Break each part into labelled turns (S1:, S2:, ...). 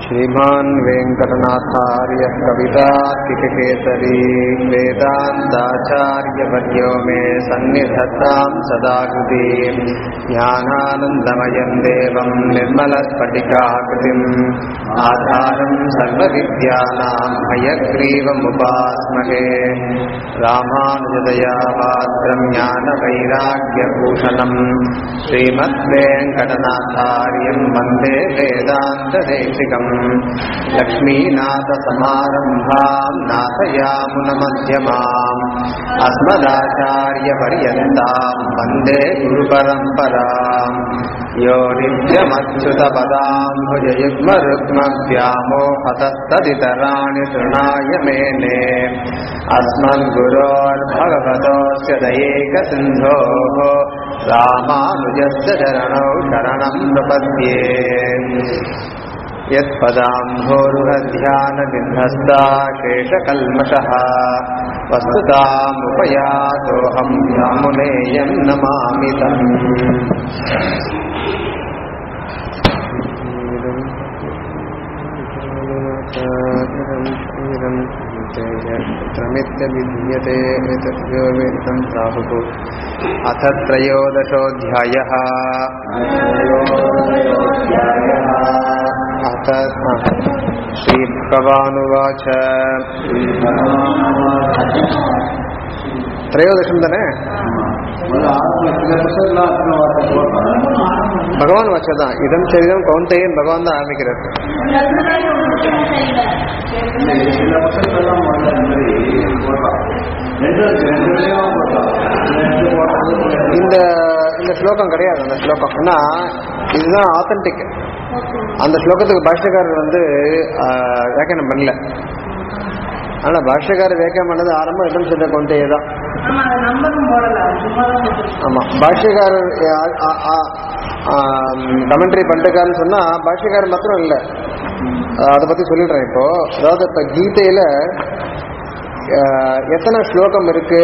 S1: श्रीमान् वेङ्कटनाथार्यः कवितार्किककेसरी वेदान्ताचार्यवर्यो मे सन्निधत्तां सदा कृति ज्ञानानन्दमयं देवं निर्मलस्फटिकाकृतिम् आधारं सर्वविद्यानां हयग्रीवमुपास्महे रामानुजदया पात्रं ज्ञानवैराग्यभूषणम् श्रीमद्वेङ्कटनाथार्यं वन्दे वेदान्तदेशिकम् लक्ष्मीनाथसमारम्भां नाथयामुनमध्यमाम् अस्मदाचार्यपर्यन्तां वन्दे गुरुपरम्पराम् यो नित्यमच्युतपदाम्भुजयुग्मरुग्मव्यामोहतस्तदितराणि तृणाय मेने अस्मद्गुरोर्भगवतोऽस्य दयैकसिन्धोः रामानुजस्य चरणौ शरणं प्रपद्ये यत्पदाम्भोरुहध्यानविध्वस्ता शेषकल्मषः वस्तुतामुपयातोऽहं यामुनेयं नमामि तम् मित्यभिधीयते एतद्यो वेदं प्राहुः अथ त्रयोदशोऽध्यायः अथ श्रीभगवानुवाच त्रयोदशं தானே பகவான் வச்சதான் இதம் சரிதம் கவுந்தையும் பகவான் தான் ஆரம்பிக்கிறார் இந்த இந்த ஸ்லோகம் கிடையாது அந்த ஸ்லோகம் ஏன்னா இதுதான் ஆத்தன்டிக் அந்த ஸ்லோகத்துக்கு பாஷ்யக்காரர் வந்து வியாக்கியானம் பண்ணல ஆனா பாஷ்யக்காரர் வியாக்கியம் பண்ணது ஆரம்பம் இடம் சித்த கொண்டே தான் ஆமா பாஷ்யக்காரர் கமெண்ட்ரி பண்ணிருக்காருன்னு சொன்னா பாஷ்யக்காரர் மாத்திரம் இல்ல அதை பத்தி சொல்லிடுறேன் இப்போ அதாவது இப்ப கீதையில எத்தனை ஸ்லோகம் இருக்கு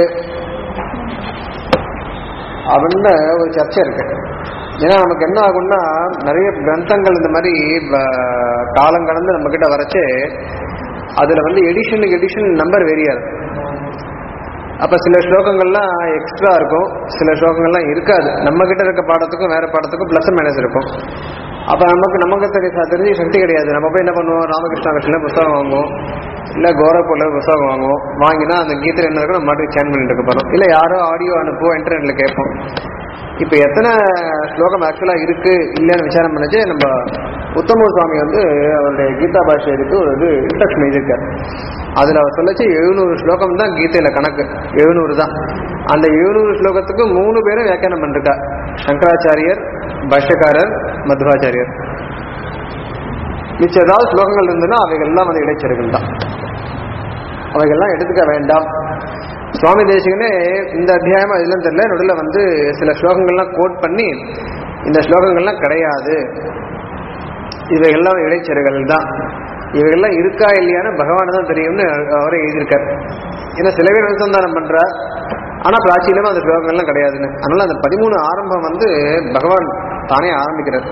S1: அப்படின்னு ஒரு சர்ச்சை இருக்கு ஏன்னா நமக்கு என்ன ஆகும்னா நிறைய கிரந்தங்கள் இந்த மாதிரி காலம் கடந்து நம்ம கிட்ட வரைச்சு அதுல வந்து எடிஷனுக்கு எடிஷன் நம்பர் வேரியாது அப்ப சில ஸ்லோகங்கள்லாம் எக்ஸ்ட்ரா இருக்கும் சில ஸ்லோகங்கள்லாம் இருக்காது நம்ம கிட்ட இருக்க பாடத்துக்கும் வேற பாடத்துக்கும் பிளஸ் மைனஸ் இருக்கும் அப்ப நமக்கு நமக்கு தெரிய தெரிஞ்ச சக்தி கிடையாது நம்ம போய் என்ன பண்ணுவோம் ராமகிருஷ்ணா கிருஷ்ணன் புத்தகம் வாங்குவோம் இல்ல கோரப்பூர்ல புத்தகம் வாங்குவோம் வாங்கினா அந்த கீதையில் என்ன இருக்கோ நம்ம மாட்டுக்கு சேன் பண்ணிட்டு இருக்க போறோம் இல்ல யாரோ ஆடியோ அனுப்புவோம் இன்டர்நெட்ல கேட்போம் இப்ப எத்தனை ஸ்லோகம் ஆக்சுவலா இருக்கு இல்லைன்னு விசாரம் பண்ணிச்சு நம்ம உத்தம சுவாமி வந்து அவருடைய கீதா பாஷைக்கு ஒரு இது இன்ட்ரக்ஷன் எழுதியிருக்கார் அதுல அவர் சொல்லச்சு எழுநூறு ஸ்லோகம் தான் கீதையில கணக்கு எழுநூறு தான் அந்த எழுநூறு ஸ்லோகத்துக்கு மூணு பேரும் வியாக்கியானம் பண்ணிருக்கா சங்கராச்சாரியர் பாஷ்யக்காரர் மத்வாச்சாரியர் மிச்சம் ஏதாவது ஸ்லோகங்கள் இருந்ததுன்னா அவைகள்லாம் வந்து இடைச்செருகள் தான் அவைகள்லாம் எடுத்துக்க வேண்டாம் சுவாமி தேசிகனே இந்த அத்தியாயம் அதுலாம் தெரியல நடுவில் வந்து சில ஸ்லோகங்கள்லாம் கோட் பண்ணி இந்த ஸ்லோகங்கள்லாம் கிடையாது இவைகள்லாம் இடைச்செருகள் தான் இவைகள்லாம் இருக்கா இல்லையான்னு பகவான் தான் தெரியும்னு அவரே எழுதியிருக்கார் ஏன்னா சில பேர் அனுசந்தானம் பண்றார் ஆனா பிராச்சீனமா அந்த ஸ்லோகங்கள்லாம் கிடையாதுன்னு அதனால அந்த பதிமூணு ஆரம்பம் வந்து பகவான் தானே ஆரம்பிக்கிறார்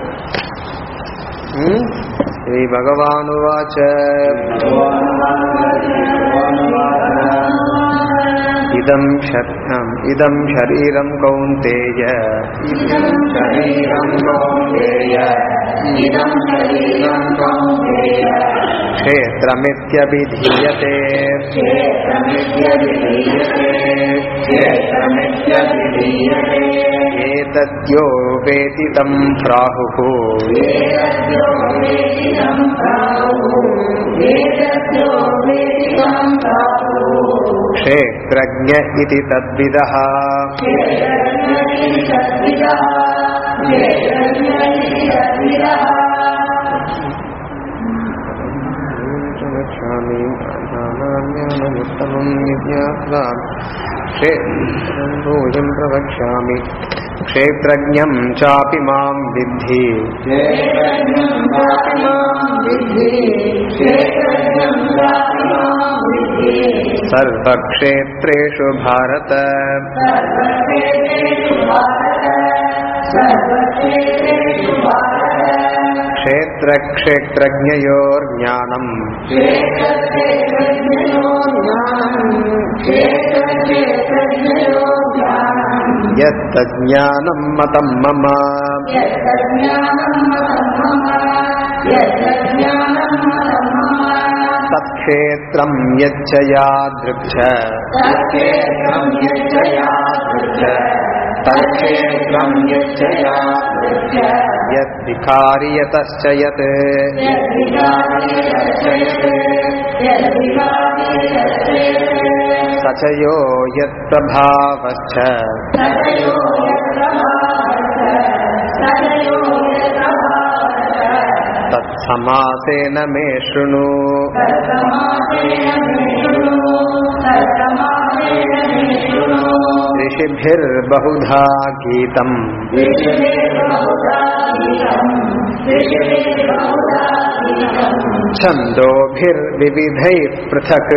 S1: ஸ்ரீ பகவானுவாச்ச இதம் இதம் ஷரீரம் கௌந்தேய ஷரீரம் கௌந்தேய இதம் ஷரீரம் கௌந்தேய क्षेत्रमित्यभिधीयते एतद्यो वेति तं प्राहुः क्षेत्रज्ञ इति तद्विदः गच्छामि ज्ञानान्यानमुत्तमं विज्ञात्वान् क्षेत्रं प्रवक्ष्यामि क्षेत्रज्ञं चापि मां विद्धि सर्वक्षेत्रेषु भारत क्षेत्रक्षेत्रज्ञयोर्ज्ञानम् यत्तज्ज्ञानम् मतम् मम तत्क्षेत्रम् यच्च यादृक्ष
S2: तत्क्षेत्रं यच्च यादृक्ष तत्क्षेत्रं यच्च यादृक्ष
S1: यद्विकारि यतश्च यत्
S2: यद्विकारि यच्च यत् यद्विकारि यच्च यत्
S1: स च यो यत्प्रभावश्च
S2: सदयो यत्प्रभावश्च सदयो यत्प्रभावश्च
S1: तत्समासेन मे शृणु
S2: तत्समासेन मे शृणु तत्समासेन मे शृणु
S1: ऋषिभिर्बहुधा गीतम्
S2: ऋषिभिर्बहुधा गीतम् ऋषिभिर्बहुधा गीतम्
S1: छन्दोभिर्विविधैः पृथक्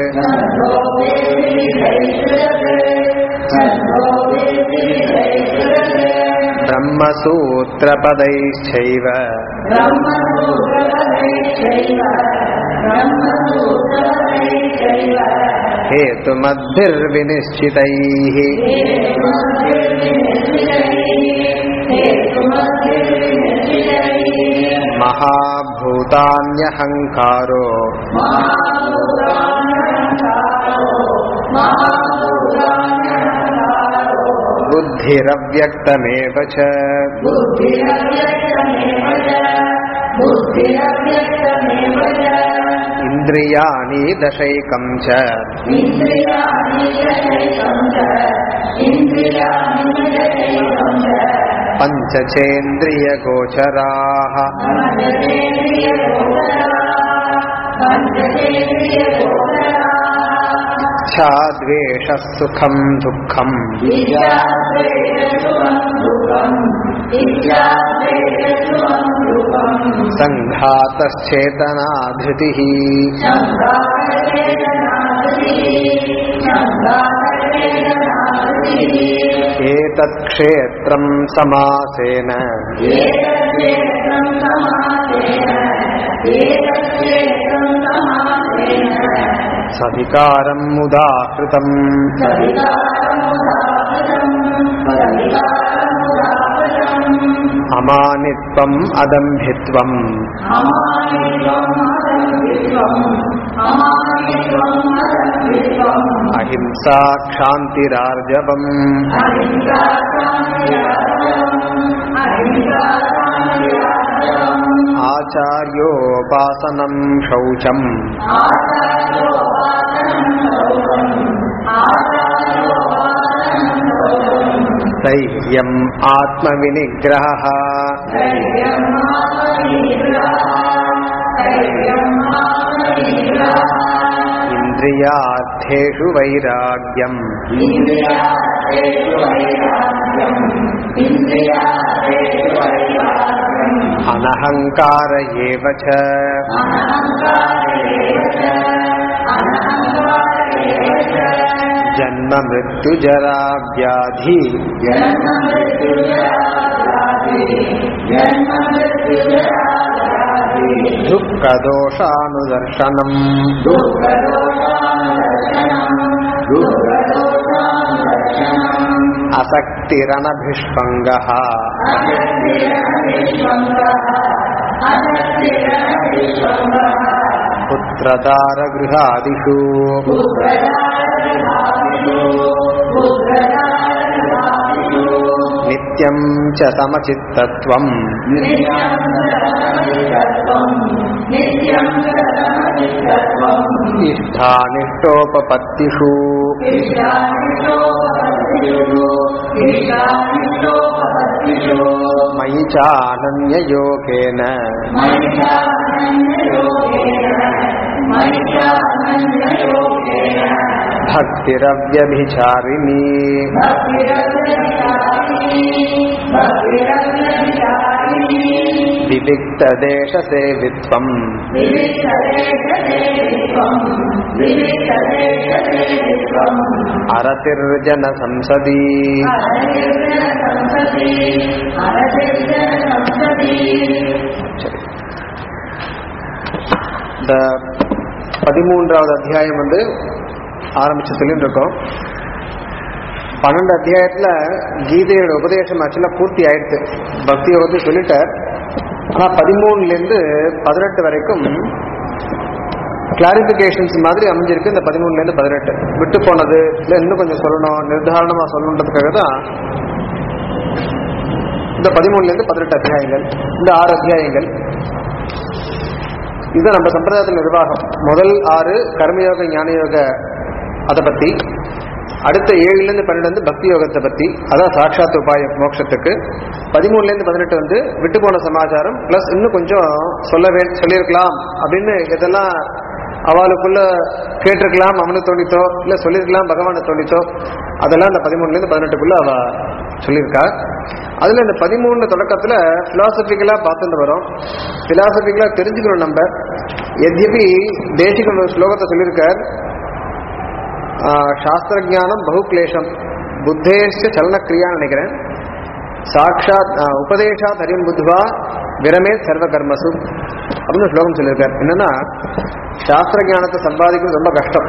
S1: ब्रह्मसूत्रपदैश्चैव हेतुमद्भिर्विनिश्चितैः महाभूतान्यहङ्कारो बुद्धिरव्यक्तमेव च इन्द्रियाणि दशैकम् च पञ्चचेन्द्रियगोचराः इच्छाद्वेषः सुखम् दुःखम् सङ्घातश्चेतना धृतिः एतत्क्षेत्रम् समासेन सविकारम् उदाहृतम् अमानित्वम् अदम्भित्वम् अहिंसा क्षान्तिरार्जवम् आचार्योपासनम् शौचम् धैर्यम् आत्मविनिग्रहः इन्द्रियार्थेषु वैराग्यम् अनहङ्कार एव च जन्म मृत्युजरा व्याधि दुःखदोषानुदर्शनम् असक्तिरनभिष्पङ्गः पुत्रदारगृहादिषु नित्यम् च समचित्तत्वम् इष्टानिष्टोपपत्तिषु मयि चानन्ययोगेन भक्तिरव्यभिचारिणी विविक्तदेशसेवित्वम् अरतिर्जनसंसदि
S2: संसदी
S1: சரி இந்த பதிமூன்றாவது அத்தியாயம் வந்து ஆரம்பிச்சு சொல்லிட்டு இருக்கோம் பன்னெண்டு அத்தியாயத்துல கீதையோட உபதேசம் ஆக்சுவலா பூர்த்தி ஆயிடுச்சு பக்தி வந்து சொல்லிட்டார் ஆனா பதிமூணுல இருந்து பதினெட்டு வரைக்கும் கிளாரிபிகேஷன்ஸ் மாதிரி அமைஞ்சிருக்கு இந்த பதிமூணுல இருந்து பதினெட்டு விட்டு போனது இல்ல இன்னும் கொஞ்சம் சொல்லணும் நிர்தாரணமா சொல்லணுன்றதுக்காக தான் இந்த பதிமூணுல இருந்து பதினெட்டு அத்தியாயங்கள் இந்த ஆறு அத்தியாயங்கள் இது நம்ம சம்பிரதாயத்தில் நிர்வாகம் முதல் ஆறு கர்மயோக ஞானயோக அதை பத்தி அடுத்த ஏழுல இருந்து பன்னெண்டு வந்து பக்தி யோகத்தை பத்தி அதான் சாட்சாத் உபாய மோட்சத்துக்கு பதிமூணுல இருந்து பதினெட்டு வந்து விட்டு போன சமாச்சாரம் பிளஸ் இன்னும் கொஞ்சம் சொல்ல வே சொல்லியிருக்கலாம் அப்படின்னு எதெல்லாம் அவளுக்குள்ள கேட்டிருக்கலாம் அவனுக்கு தோணித்தோ இல்ல சொல்லியிருக்கலாம் பகவானை தோணித்தோ அதெல்லாம் இந்த பதிமூணுல இருந்து பதினெட்டுக்குள்ள அவ சொல்லியிருக்கா அதுல இந்த பதிமூணு தொடக்கத்துல பிலாசபிக்கலா பார்த்துட்டு வரோம் பிலாசபிக்கலா தெரிஞ்சுக்கணும் நம்ம எத்யபி தேசிக ஒரு ஸ்லோகத்தை சொல்லியிருக்கார் சாஸ்திர ஜானம் பகுக்லேஷம் புத்தேஷ்ட சலனக்கிரியான்னு நினைக்கிறேன் சாட்சாத் ஆஹ், உபதேசாத் ஹரிம் புத்வா விரமே சர்வ கர்மசு அப்படின்னு ஸ்லோகம் சொல்லியிருக்கார் என்னன்னா சாஸ்திர ஞானத்தை சம்பாதிக்கிறது ரொம்ப கஷ்டம்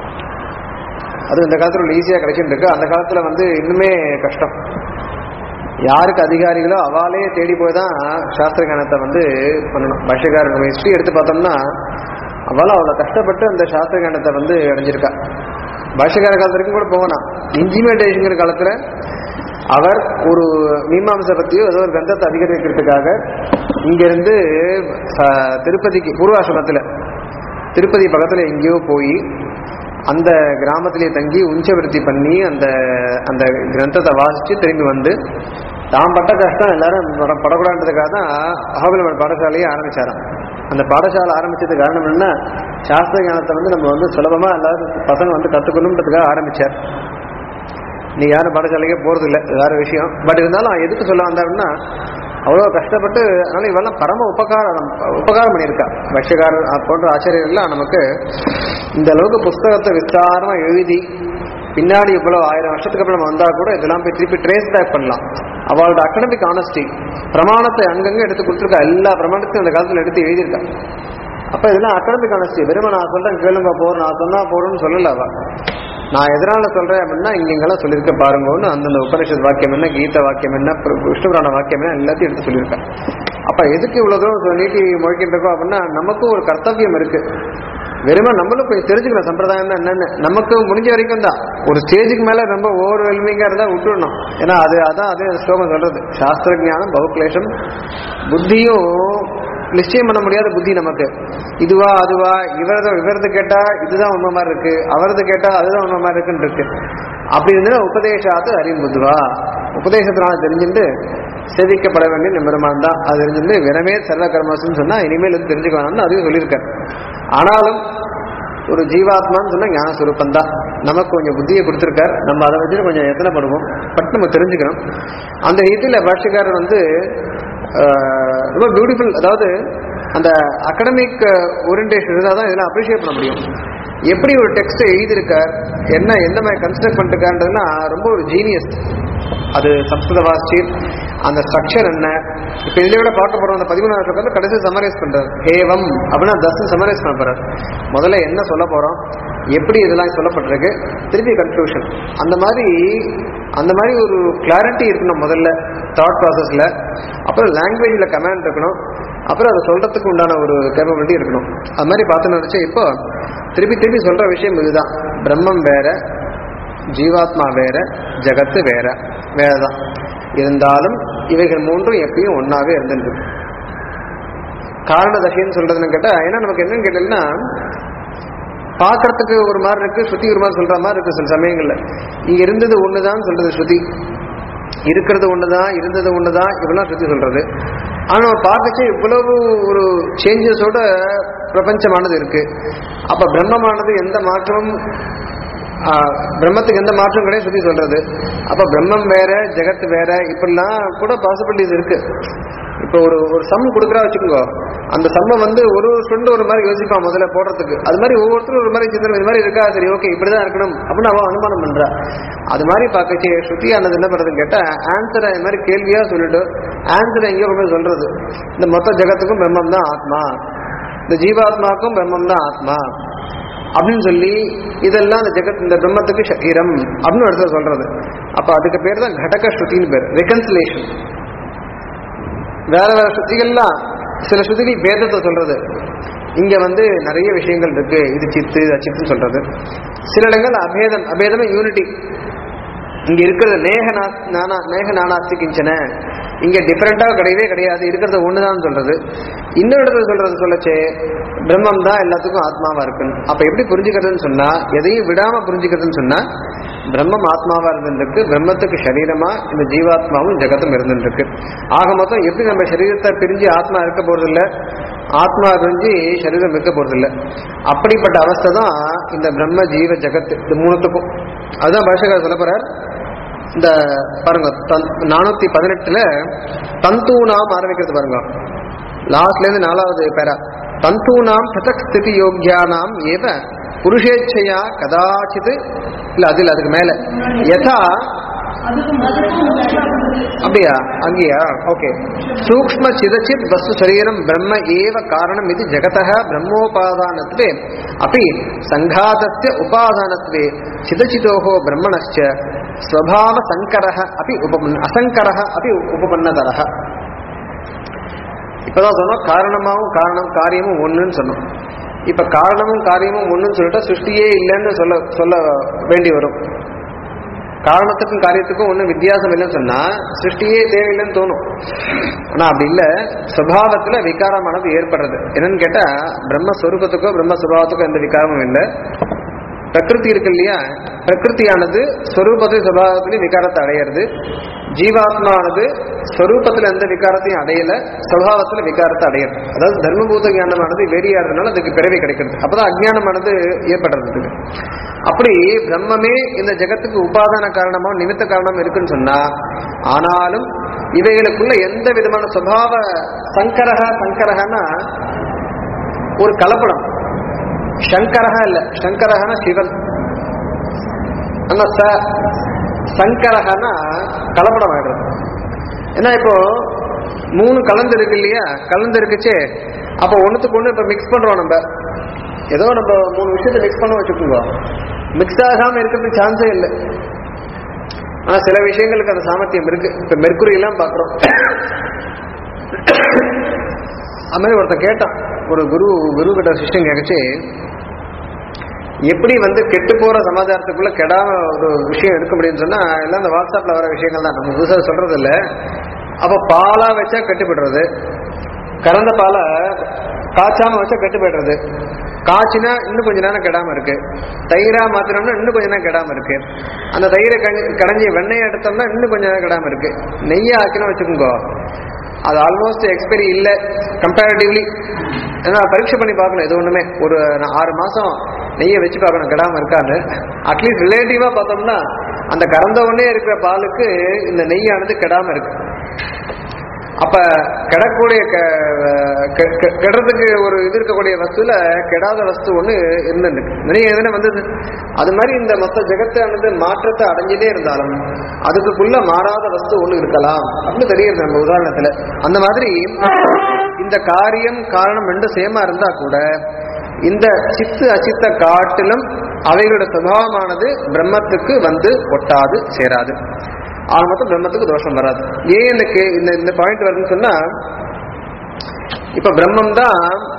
S1: அது இந்த காலத்துல ஈஸியா கிடைச்சிட்டு இருக்கு அந்த காலத்துல வந்து இன்னுமே கஷ்டம் யாருக்கு அதிகாரிகளோ அவாலே தேடி போய் தான் சாஸ்திர ஞானத்தை வந்து பண்ணணும் பாஷ்யக்காரர் நம்ம ஹிஸ்டரி எடுத்து பார்த்தோம்னா அவளும் அவ்வளோ கஷ்டப்பட்டு அந்த சாஸ்திர ஞானத்தை வந்து அடைஞ்சிருக்கா பாஷ்யக்கார காலத்து வரைக்கும் கூட போகலாம் இன்ஜினியர்டேஷங்கிற காலத்துல அவர் ஒரு மீமாம்சை பத்தியோ ஏதோ ஒரு கந்தத்தை அதிகரிக்கிறதுக்காக இங்கிருந்து ச- திருப்பதிக்கு பூர்வாசிரமத்துல திருப்பதி பக்கத்துல எங்கேயோ போய் அந்த கிராமத்திலே தங்கி உஞ்சவிருத்தி பண்ணி அந்த அந்த கிரந்தத்தை வாசிச்சு திரும்பி வந்து தான் பட்ட கஷ்டம் எல்லாரும் பட- படக்கூடாதுன்றதுக்காக தான் அகோபிலமன் பாடசாலையை ஆரம்பிச்சாராம் அந்த பாடசாலை ஆரம்பிச்சது காரணம் என்ன சாஸ்திர ஞானத்தை வந்து நம்ம வந்து சுலபமா எல்லாரும் பசங்க வந்து கத்துக்கணுன்றதுக்காக ஆரம்பிச்சார் நீ யாரும் பாடசாலைக்கே போறது இல்லை வேற விஷயம் பட் இருந்தாலும் எதுக்கு சொல்ல வந்தாருன்னா அவ்வளோ கஷ்டப்பட்டு அதனால இவெல்லாம் பரம உபகாரம் உபகாரம் பண்ணியிருக்கா பட்சக்காரர் போன்ற ஆச்சரியர்கள்லாம் நமக்கு இந்த அளவுக்கு புஸ்தகத்தை விஸ்தாரமா எழுதி பின்னாடி இவ்வளவு ஆயிரம் வருஷத்துக்கு அப்புறம் நம்ம வந்தா கூட இதெல்லாம் போய் திருப்பி ட்ரேஸ் பேக் பண்ணலாம் அவளோட அகடமிக் ஆனஸ்டி பிரமாணத்தை அங்கங்க எடுத்து கொடுத்துருக்கா எல்லா பிரமாணத்தையும் அந்த காலத்துல எடுத்து எழுதியிருக்கா அப்ப இதெல்லாம் அகடமிக் ஆனஸ்டி வெறுமை நான் சொல்றேன் கேளுங்க போறோம் நான் சொன்னா போறோம்னு சொல்லல அவ நான் எதனால சொல்றேன் அப்படின்னா இங்க இங்கெல்லாம் சொல்லியிருக்க பாருங்கன்னு அந்தந்த உபனிஷத் வாக்கியம் என்ன கீத வாக்கியம் என்ன பிர- விஷ்ணு புராண வாக்கியம் என்ன எல்லாத்தையும் எடுத்து சொல்லியிருக்கேன் அப்ப எதுக்கு இவ்வளவு தூரம் சொ- நீட்டி முழக்கிட்டு இருக்கோம் அப்படின்னா நமக்கும் ஒரு கர்த்தவியம் இருக்கு வெறுமை நம்மளும் கொஞ்சம் தெரிஞ்சுக்கணும் சம்பிரதாயம் என்னன்னு நமக்கு முடிஞ்ச வரைக்கும் தான் ஒரு ஸ்டேஜுக்கு மேல ரொம்ப ஓவர் வெல்மிங்கா இருந்தா விட்டுடணும் ஏன்னா அது அதான் அதே ஸ்லோகம் சொல்றது சாஸ்திர ஞானம் பகுக்லேஷம் புத்தியும் நிச்சயம் பண்ண முடியாத புத்தி நமக்கு இதுவா அதுவா இவரது இவரது கேட்டா இதுதான் உண்மை மாதிரி இருக்கு அவரது கேட்டா அதுதான் உண்மை மாதிரி இருக்குன்னு இருக்கு அப்படி இருந்தா உபதேசாத்து அறிவுதுவா உபதேசத்தினால தெரிஞ்சுட்டு சேவிக்கப்பட வேண்டிய நிமிடமான் தான் அது தெரிஞ்சுட்டு விரமே சர்வ கர்மசுன்னு சொன்னா இனிமேல் வந்து தெரிஞ்சுக்க வேணாம்னு அதையும் சொல்லியிருக்காரு ஆனாலும் ஒரு ஜீவாத்மான்னு சொன்னா ஞான சுரூபம் தான் நமக்கு கொஞ்சம் புத்தியை கொடுத்துருக்கார் நம்ம அதை வச்சுட்டு கொஞ்சம் எத்தனை பண்ணுவோம் பட் நம்ம தெரிஞ்சுக்கணும் அந்த ரீதியில பாஷ்யக்காரர் வந்து ஆஹ், ரொம்ப பியூட்டிஃபுல் அதாவது அந்த அகடமிக் ஓரியன்டேஷன் இருந்தால் தான் இதெல்லாம் அப்ரிஷியேட் பண்ண முடியும் எப்படி ஒரு டெக்ஸ்ட்டை எழுதியிருக்கார் என்ன எந்த மாதிரி கன்ஸ்ட்ரக்ட் பண்ணிருக்காருன்றதுலாம் ரொம்ப ஒரு ஜீனியஸ் அது சம்ஸ்கிருத வாசி அந்த ஸ்ட்ரக்சர் என்ன இப்ப இதுல விட பார்க்க போறோம் அந்த பதிமூணாவது ஸ்லோகத்துல கடைசி சமரைஸ் பண்றாரு ஏவம் அப்படின்னா தஸ் சமரைஸ் பண்ண போறாரு முதல்ல என்ன சொல்ல போறோம் எப்படி இதெல்லாம் சொல்லப்பட்டிருக்கு திருப்பி கன்க்ளூஷன் அந்த மாதிரி அந்த மாதிரி ஒரு கிளாரிட்டி இருக்கணும் முதல்ல தாட் ப்ராசஸ்ல அப்புறம் லாங்குவேஜ்ல கமாண்ட் இருக்கணும் அப்புறம் அதை சொல்றதுக்கு உண்டான ஒரு கேப்பபிலிட்டி இருக்கணும் அது மாதிரி பார்த்து நினைச்சா இப்போ திருப்பி திருப்பி சொல்ற விஷயம் இதுதான் பிரம்மம் வேற ஜீவாத்மா வேற ஜகத்து வேற வேறதான் இருந்தாலும் இவைகள் மூன்றும் எப்பயும் ஒன்னாவே இருந்துருக்கு காரண தசைன்னு சொல்றதுன்னு கேட்டா ஏன்னா நமக்கு என்னன்னு கேட்டீங்கன்னா பார்க்கறதுக்கு ஒரு மாதிரி இருக்கு ஸ்ருதி ஒரு மாதிரி சொல்ற மாதிரி இருக்கு சில சமயங்கள்ல இங்க இருந்தது ஒண்ணுதான் சொல்றது ஸ்ருதி இருக்கிறது ஒண்ணுதான் இருந்தது ஒண்ணுதான் இப்படிலாம் ஸ்ருதி சொல்றது ஆனா நம்ம பார்க்கச்சே இவ்வளவு ஒரு சேஞ்சஸோட பிரபஞ்சமானது இருக்கு அப்ப பிரம்மமானது எந்த மாற்றமும் ஆஹ், பிரம்மத்துக்கு எந்த மாற்றம் கிடையாது சுத்தி சொல்றது அப்ப பிரம்மம் வேற ஜெகத் வேற இப்படிலாம் கூட பாசிபிலிட்டிஸ் இருக்கு இப்போ ஒரு ஒரு சம் கொடுக்குறா வச்சுக்கோங்க அந்த சம்மை வந்து ஒரு ஒரு ஸ்டூடெண்ட் ஒரு மாதிரி யோசிப்பான் முதல்ல போடுறதுக்கு அது மாதிரி ஒவ்வொருத்தரும் ஒரு மாதிரி சிந்தனை இது மாதிரி இருக்கா சரி ஓகே இப்படிதான் இருக்கணும் அப்படின்னு அவன் அனுமானம் பண்றா அது மாதிரி பார்க்கச்சு ஸ்ருதியானது என்ன பண்றதுன்னு கேட்டா ஆன்சரை இது மாதிரி கேள்வியா சொல்லிட்டு ஆன்சரை எங்கேயோ கொண்டு போய் சொல்றது இந்த மொத்த ஜெகத்துக்கும் பிரம்மம் தான் ஆத்மா இந்த ஜீவாத்மாவுக்கும் பிரம்மம் தான் ஆத்மா அப்படின்னு சொல்லி இதெல்லாம் இந்த ஜெகத் இந்த பிரம்மத்துக்கு சரீரம் அப்படின்னு ஒரு இடத்துல சொல்றது அப்ப அதுக்கு பேர் தான் கடக ஸ்ருதின்னு பேர் ரெகன்சிலேஷன் வேற வேற ஸ்ருதிகள்லாம் சில ஸ்ருதிகள் பேதத்தை சொல்றது இங்க வந்து நிறைய விஷயங்கள் இருக்கு இது சித்து இது அச்சித்துன்னு சொல்றது சில இடங்கள் அபேதம் அபேதமே யூனிட்டி இங்க இருக்கிறது நேக நா- நானா நேக நானாஸ்தி கிஞ்சன இங்க டிஃபரெண்டா கிடையவே கிடையாது இருக்கிறது ஒண்ணுதான் சொல்றது இன்னொரு இடத்துல சொல்றது சொல்லச்சே பிரம்மம் தான் எல்லாத்துக்கும் ஆத்மாவா இருக்குன்னு அப்ப எப்படி புரிஞ்சுக்கிறதுன்னு சொன்னா எதையும் விடாம புரிஞ்சுக்கிறதுன்னு சொன்னா பிரம்மம் ஆத்மாவா இருந்துருக்கு பிரம்மத்துக்கு சரீரமா இந்த ஜீவாத்மாவும் ஜெகத்தும் இருந்துருக்கு ஆக மொத்தம் எப்படி நம்ம சரீரத்தை பிரிஞ்சு ஆத்மா இருக்க போறது இல்ல ஆத்மா பிரிஞ்சு சரீரம் இருக்க போறது இல்ல அப்படிப்பட்ட அவஸ்தை தான் இந்த பிரம்ம ஜீவ ஜெகத் இது மூணுத்துக்கும் அதுதான் பாஷகர் சொல்ல போறார் இந்த பாருங்க நானூத்தி பதினெட்டுல தந்தூனாம் ஆரம்பிக்கிறது பாருங்க லாஸ்ட்ல இருந்து நாலாவது பேரா தந்தூனாம் பிரதக் ஸ்திதி யோக்கியானாம் ஏவ புருஷேச்சையா கதாச்சித் இல்ல அது இல்ல அதுக்கு மேல யதா அப்படியா அங்கேயா ஓகே சூக்ம சிதச்சித் வஸ்து சரீரம் பிரம்ம ஏவ காரணம் இது ஜெகதः பிரம்மோபாதானத்வே அப்படி சங்காதஸ்ய உபாதானத்வே சிதச்சிதோः பிரம்மணश्च ஸ்வபாவ சங்கரः அப்படி உபபன் அசங்கரः அப்படி உபபன்னதரः இப்பதான் சொன்னோம் காரணமாவும் காரணம் காரியமும் ஒண்ணுன்னு சொன்னோம் இப்ப காரணமும் காரியமும் ஒண்ணுன்னு சொல்லிட்டா சிருஷ்டியே இல்லைன்னு சொல்ல சொல்ல வேண்டி வரும் காரணத்துக்கும் காரியத்துக்கும் ஒன்றும் வித்தியாசம் இல்லைன்னு சொன்னா சிருஷ்டியே தேவையில்லைன்னு தோணும் ஆனா அப்படி இல்ல சுபாவத்துல விகாரமானது ஏற்படுறது என்னன்னு கேட்டா பிரம்மஸ்வரூபத்துக்கோ பிரம்ம சுபாவத்துக்கோ எந்த விகாரமும் இல்லை பிரகிருதி இருக்கு இல்லையா பிரகிருதியானது ஸ்வரூபத்தை சுபாவத்திலையும் விகாரத்தை அடையிறது ஜீவாத்மானது ஸ்வரூபத்துல எந்த விகாரத்தையும் அடையல சுபாவத்துல விகாரத்தை அடையிறது அதாவது தர்மபூத ஞானமானது வெறியாடுறதுனால அதுக்கு பிறவி கிடைக்கிறது அப்பதான் அஜ்ஞானமானது ஏற்படுறது அப்படி பிரம்மமே இந்த ஜெகத்துக்கு உபாதான காரணமா நிமித்த காரணம் இருக்குன்னு சொன்னா ஆனாலும் இவைகளுக்குள்ள எந்த விதமான சுபாவ சங்கரக சங்கரகனா ஒரு கலப்படம் சங்கரக இல்ல சங்கரகனா சிவன் ஆனா ச சங்கரகனா கலப்படம் ஆயிடுறது ஏன்னா இப்போ மூணு கலந்து இருக்கு இல்லையா கலந்து இருக்குச்சே அப்போ ஒண்ணுத்துக்கு ஒண்ணு இப்ப மிக்ஸ் பண்றோம் நம்ம ஏதோ நம்ம மூணு விஷயத்தை மிக்ஸ் பண்ண வச்சுக்கோங்க மிக்ஸ் ஆகாம இருக்கிறதுக்கு சான்ஸே இல்லை ஆனா சில விஷயங்களுக்கு அந்த சாமர்த்தியம் இருக்கு இப்ப மெர்க்குரி எல்லாம் பாக்குறோம் அது மாதிரி ஒருத்தன் கேட்டான் ஒரு குரு குரு கிட்ட சிஷ்டன் கேட்கச்சு எப்படி வந்து கெட்டு போற சமாச்சாரத்துக்குள்ள கெடாம ஒரு விஷயம் எடுக்க முடியும்னு சொன்னா எல்லாம் இந்த வாட்ஸ்அப்ல வர விஷயங்கள் தான் நம்ம புதுசாக சொல்றது இல்ல அப்ப பாலா வச்சா கெட்டு போயிடுறது கறந்த பாலை காய்ச்சாம வச்சா கெட்டு போயிடுறது காய்ச்சினா இன்னும் கொஞ்ச நேரம் கெடாம இருக்கு தயிரா மாத்தினோம்னா இன்னும் கொஞ்ச நேரம் கெடாம இருக்கு அந்த தயிரை கஞ்சி கடைஞ்சி வெண்ணெய் எடுத்தோம்னா இன்னும் கொஞ்ச நேரம் கெடாம இருக்கு நெய்யை ஆக்கினா வச்சுக்கோங்க அது ஆல்மோஸ்ட் எக்ஸ்பைரி இல்லை கம்பேரிட்டிவ்லி ஏன்னா பரீட்சை பண்ணி பார்க்கணும் இது ஒண்ணுமே ஒரு நா- ஆறு மாசம் நெய்யை வச்சு பார்க்கணும் கெடாம இருக்கான்னு அட்லீஸ்ட் ரிலேட்டிவா பார்த்தோம்னா அந்த கறந்த உடனே இருக்கிற பாலுக்கு இந்த நெய்யானது கெடாம இருக்கு அப்ப கெடக்கூடிய க- கெ- கெ- கெடுறதுக்கு ஒரு இது இருக்கக்கூடிய வஸ்துல கெடாத வஸ்து ஒண்ணு இருந்துருக்கு நிறைய எதுனா வந்தது அது மாதிரி இந்த மொத்த ஜெகத்தானது மாற்றத்தை அடைஞ்சிட்டே இருந்தாலும் அதுக்குள்ள மாறாத வஸ்து ஒண்ணு இருக்கலாம் அப்படின்னு தெரியுது நம்ம உதாரணத்துல அந்த மாதிரி இந்த காரியம் காரணம் ரெண்டும் சேமா இருந்தா கூட இந்த சித்து அச்சித்த காட்டிலும் அவைகளோட சுபாவமானது பிரம்மத்துக்கு வந்து ஒட்டாது சேராது ஆக மொத்தம் பிரம்மத்துக்கு தோஷம் வராது ஏன் இந்த கே- இந்த இந்த பாயிண்ட் வருதுன்னு சொன்னா இப்ப பிரம்மம் தான்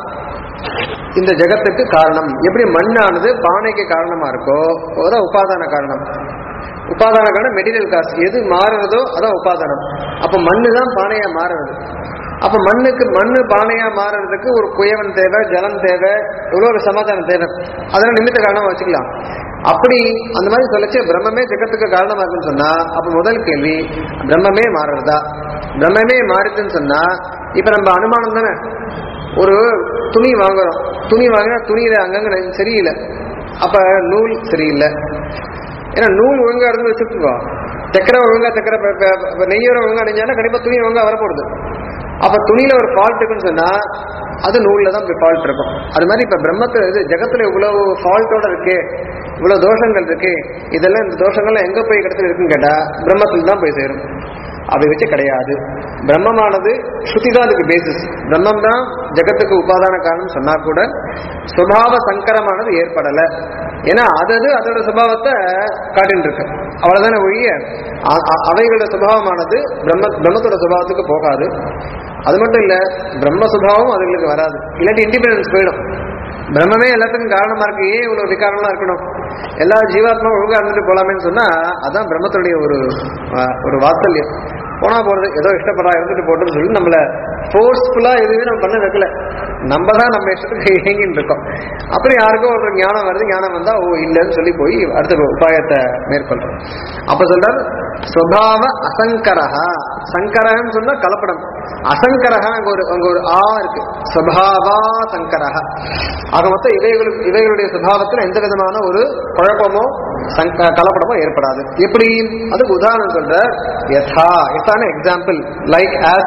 S1: இந்த ஜெகத்துக்கு காரணம் எப்படி மண்ணானது பானைக்கு காரணமா இருக்கோ அதான் உபாதான காரணம் உபாதான காரணம் மெட்டீரியல் காஸ்ட் எது மாறுறதோ அதான் உபாதானம் அப்ப மண்ணு தான் பானையா மாறுறது அப்ப மண்ணுக்கு மண்ணு பானையா மாறுறதுக்கு ஒரு குயவன் தேவை ஜலம் தேவை எவ்வளவு ஒரு சமாதானம் தேவை அதெல்லாம் நிமித்த காரணமா வச்சுக்கலாம் அப்படி அந்த மாதிரி சொல்லச்சு பிரம்மமே ஜெகத்துக்கு காரணமா இருக்குன்னு சொன்னா அப்ப முதல் கேள்வி பிரம்மமே மாறுறதா பிரம்மமே மாறுதுன்னு சொன்னா இப்ப நம்ம அனுமானம் தானே ஒரு துணி வாங்குறோம் துணி வாங்கினா துணியில அங்கங்க சரியில்லை அப்ப நூல் சரியில்லை ஏன்னா நூல் ஒழுங்கா இருந்து வச்சுக்கோ தைக்கிற ஒழுங்கா தைக்கிற ப- ப- ப- நெய்யோட ஒழுங்கா நெஞ்சானா கண்டிப்பா துணி ஒழுங்கா வரப்போகுது அப்ப துணியில ஒரு ஃபால்ட் இருக்குன்னு சொன்னா அது நூல்ல தான் ஃபால்ட் இருக்கும் அது மாதிரி இப்ப பிரம்மத்துல இது ஜெகத்துல இவ்வளவு ஃபால்ட்டோட இருக்கு இவ்வளவு தோஷங்கள் இருக்கு இதெல்லாம் இந்த தோஷங்கள்லாம் எங்க போய் இடத்துல இருக்குன்னு கேட்டா பிரம்மத்துல தான் போய் சேரும் அப்படி வச்சு கிடையாது பிரம்மமானது ஸ்ருதி தான் அதுக்கு பேசிஸ் பிரம்மம் தான் ஜெகத்துக்கு உபாதான காரணம் சொன்னா கூட சுபாவ சங்கரமானது ஏற்படல ஏன்னா அதது அதோட சுபாவத்தை காட்டின்னு இருக்கு அவ்வளவுதானே ஒழிய அ- அ- அவைகளோட சுபாவமானது பிரம்ம பிரம்மத்தோட சுபாவத்துக்கு போகாது அது மட்டும் இல்ல பிரம்ம சுபாவம் அதுங்களுக்கு வராது இல்லாட்டி இண்டிபெண்டன்ஸ் போயிடும் பிரம்மமே எல்லாத்துக்கும் காரணமா இருக்கு ஏன் இவ்வளவு விகாரம்லாம் இருக்கணும் எல்லா ஜீவாத்மா ஒழுங்கா இருந்துட்டு போலாமேன்னு சொன்னா அதான் பிரம்மத்துடைய ஒரு அஹ், ஒரு வாத்சல்யம் போனா போறது ஏதோ இஷ்டப்படுறா இருந்துட்டு போட்டுன்னு சொல்லி நம்மள ஃபோர்ஸ்ஃபுல்லா எதுவுமே நம்ம பண்ண வைக்கல நம்ம தான் நம்ம இஷ்டத்துக்கு இயங்கின்னு இருக்கோம் அப்புறம் யாருக்கோ ஒரு ஞானம் வருது ஞானம் வந்தா ஓ இல்லைன்னு சொல்லி போய் அடுத்த உபாயத்தை மேற்கொள்றோம் அப்ப சொல்றாரு சுபாவ அசங்கரஹா சங்கரகன்னு சொன்னா கலப்படம் அசங்கரஹா அங்க ஒரு அங்க ஒரு ஆ இருக்கு சுபாவா சங்கரஹ ஆக மொத்தம் இவைகளுக்கு இவைகளுடைய சுபாவத்தில் எந்த விதமான ஒரு குழப்பமோ சங்க- கலப்படமோ ஏற்படாது எப்படி அதுக்கு உதாரணம் சொல்ற யதா யதான example like as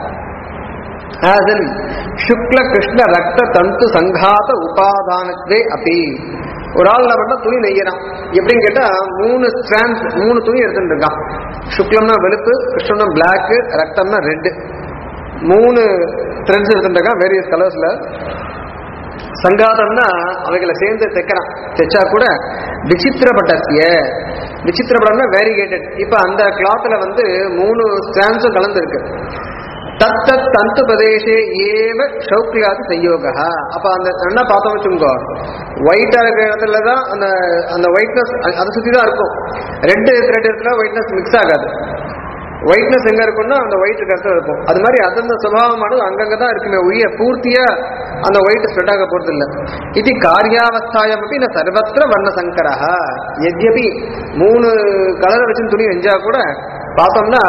S1: as in சுக்ல கிருஷ்ண ரக்த தந்து சங்காத உபாதானத்வே அப்பி ஒரு ஆள் என்ன பண்ணா துணி நெய்யறான் எப்படின்னு கேட்டா மூணு ஸ்ட்ராண்ட்ஸ் மூணு துணி எடுத்துட்டு இருக்கான் சுக்லம்னா வெளுப்பு கிருஷ்ணம்னா பிளாக் ரக்தம்னா ரெட் மூணு த்ரெட்ஸ் எடுத்துட்டு இருக்கான் வேரியஸ் கலர்ஸ்ல சங்காதம்னா அவைகளை சேர்ந்து தைக்கிறான் தைச்சா கூட விசித்திரப்பட்டசிய விசித்திரப்படம்னா வேரிகேட்டட் இப்ப அந்த கிளாத்ல வந்து மூணு ஸ்டாண்ட்ஸும் கலந்துருக்கு தத் தத் தந்து பிரதேசே ஏவ ஷௌக்லியாது சயோகா அப்ப அந்த என்ன பார்த்தோம் வச்சுக்கோ ஒயிட்டா இருக்கிற இடத்துல தான் அந்த அந்த ஒயிட்னஸ் அதை சுத்தி தான் இருக்கும் ரெட் இருக்கிற இடத்துல ஒயிட்னஸ் மிக்ஸ் ஆகாது ஒயிட்னஸ் எங்க இருக்கும்னா அந்த ஒயிட் கருத்து இருக்கும் அது மாதிரி அந்தந்த சுபாவமானது அங்கங்க தான் இருக்குமே ஒழிய பூர்த்தியா அந்த ஒயிட் ஸ்ப்ரெட் ஆக போறது இல்ல இது காரியாவஸ்தாயம் அப்படி நான் சர்வத்திர வர்ண சங்கரா எத்யபி மூணு கலரை வச்சு துணி வெஞ்சா கூட பார்த்தோம்னா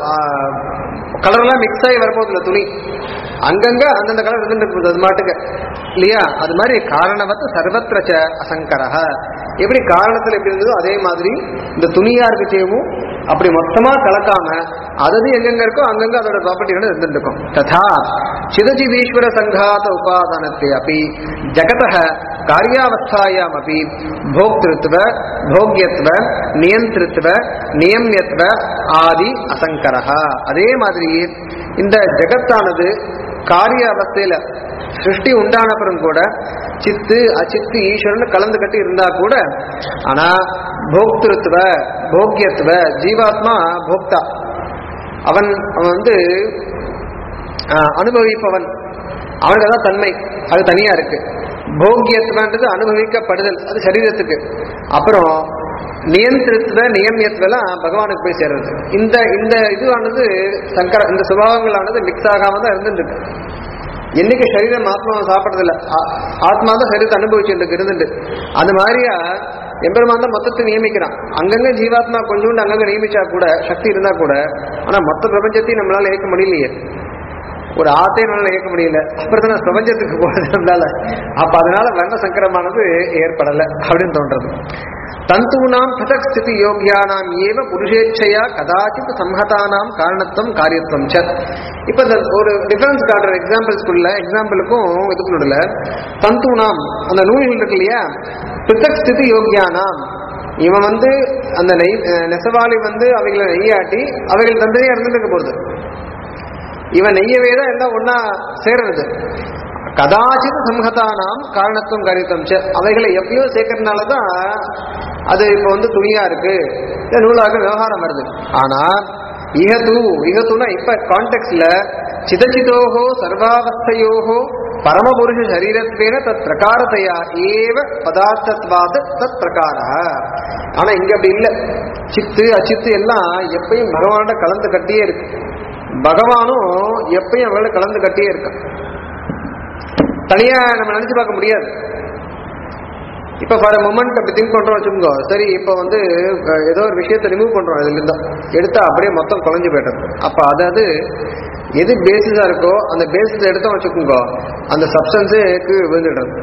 S1: கலர்லாம் மிக்ஸ் ஆகி வரப்போகுது இல்ல துணி அங்கங்க அந்தந்த கலர் இருந்துட்டு போகுது அது மாட்டுக்கு இல்லையா அது மாதிரி காரணவத்து சர்வத்திரச்ச அசங்கரஹ எப்படி காரணத்துல எப்படி இருந்ததோ அதே மாதிரி இந்த துணியா இருக்கச்சேவும் அப்படி மொத்தமா கலக்காம அதது எங்கெங்க இருக்கோ அங்கங்க அதோட ப்ராப்பர்ட்டிகள் இருந்துட்டு இருக்கும் ததா சிதஜிதீஸ்வர சங்காத உபாதானத்தை அப்படி ஜகத காரியாவஸ்தாயாம் அப்படி போக்திருத்துவ போக்யத்துவ நியந்திருத்துவ நியமியத்துவ ஆதி அசங்கரஹா அதே மாதிரி இந்த ஜெகத்தானது காரிய அவஸ்தையில சிருஷ்டி உண்டான பிறகு கூட சித்து அச்சித்து ஈஸ்வரன் கலந்து கட்டி இருந்தா கூட ஆனா போக்திருத்துவ போக்கியத்துவ ஜீவாத்மா போக்தா அவன் அவன் வந்து ஆஹ், அனுபவிப்பவன் அவனுக்கு அதான் தன்மை அது தனியா இருக்கு போக்கியத்துவன்றது அனுபவிக்கப்படுதல் அது சரீரத்துக்கு அப்புறம் நியந்திரத்துவ நியமியத்துவெல்லாம் பகவானுக்கு போய் சேர்றது இந்த இந்த இதுவானது சங்கர இந்த சுபாவங்களானது மிக்ஸ் ஆகாம தான் இருந்துட்டு இருக்கு. என்னைக்கு சரீரம் ஆத்மாவை சாப்பிட்றதில்ல ஆத்மா தான் சரீரத்தை அனுபவிச்சுட்டு இருந்துட்டு அது மாதிரியா எம்பெருமான் தான் மொத்தத்தை நியமிக்கிறான் அங்கங்க ஜீவாத்மா கொஞ்சோண்டு அங்கங்க நியமிச்சா கூட சக்தி இருந்தா கூட ஆனா மொத்த பிரபஞ்சத்தையும் நம்மளால இயக்க முடியலையே ஒரு ஆத்தையும் நம்மளால இயக்க முடியல அப்புறம் தான் பிரபஞ்சத்துக்கு போனதுனால அப்ப அதனால வர்ண சங்கரமானது ஏற்படல அப்படின்னு தோன்றது தந்தூனாம் பதக் ஸ்திதி யோகியானாம் ஏவ புருஷேட்சையா கதாச்சித் சம்ஹதானாம் காரணத்துவம் காரியத்துவம் ச இப்ப இந்த ஒரு டிஃபரன்ஸ் காட்டுற எக்ஸாம்பிள்ஸ்குள்ள எக்ஸாம்பிளுக்கும் இதுக்குள்ள தந்தூனாம் அந்த நூல்கள் இருக்கு இல்லையா பிதக் ஸ்திதி யோகியானாம் இவன் வந்து அந்த நெய் அஹ் நெசவாளி வந்து அவைகளை நெய்யாட்டி அவைகள் தந்தையா இருந்துட்டு போறது இவன் நெய்யவே தான் எல்லாம் ஒன்னா சேர்றது கதாச்சித் சம்ஹதானாம் காரணத்துவம் காரியத்துவம் ச அவைகளை எப்பயோ சேர்க்கறதுனால தான் அது இப்போ வந்து துணியா இருக்கு இல்ல நூலாக விவகாரம் வருது ஆனா இகது இகதுனா இப்ப கான்டெக்ட்ல சிதச்சிதோகோ சர்வாவஸ்தையோகோ பரமபுருஷ சரீரத்வேன தத் பிரகாரத்தையா ஏவ பதார்த்தத்வாத தத் பிரகார ஆனா இங்க அப்படி இல்ல சித்து அச்சித்து எல்லாம் எப்பயும் பகவானோட கலந்து கட்டியே இருக்கு பகவானும் எப்பயும் அவங்கள கலந்து கட்டியே இருக்கான் தனியா நம்ம நினைச்சு பார்க்க முடியாது இப்ப ஃபார் மூமெண்ட் அப்படி திங்க் பண்றோம் வச்சுக்கோங்க சரி இப்ப வந்து அஹ், ஏதோ ஒரு விஷயத்தை ரிமூவ் பண்றோம் இதுல இருந்தா எடுத்தா அப்படியே மொத்தம் குறைஞ்சு போயிட்டது அப்ப அதாவது எது பேசிஸா இருக்கோ அந்த பேசிஸ் எடுத்தோம் வச்சுக்கோங்க அந்த சப்ஸ்டன்ஸே விழுந்துடுறது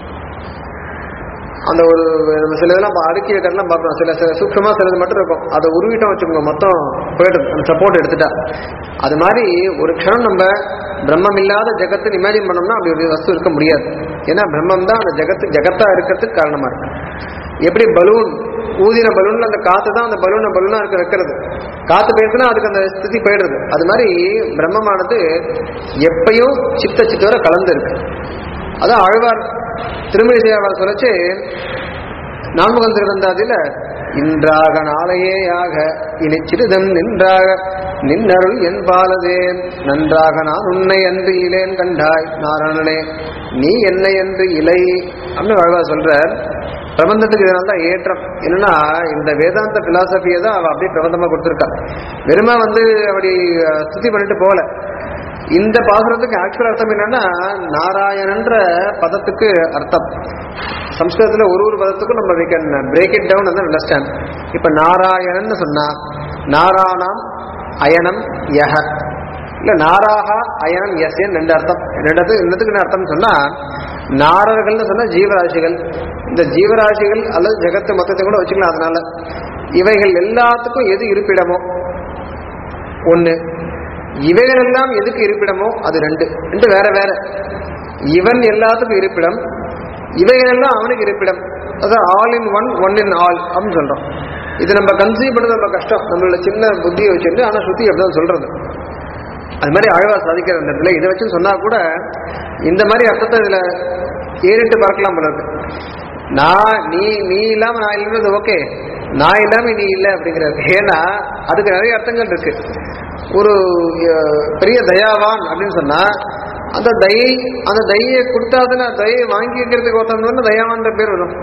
S1: அந்த ஒரு நம்ம சில இதெல்லாம் பா- அடுக்கி வைக்கிறதுலாம் பார்க்குறோம் சில சில சூக்ஷமா சிலது மட்டும் இருக்கும் அதை உருவிட்டோம் வச்சுக்கோங்க மொத்தம் போயிடுது அந்த சப்போர்ட் எடுத்துட்டா அது மாதிரி ஒரு க்ஷணம் நம்ம பிரம்மம் இல்லாத ஜெகத்துன்னு இமேஜின் பண்ணோம்னா அப்படி ஒரு வஸ்து இருக்க முடியாது ஏன்னா பிரம்மம் தான் அந்த ஜெகத்து ஜெகத்தா இருக்கிறதுக்கு காரணமா இருக்கு எப்படி பலூன் ஊதின பலூன்ல அந்த காத்து தான் அந்த பலூனை பலூனா இருக்க வைக்கிறது காத்து போயிடுச்சுன்னா அதுக்கு அந்த ஸ்திதி போயிடுறது அது மாதிரி பிரம்மமானது எப்பயும் சித்த சித்தோட கலந்து இருக்கு அதான் ஆழ்வார் திருமணி செய்வார் சொல்லச்சு நான்முகன் திருவந்தாதில இன்றாக நாளையேயாக இனி சிறிதம் நின்றாக நின்னருள் என் பாலதே நன்றாக நான் உன்னை அன்று இலேன் கண்டாய் நாராயணனே நீ என்னை என்று இலை அப்படின்னு வாழ்வா சொல்றார் பிரபந்தத்துக்கு இதனால தான் ஏற்றம் என்னன்னா இந்த வேதாந்த பிலாசபியை தான் அவ அப்படியே பிரபந்தமா கொடுத்துருக்கா வெறுமை வந்து அப்படி அஹ், ஸ்துதி பண்ணிட்டு போகல இந்த பாசுரத்துக்கு ஆக்சுவல் அர்த்தம் என்னன்னா நாராயணன்ற பதத்துக்கு அர்த்தம் சம்ஸ்கிருதத்துல ஒரு ஒரு பதத்துக்கும் நம்ம we can break it down and understand இப்ப நாராயணன் சொன்னா நாராணாம் அயனம் யஹ இல்ல நாராகா அயனம் எஸ்என் ரெண்டு அர்த்தம் ரெண்டு என்னத்துக்கு என்ன அர்த்தம் சொன்னா நாரர்கள்னு சொன்னா ஜீவராசிகள் இந்த ஜீவராசிகள் அல்லது ஜெகத்து மொத்தத்தை கூட வச்சுக்கலாம் அதனால இவைகள் எல்லாத்துக்கும் எது இருப்பிடமோ ஒண்ணு இவைகளெல்லாம் எதுக்கு இருப்பிடமோ அது ரெண்டு ரெண்டு வேற வேற இவன் எல்லாத்துக்கும் இருப்பிடம் இவைகளெல்லாம் அவனுக்கு இருப்பிடம் அதான் all in one one in all அப்படின்னு சொல்றோம் இது நம்ம கன்சீவ் பண்ணது ரொம்ப கஷ்டம் நம்மளோட சின்ன புத்தியை வச்சுட்டு ஆனா சுத்தி அப்படிதான் சொல்றது அது மாதிரி ஆழ்வார் சாதிக்கிற அந்த இடத்துல இதை வச்சு சொன்னா கூட இந்த மாதிரி அர்த்தத்தை இதுல ஏறிட்டு பார்க்கலாம் போல இருக்கு நான் நீ நீ இல்லாம நான் இல்லைன்றது ஓகே நான் இல்லாம நீ இல்லை அப்படிங்கிறது ஏன்னா அதுக்கு நிறைய அர்த்தங்கள் இருக்கு ஒரு அஹ், பெரிய தயாவான் அப்படின்னு சொன்னா அந்த தயை அந்த தயை கொடுத்தாதுன்னா தயை வாங்கி வைக்கிறதுக்கு ஒருத்தவங்க தயாவான்ற பேர் வரும்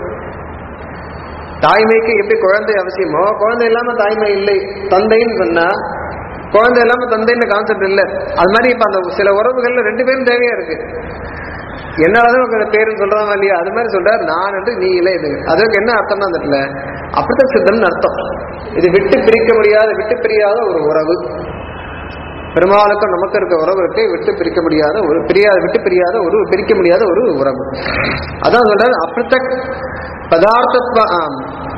S1: தாய்மைக்கு எப்படி குழந்தை அவசியமோ குழந்தை இல்லாம தாய்மை இல்லை தந்தைன்னு சொன்னா குழந்தை இல்லாம தந்தைன்னு கான்செப்ட் இல்லை அது மாதிரி இப்ப அந்த சில உறவுகள்ல ரெண்டு பேரும் தேவையா இருக்கு என்னாலதான் உங்க பேருன்னு சொல்றாங்க இல்லையா அது மாதிரி சொல்றாரு நான் என்று நீ இல்லை இது அதுக்கு என்ன அர்த்தம்னா அந்த இடத்துல அப்படித்தான் சித்தம்னு அர்த்தம் இது விட்டு பிரிக்க முடியாத விட்டு பிரியாத ஒரு உறவு பெருமாளுக்கும் நமக்கு இருக்க உறவு இருக்கு விட்டு பிரிக்க முடியாத ஒரு பிரியாத விட்டு பிரியாத ஒரு பிரிக்க முடியாத ஒரு உறவு அதான் சொல்றாரு அப்பிரத்தக் பதார்த்தத்வ ஆம்.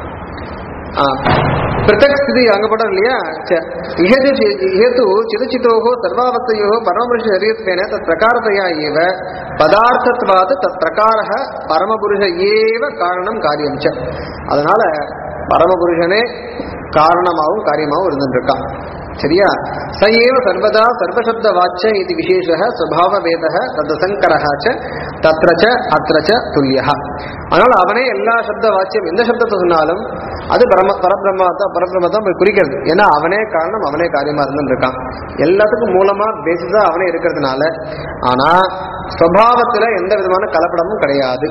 S1: ஆ, பிருத்தக் ஸ்திதி அங்க போட்டோம் இல்லையா ச- இஹது சி- இஹது சிதச்சிதோகோ சர்வாவஸ்தையோ பரமபுருஷ சரீரத்வேன தத் பிரகாரத்தையா ஏவ பதார்த்தத்வாத் தத் பிரகாரः பரமபுருஷ ஏவ காரணம் காரியம் ச அதனால பரமபுருஷனே காரணமாகவும் காரியமாகவும் இருந்துட்டு இருக்கான் சரியா ச ஏவ சர்வதா சர்வசப்த வாச்ச இது விசேஷ சுபாவ வேத ததசங்கர தத்ர ச அத்ர ச துல்லியா அதனால அவனே எல்லா சப்த வாச்சியம் எந்த சப்தத்தை சொன்னாலும் அது பரம பரபிரம்மா தான் பரபிரம்ம தான் போய் குறிக்கிறது ஏன்னா அவனே காரணம் அவனே காரியமா இருந்துட்டு இருக்கான் எல்லாத்துக்கும் மூலமா பேசிஸா அவனே இருக்கிறதுனால ஆனா சுவாவத்துல எந்த விதமான கலப்படமும் கிடையாது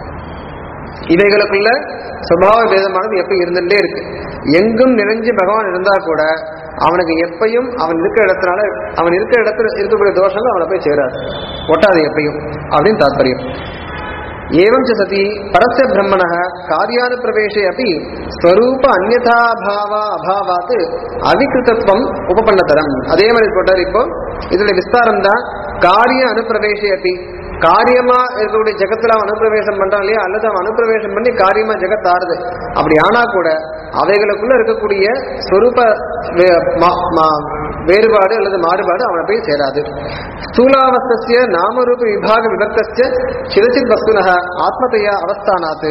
S1: இவைகளுக்குள்ள சுபாவ பேதமானது எப்ப இருந்துட்டே இருக்கு எங்கும் நிறைஞ்சு பகவான் இருந்தா கூட அவனுக்கு எப்பயும் அவன் இருக்கிற இடத்தினால அவன் இருக்கிற இடத்துல இருக்கக்கூடிய தோஷங்கள் அவனை போய் சேராது ஒட்டாது எப்பயும் அப்படின்னு தாத்பரியம் ஏவம் ச சதி பரஸ்ய பிரம்மண காரியானுப்பிரவேசே அப்படி ஸ்வரூப அந்நதாபாவா அபாவாத் அவிகிருத்தத்துவம் உபபன்னதரம் அதே மாதிரி போட்டார் இப்போ இதோட விஸ்தாரம் தான் காரிய அனுப்பிரவேசே அப்படி காரியமா இருக்கக்கூடிய ஜெகத்துல அவன் அனுப்பிரவேசம் பண்றான் இல்லையா அல்லது அவன் அனுப்பிரவேசம் பண்ணி காரியமா ஜெகத் ஆறுது அப்படி ஆனா கூட அவைகளுக்குள்ள இருக்கக்கூடிய ஸ்வரூப வே- மா- மா- வேறுபாடு அல்லது மாறுபாடு அவனை போய் சேராது ஸ்தூலாவஸ்திய நாமரூப விபாக விபக்திய சிதச்சித் வஸ்துனக ஆத்மதையா அவஸ்தானாத்து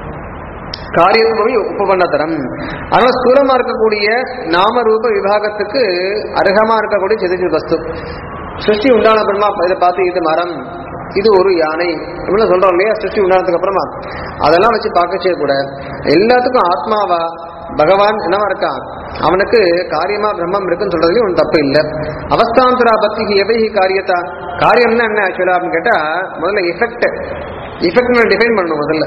S1: காரியத்துவம் உபபன்னதரம் அதனால ஸ்தூலமா இருக்கக்கூடிய நாமரூப விபாகத்துக்கு அருகமா இருக்கக்கூடிய சிதச்சித் வஸ்து சிருஷ்டி உண்டான அப்புறமா இதை பார்த்து இது மரம் இது ஒரு யானை இப்படிலாம் சொல்றோம் இல்லையா சிருஷ்டி உண்டானதுக்கு அப்புறமா அதெல்லாம் வச்சு பார்க்கச்சே கூட எல்லாத்துக்கும் ஆத்மாவா பகவான் என்னவா இருக்கான் அவனுக்கு காரியமா பிரம்மம் இருக்குன்னு சொல்றதுலயும் ஒன்றும் தப்பு இல்லை அவஸ்தாந்தரா பக்தி எவை காரியத்தா காரியம்னா என்ன ஆக்சுவலா அப்படின்னு கேட்டா முதல்ல எஃபெக்ட் எஃபெக்ட் டிஃபைன் பண்ணணும் முதல்ல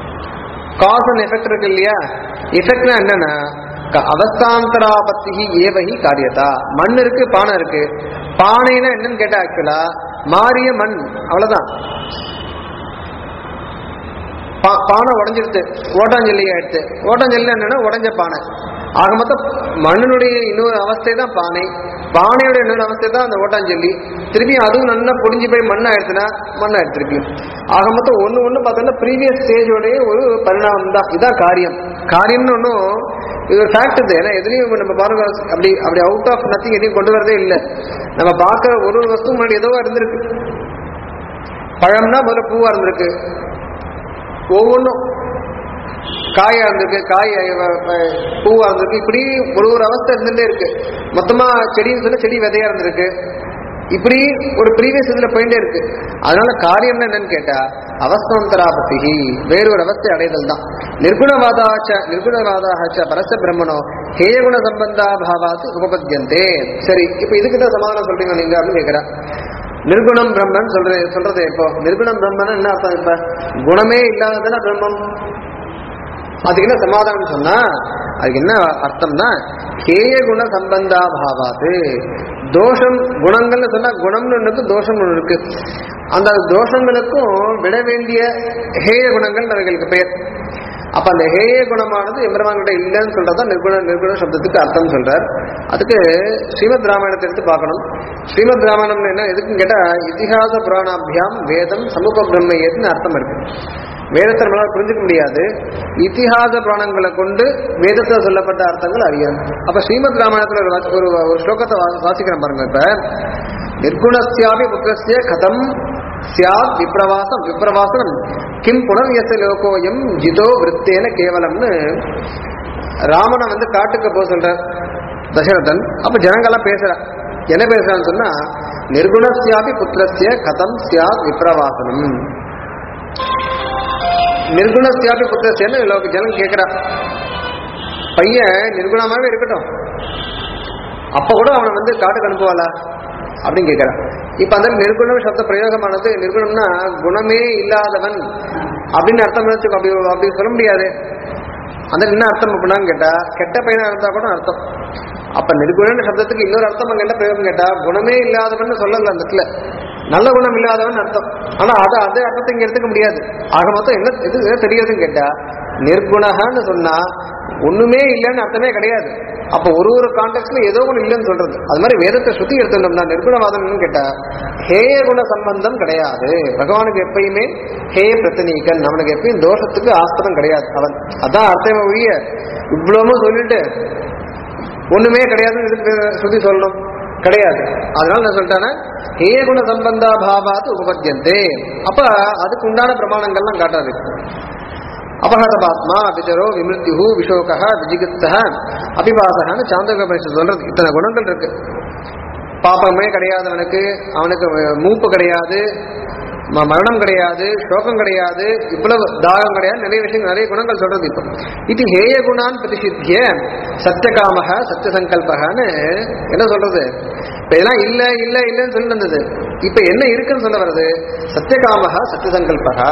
S1: காஸ் அண்ட் எஃபெக்ட் இருக்கு இல்லையா எஃபெக்ட்னா என்னன்னா க- அவஸ்தாந்தராபத்தி ஏவகி காரியத்தா மண் இருக்கு பானை இருக்கு பானைனா என்னன்னு கேட்டா ஆக்சுவலா மாறிய மண் அவ்வளவுதான் பா- பானை உடஞ்சிருச்சு ஓட்டாஞ்சல்லி ஆயிடுச்சு ஓட்டாஞ்சல்லி என்னன்னா உடஞ்ச பானை ஆக மொத்தம் மண்ணினுடைய இன்னொரு அவஸ்தை தான் பானை பானையோட இன்னொரு அவஸ்தை தான் அந்த ஓட்டாஞ்சல்லி திருப்பியும் அதுவும் நல்லா பொடிஞ்சு போய் மண் ஆயிடுச்சுன்னா மண் ஆயிடுச்சு திருப்பியும் ஆக மொத்தம் ஒன்று ஒன்று பார்த்தோம்னா ப்ரீவியஸ் ஸ்டேஜோடைய ஒரு பரிணாமம் தான் இதான் காரியம் காரியம்னு ஒன்றும் இது ஒரு ஃபேக்ட் இது ஏன்னா எதுலையும் நம்ம பாருங்க அப்படி அப்படி அவுட் ஆஃப் நத்திங் எதையும் கொண்டு வரதே இல்லை நம்ம பார்க்குற ஒரு ஒரு வஸ்து முன்னாடி ஏதோ இருந்திருக்கு பழம்னா முதல்ல பூவா இருந்திருக்கு ஒவ்வொன்றும் காயா இருந்திருக்கு காய் அஹ், அஹ், பூவா இருந்திருக்கு இப்படி ஒரு ஒரு அவஸ்தை இருந்துட்டே இருக்கு மொத்தமா செடின்னு சொன்னா செடி விதையா இருந்திருக்கு இப்படி ஒரு ப்ரீவியஸ் இதுல போயிட்டே இருக்கு அதனால காரியம் என்னன்னு கேட்டா அவஸ்தந்தராபத்தி வேறொரு அவஸ்தை அடைதல் தான் நிர்குணவாதாச்ச நிர்குணவாதாச்ச பரச பிரம்மனோ ஹேயகுண சம்பந்தா பாவாத்து உபபத்தியந்தே சரி இப்ப இதுக்கு தான் சமாதானம் சொல்றீங்க நீங்க அப்படின்னு கேக்குறா நிர்குணம் பிரம்மன் சொல்றது சொல்றது இப்போ நிர்குணம் பிரம்மன் என்ன அர்த்தம் இப்ப குணமே இல்லாததுன்னா பிரம்மம் அதுக்கு என்ன சமாதானம் சொன்னா அதுக்கு என்ன அர்த்தம்னா கேய குண சம்பந்தா பாவாது தோஷம் குணங்கள்னு சொன்னா குணம்னு ஒன்று இருக்கு தோஷம் ஒன்று இருக்கு அந்த தோஷங்களுக்கும் விட வேண்டிய ஹேய குணங்கள் அவைகளுக்கு பெயர் அப்ப அந்த ஹேய குணமானது எம்பெருமான்கிட்ட இல்லைன்னு சொல்றதா நிர்குண நிர்குண சப்தத்துக்கு அர்த்தம் சொல்றார் அதுக்கு ஸ்ரீமத் ராமாயணத்தை எடுத்து பார்க்கணும் ஸ்ரீமத் ராமாயணம் என்ன எதுக்குன்னு கேட்டா இதிகாச புராணாபியாம் வேதம் சமூக பிரம்ம ஏதுன்னு அர்த்தம் இருக்கு வேதத்தை நம்மளால புரிஞ்சுக்க முடியாது இத்திஹாச புராணங்களை கொண்டு வேதத்தில் சொல்லப்பட்ட அர்த்தங்கள் அறியணும் அப்ப ஸ்ரீமத் ராமாயணத்துல ஒரு வாசி- ஒரு ஒரு ஸ்லோகத்தை வா- வாசிக்கிறேன் பாருங்க இப்ப நிர்குணஸ்யாபி புத்திரஸ்ய கதம் சியாத் விப்ரவாசம் விப்ரவாசனம் கிம் புனர் எஸ் லோகோயம் ஜிதோ விருத்தேன கேவலம்னு ராமனை வந்து காட்டுக்கு போக சொல்றார் தசரதன் அப்ப ஜனங்கள்லாம் பேசுறா என்ன பேசுறான்னு சொன்னா நிர்குணஸ்யாபி புத்திரஸ்ய கதம் சியாத் விப்ரவாசனம் நிர்குணஸ்யாபி புத்திரஸ்யன்னு லோக ஜனம் கேட்கிறா பையன் நிர்குணமாவே இருக்கட்டும் அப்ப கூட அவனை வந்து காட்டுக்கு அனுப்புவாளா அப்படின்னு கேட்கிறான் இப்ப அந்த நிர்குணம் சப்த பிரயோகமானது நிர்குணம்னா குணமே இல்லாதவன் அப்படின்னு அர்த்தம் வச்சுக்கோ அப்படி அப்படி சொல்ல முடியாது அந்த என்ன அர்த்தம் அப்படின்னான்னு கேட்டா கெட்ட பையனா இருந்தா கூட அர்த்தம் அப்ப நிர்குணன் சப்தத்துக்கு இன்னொரு அர்த்தம் அங்க என்ன பிரயோகம் கேட்டா குணமே இல்லாதவன் சொல்லல அந்த இடத்துல நல்ல குணம் இல்லாதவன் அர்த்தம் ஆனா அது அதே அர்த்தத்தை இங்க எடுத்துக்க முடியாது ஆக மொத்தம் என்ன இது என்ன தெரியுதுன்னு கேட்டா நிர்குணகன்னு சொன்னா ஒண்ணுமே இல்லைன்னு அர்த்தமே கிடையாது அப்ப ஒரு ஒரு கான்டெக்ட்ல ஏதோ ஒண்ணு இல்லைன்னு சொல்றது அது மாதிரி வேதத்தை சுத்தி எடுத்துட்டோம்னா நிர்குணவாதம்னு கேட்டா ஹேய குண சம்பந்தம் கிடையாது பகவானுக்கு எப்பயுமே ஹேய பிரத்தனீகன் அவனுக்கு எப்பயும் தோஷத்துக்கு ஆஸ்பதம் கிடையாது அவன் அதான் அர்த்தம் ஒழிய இவ்வளவும் சொல்லிட்டு ஒண்ணுமே கிடையாதுன்னு இதுக்கு சுத்தி சொல்லணும் கிடையாது அதனால நான் சொல்லிட்டேன்னா ஹேய குண சம்பந்தா பாவாத்து உபபத்தியந்தே அப்ப அதுக்கு உண்டான பிரமாணங்கள்லாம் காட்டாது அபகதபாத்மா விஜரோ விமிருத்யு விஷோகா விஜிகித்தக அபிபாசகன்னு சாந்தோபனிஷத்து சொல்றது இத்தனை குணங்கள் இருக்கு பாப்பமே கிடையாதவனுக்கு அவனுக்கு மூப்பு கிடையாது ம- மரணம் கிடையாது சோகம் கிடையாது இவ்வளவு தாகம் கிடையாது நிறைய விஷயங்கள் நிறைய குணங்கள் சொல்றது இப்போ இது ஹேய குணான் பிரதிஷித்திய சத்தியகாமக சத்திய சங்கல்பகன்னு என்ன சொல்றது இப்ப இதெல்லாம் இல்ல இல்ல இல்லன்னு சொல்லி இருந்தது இப்ப என்ன இருக்குன்னு சொல்ல வருது சத்தியகாமக சத்திய சங்கல்பக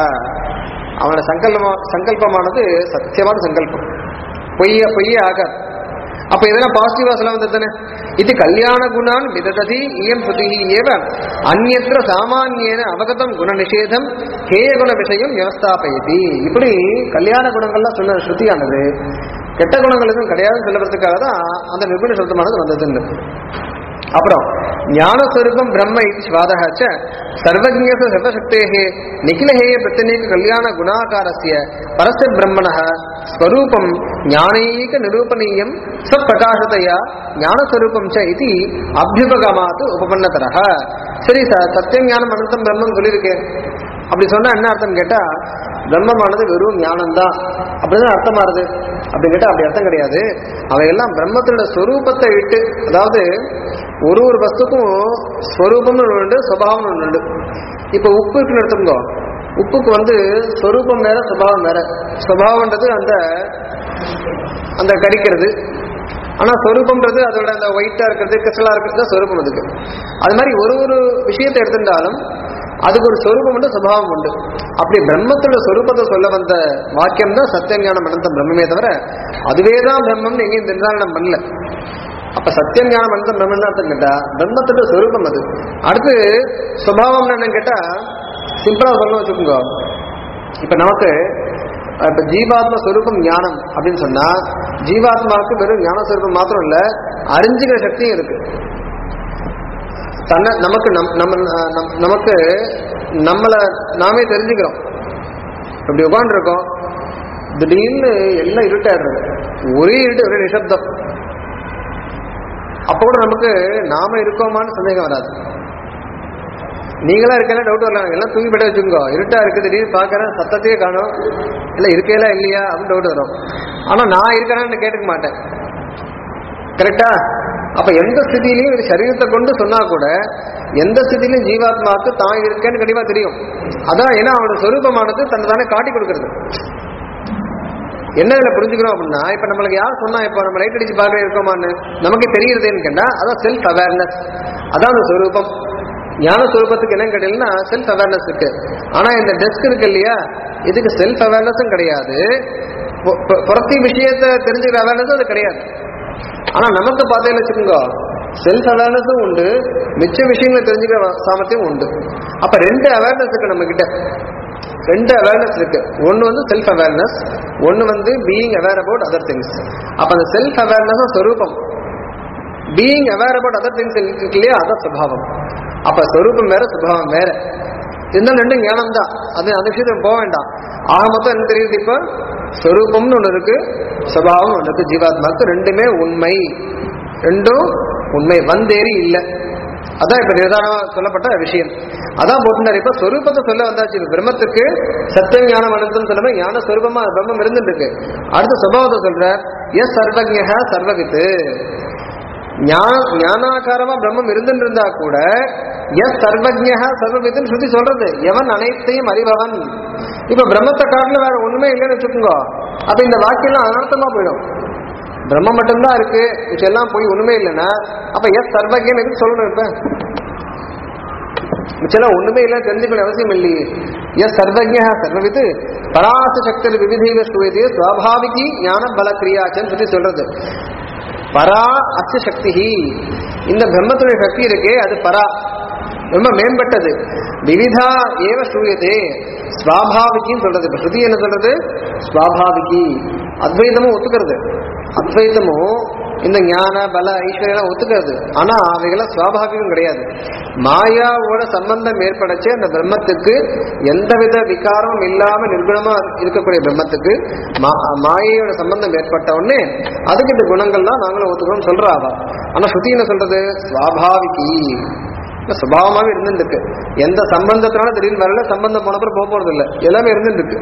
S1: அவன சங்கல்பமா சங்கல்பமானது சத்தியமான சங்கல்பம் பொய்ய பொய்யே ஆகாது அப்ப இதெல்லாம் பாசிட்டிவா சொல்ல வந்தது தானே இது கல்யாண குணான் விதததி இயம் சுதிஹி ஏவ அந்நத்திர சாமானியன அவகதம் குண நிஷேதம் ஹேய குண விஷயம் வியவஸ்தாபயதி இப்படி கல்யாண குணங்கள்லாம் சொன்ன ஸ்ருதியானது கெட்ட குணங்கள் எதுவும் கிடையாதுன்னு சொல்லறதுக்காக தான் அந்த நிர்குண சப்தமானது வந்ததுன்னு அப்புறம் ஞானஸ்வரூபம் பிரம்ம இது ஸ்வாதக சர்வஜ்ஞச சர்வசக்தேः நிகிலஹேய பிரத்தனேக கல்யாண குணாகாரஸ்ய பரஸ்ய பிரம்மணः ஸ்வரூபம் ஞானைக நிரூபணீயம் சப்பிரகாசதையா ஞானஸ்வரூபம் ச இது அபியுபகமாத்து உபபன்னதரः சரி சார் சத்தியம் ஞானம் அனந்தம் பிரம்மம் சொல்லியிருக்கேன் அப்படி சொன்னா என்ன அர்த்தம் கேட்டா பிரம்மமானது வெறும் ஞானம் தான் அப்படிதான் அர்த்தமா இருது அப்படின்னு கேட்டா அப்படி அர்த்தம் கிடையாது அவையெல்லாம் பிரம்மத்தோட ஸ்வரூபத்தை விட்டு அதாவது ஒரு ஒரு வஸ்துக்கும் ஸ்வரூபம்னு ஒன்று உண்டு சுபாவம்னு ஒன்று உண்டு இப்போ உப்பு இருக்குன்னு எடுத்துக்கோ உப்புக்கு வந்து ஸ்வரூபம் வேற சுபாவம் வேற சுபாவம்ன்றது அந்த அந்த கரிக்கிறது ஆனா ஸ்வரூபம்ன்றது அதோட அந்த ஒயிட்டா இருக்கிறது கிறிஸ்டலா இருக்கிறது தான் ஸ்வரூபம் அதுக்கு அது மாதிரி ஒரு ஒரு விஷயத்தை எடுத்திருந்தாலும் அதுக்கு ஒரு ஸ்வரூபம் உண்டு சுபாவம் உண்டு அப்படி பிரம்மத்தோட ஸ்வரூபத்தை சொல்ல வந்த வாக்கியம் தான் சத்தியஞானம் அனந்தம் பிரம்மமே தவிர அதுவே தான் பிரம்மம்னு எங்கேயும் நிர்தாரணம் பண்ணல அப்ப சத்தியம் ஞானம் அனந்தம் பிரம்மம் அர்த்தம் கேட்டா பிரம்மத்தோட ஸ்வரூபம் அது அடுத்து சுபாவம் என்னன்னு கேட்டா சிம்பிளா சொல்லணும் வச்சுக்கோங்க இப்ப நமக்கு அஹ், இப்ப ஜீவாத்ம ஸ்வரூபம் ஞானம் அப்படின்னு சொன்னா ஜீவாத்மாவுக்கு வெறும் ஞான ஸ்வரூபம் மாத்திரம் இல்ல அறிஞ்சுக்கிற சக்தியும் இருக்கு தன்னை நமக்கு நம் நம்ம அஹ், நம்- நமக்கு நம்மளை நாமே தெரிஞ்சுக்கிறோம் இப்படி உட்காந்துருக்கோம் திடீர்னு எல்லாம் இருட்டாடுறது ஒரே இருட்டு ஒரே நிசப்தம் அப்போ கூட நமக்கு நாம இருக்கோமான்னு சந்தேகம் வராது நீங்களா இருக்கேன்னா டவுட் வரல எனக்கு எல்லாம் தூங்கி போயிட்டு வச்சுக்கோ இருட்டா இருக்கு திடீர்னு பாக்குறேன் சத்தத்தையே காணும் இல்ல இருக்கையெல்லாம் இல்லையா அப்படின்னு டவுட் வரும் ஆனா நான் இருக்கிறேன்னு கேட்டுக்க மாட்டேன் கரெக்டா அப்ப எந்த ஸ்திதியிலையும் இது சரீரத்தை கொண்டு சொன்னா கூட எந்த ஸ்திதியிலும் ஜீவாத்மாவுக்கு தான் இருக்கேன்னு கண்டிப்பா தெரியும் அதான் ஏன்னா அவனோட சொரூபமானது தன்னை தானே காட்டி கொடுக்கறது என்ன இதுல புரிஞ்சுக்கிறோம் அப்படின்னா இப்ப நம்மளுக்கு யார் சொன்னா இப்ப நம்ம லைட் அடிச்சு பார்க்க இருக்கோமான்னு நமக்கு தெரியுறதுன்னு கேட்டா அதான் செல்ஃப் அவேர்னஸ் அதான் அந்த சொரூபம் ஞான சொரூபத்துக்கு என்னன்னு கேட்டீங்கன்னா செல்ஃப் அவேர்னஸ் இருக்கு ஆனா இந்த டெஸ்க் இருக்கு இல்லையா இதுக்கு செல்ஃப் அவேர்னஸும் கிடையாது பொ- பொ- புறத்தி விஷயத்தை தெரிஞ்சுக்கிற அவேர்னஸும் அது கிடையாது ஆனா நமக்கு பார்த்தீங்கன்னு வச்சுக்கோங்க செல்ஃப் அவேர்னஸும் உண்டு மிச்ச விஷயங்களை தெரிஞ்சுக்கிற வ- சாமர்த்தியம் உண்டு அப்ப ரெண்டு அவேர்னஸ் இருக்கு நம்ம கிட்ட ரெண்டு அவேர்னஸ் இருக்கு ஒன்னு வந்து செல்ஃப் அவேர்னஸ் ஒன்னு வந்து being aware about other things அப்ப அந்த செல்ஃப் அவேர்னஸ் சொரூபம் being aware about other things இருக்கு இல்லையா அதான் சுபாவம் அப்ப சொரூபம் வேற சுபாவம் வேற இருந்தாலும் ரெண்டும் ஞானம் தான் அது அந்த விஷயத்துக்கு போக வேண்டாம் ஆக மொத்தம் என்ன தெரியுது இப்போ சொரூபம்னு ஒன்று இருக்கு சுபாவம் ஒன்று இருக்கு ஜீவாத்மாவுக்கு ரெண்டுமே உண்மை ரெண்டும் உண்மை வந்தேறி இல்லை அதான் இப்ப நிதானமா சொல்லப்பட்ட விஷயம் அதான் போட்டுனார் இப்ப சொரூபத்தை சொல்ல வந்தாச்சு இப்ப பிரம்மத்துக்கு சத்தியம் ஞானம் அனந்தம் சொல்லுமே ஞான சொரூபமா பிரம்மம் இருந்துட்டு இருக்கு அடுத்த சுபாவத்தை சொல்ற எஸ் சர்வஜக சர்வவித்து ஞான ஞானாகாரமா பிரம்மம் இருந்துட்டு இருந்தா கூட எஸ் சர்வஜக சர்வவித்துன்னு ஸ்ருதி சொல்றது எவன் அனைத்தையும் அறிபவன் இப்ப பிரம்மத்தை காட்டில வேற ஒண்ணுமே இல்லைன்னு வச்சுக்கோங்க அப்ப இந்த வாக்கியம் அனர்த்தமா போயிடும் பிரம்மம் மட்டும்தான் இருக்கு மிச்செல்லாம் போய் ஒண்ணுமே இல்லைன்னா அப்ப எஸ் சர்வஜன் எதுக்கு சொல்லணும் இப்ப மிச்செல்லாம் ஒண்ணுமே இல்லை தெரிஞ்சுக்கணும் அவசியம் இல்லையே எஸ் சர்வஜ சர்வவித்து பராச சக்தி விவிதீவ ஸ்ரூயதே சுவாபாவிகி ஞான பல கிரியாச்சன்னு சொல்லி சொல்றது பரா அச்ச சக்தி இந்த பிரம்மத்துடைய சக்தி இருக்கே அது பரா ரொம்ப மேம்பட்டது விவிதா ஏவ ஸ்ரூயதே ஸ்வாபாவிகின்னு சொல்றது இப்ப ஸ்ருதி என்ன சொல்றது ஸ்வாபாவிகி அத்வைதமும் ஒத்துக்கிறது அத்வைதமும் இந்த ஞான பல ஐஸ்வர்யம் ஒத்துக்கிறது ஆனா அவைகளாம் சுவாபாவிகம் கிடையாது மாயாவோட சம்பந்தம் ஏற்படச்சு அந்த பிரம்மத்துக்கு எந்தவித விகாரமும் இல்லாம நிர்குணமா இருக்கக்கூடிய பிரம்மத்துக்கு மா- மாயையோட சம்பந்தம் ஏற்பட்ட உடனே அதுக்கு இந்த குணங்கள்லாம் நாங்களும் ஒத்துக்கிறோம் சொல்றா அவ ஆனா ஸ்ருதி என்ன சொல்றது சுவாபாவிகி சுபாவமாவே இருந்துட்டு இருக்கு எந்த சம்பந்தத்தினால திடீர்னு வரல சம்பந்தம் போனப்பறம் போக போறது இல்ல எல்லாமே இருந்துட்டு இருக்கு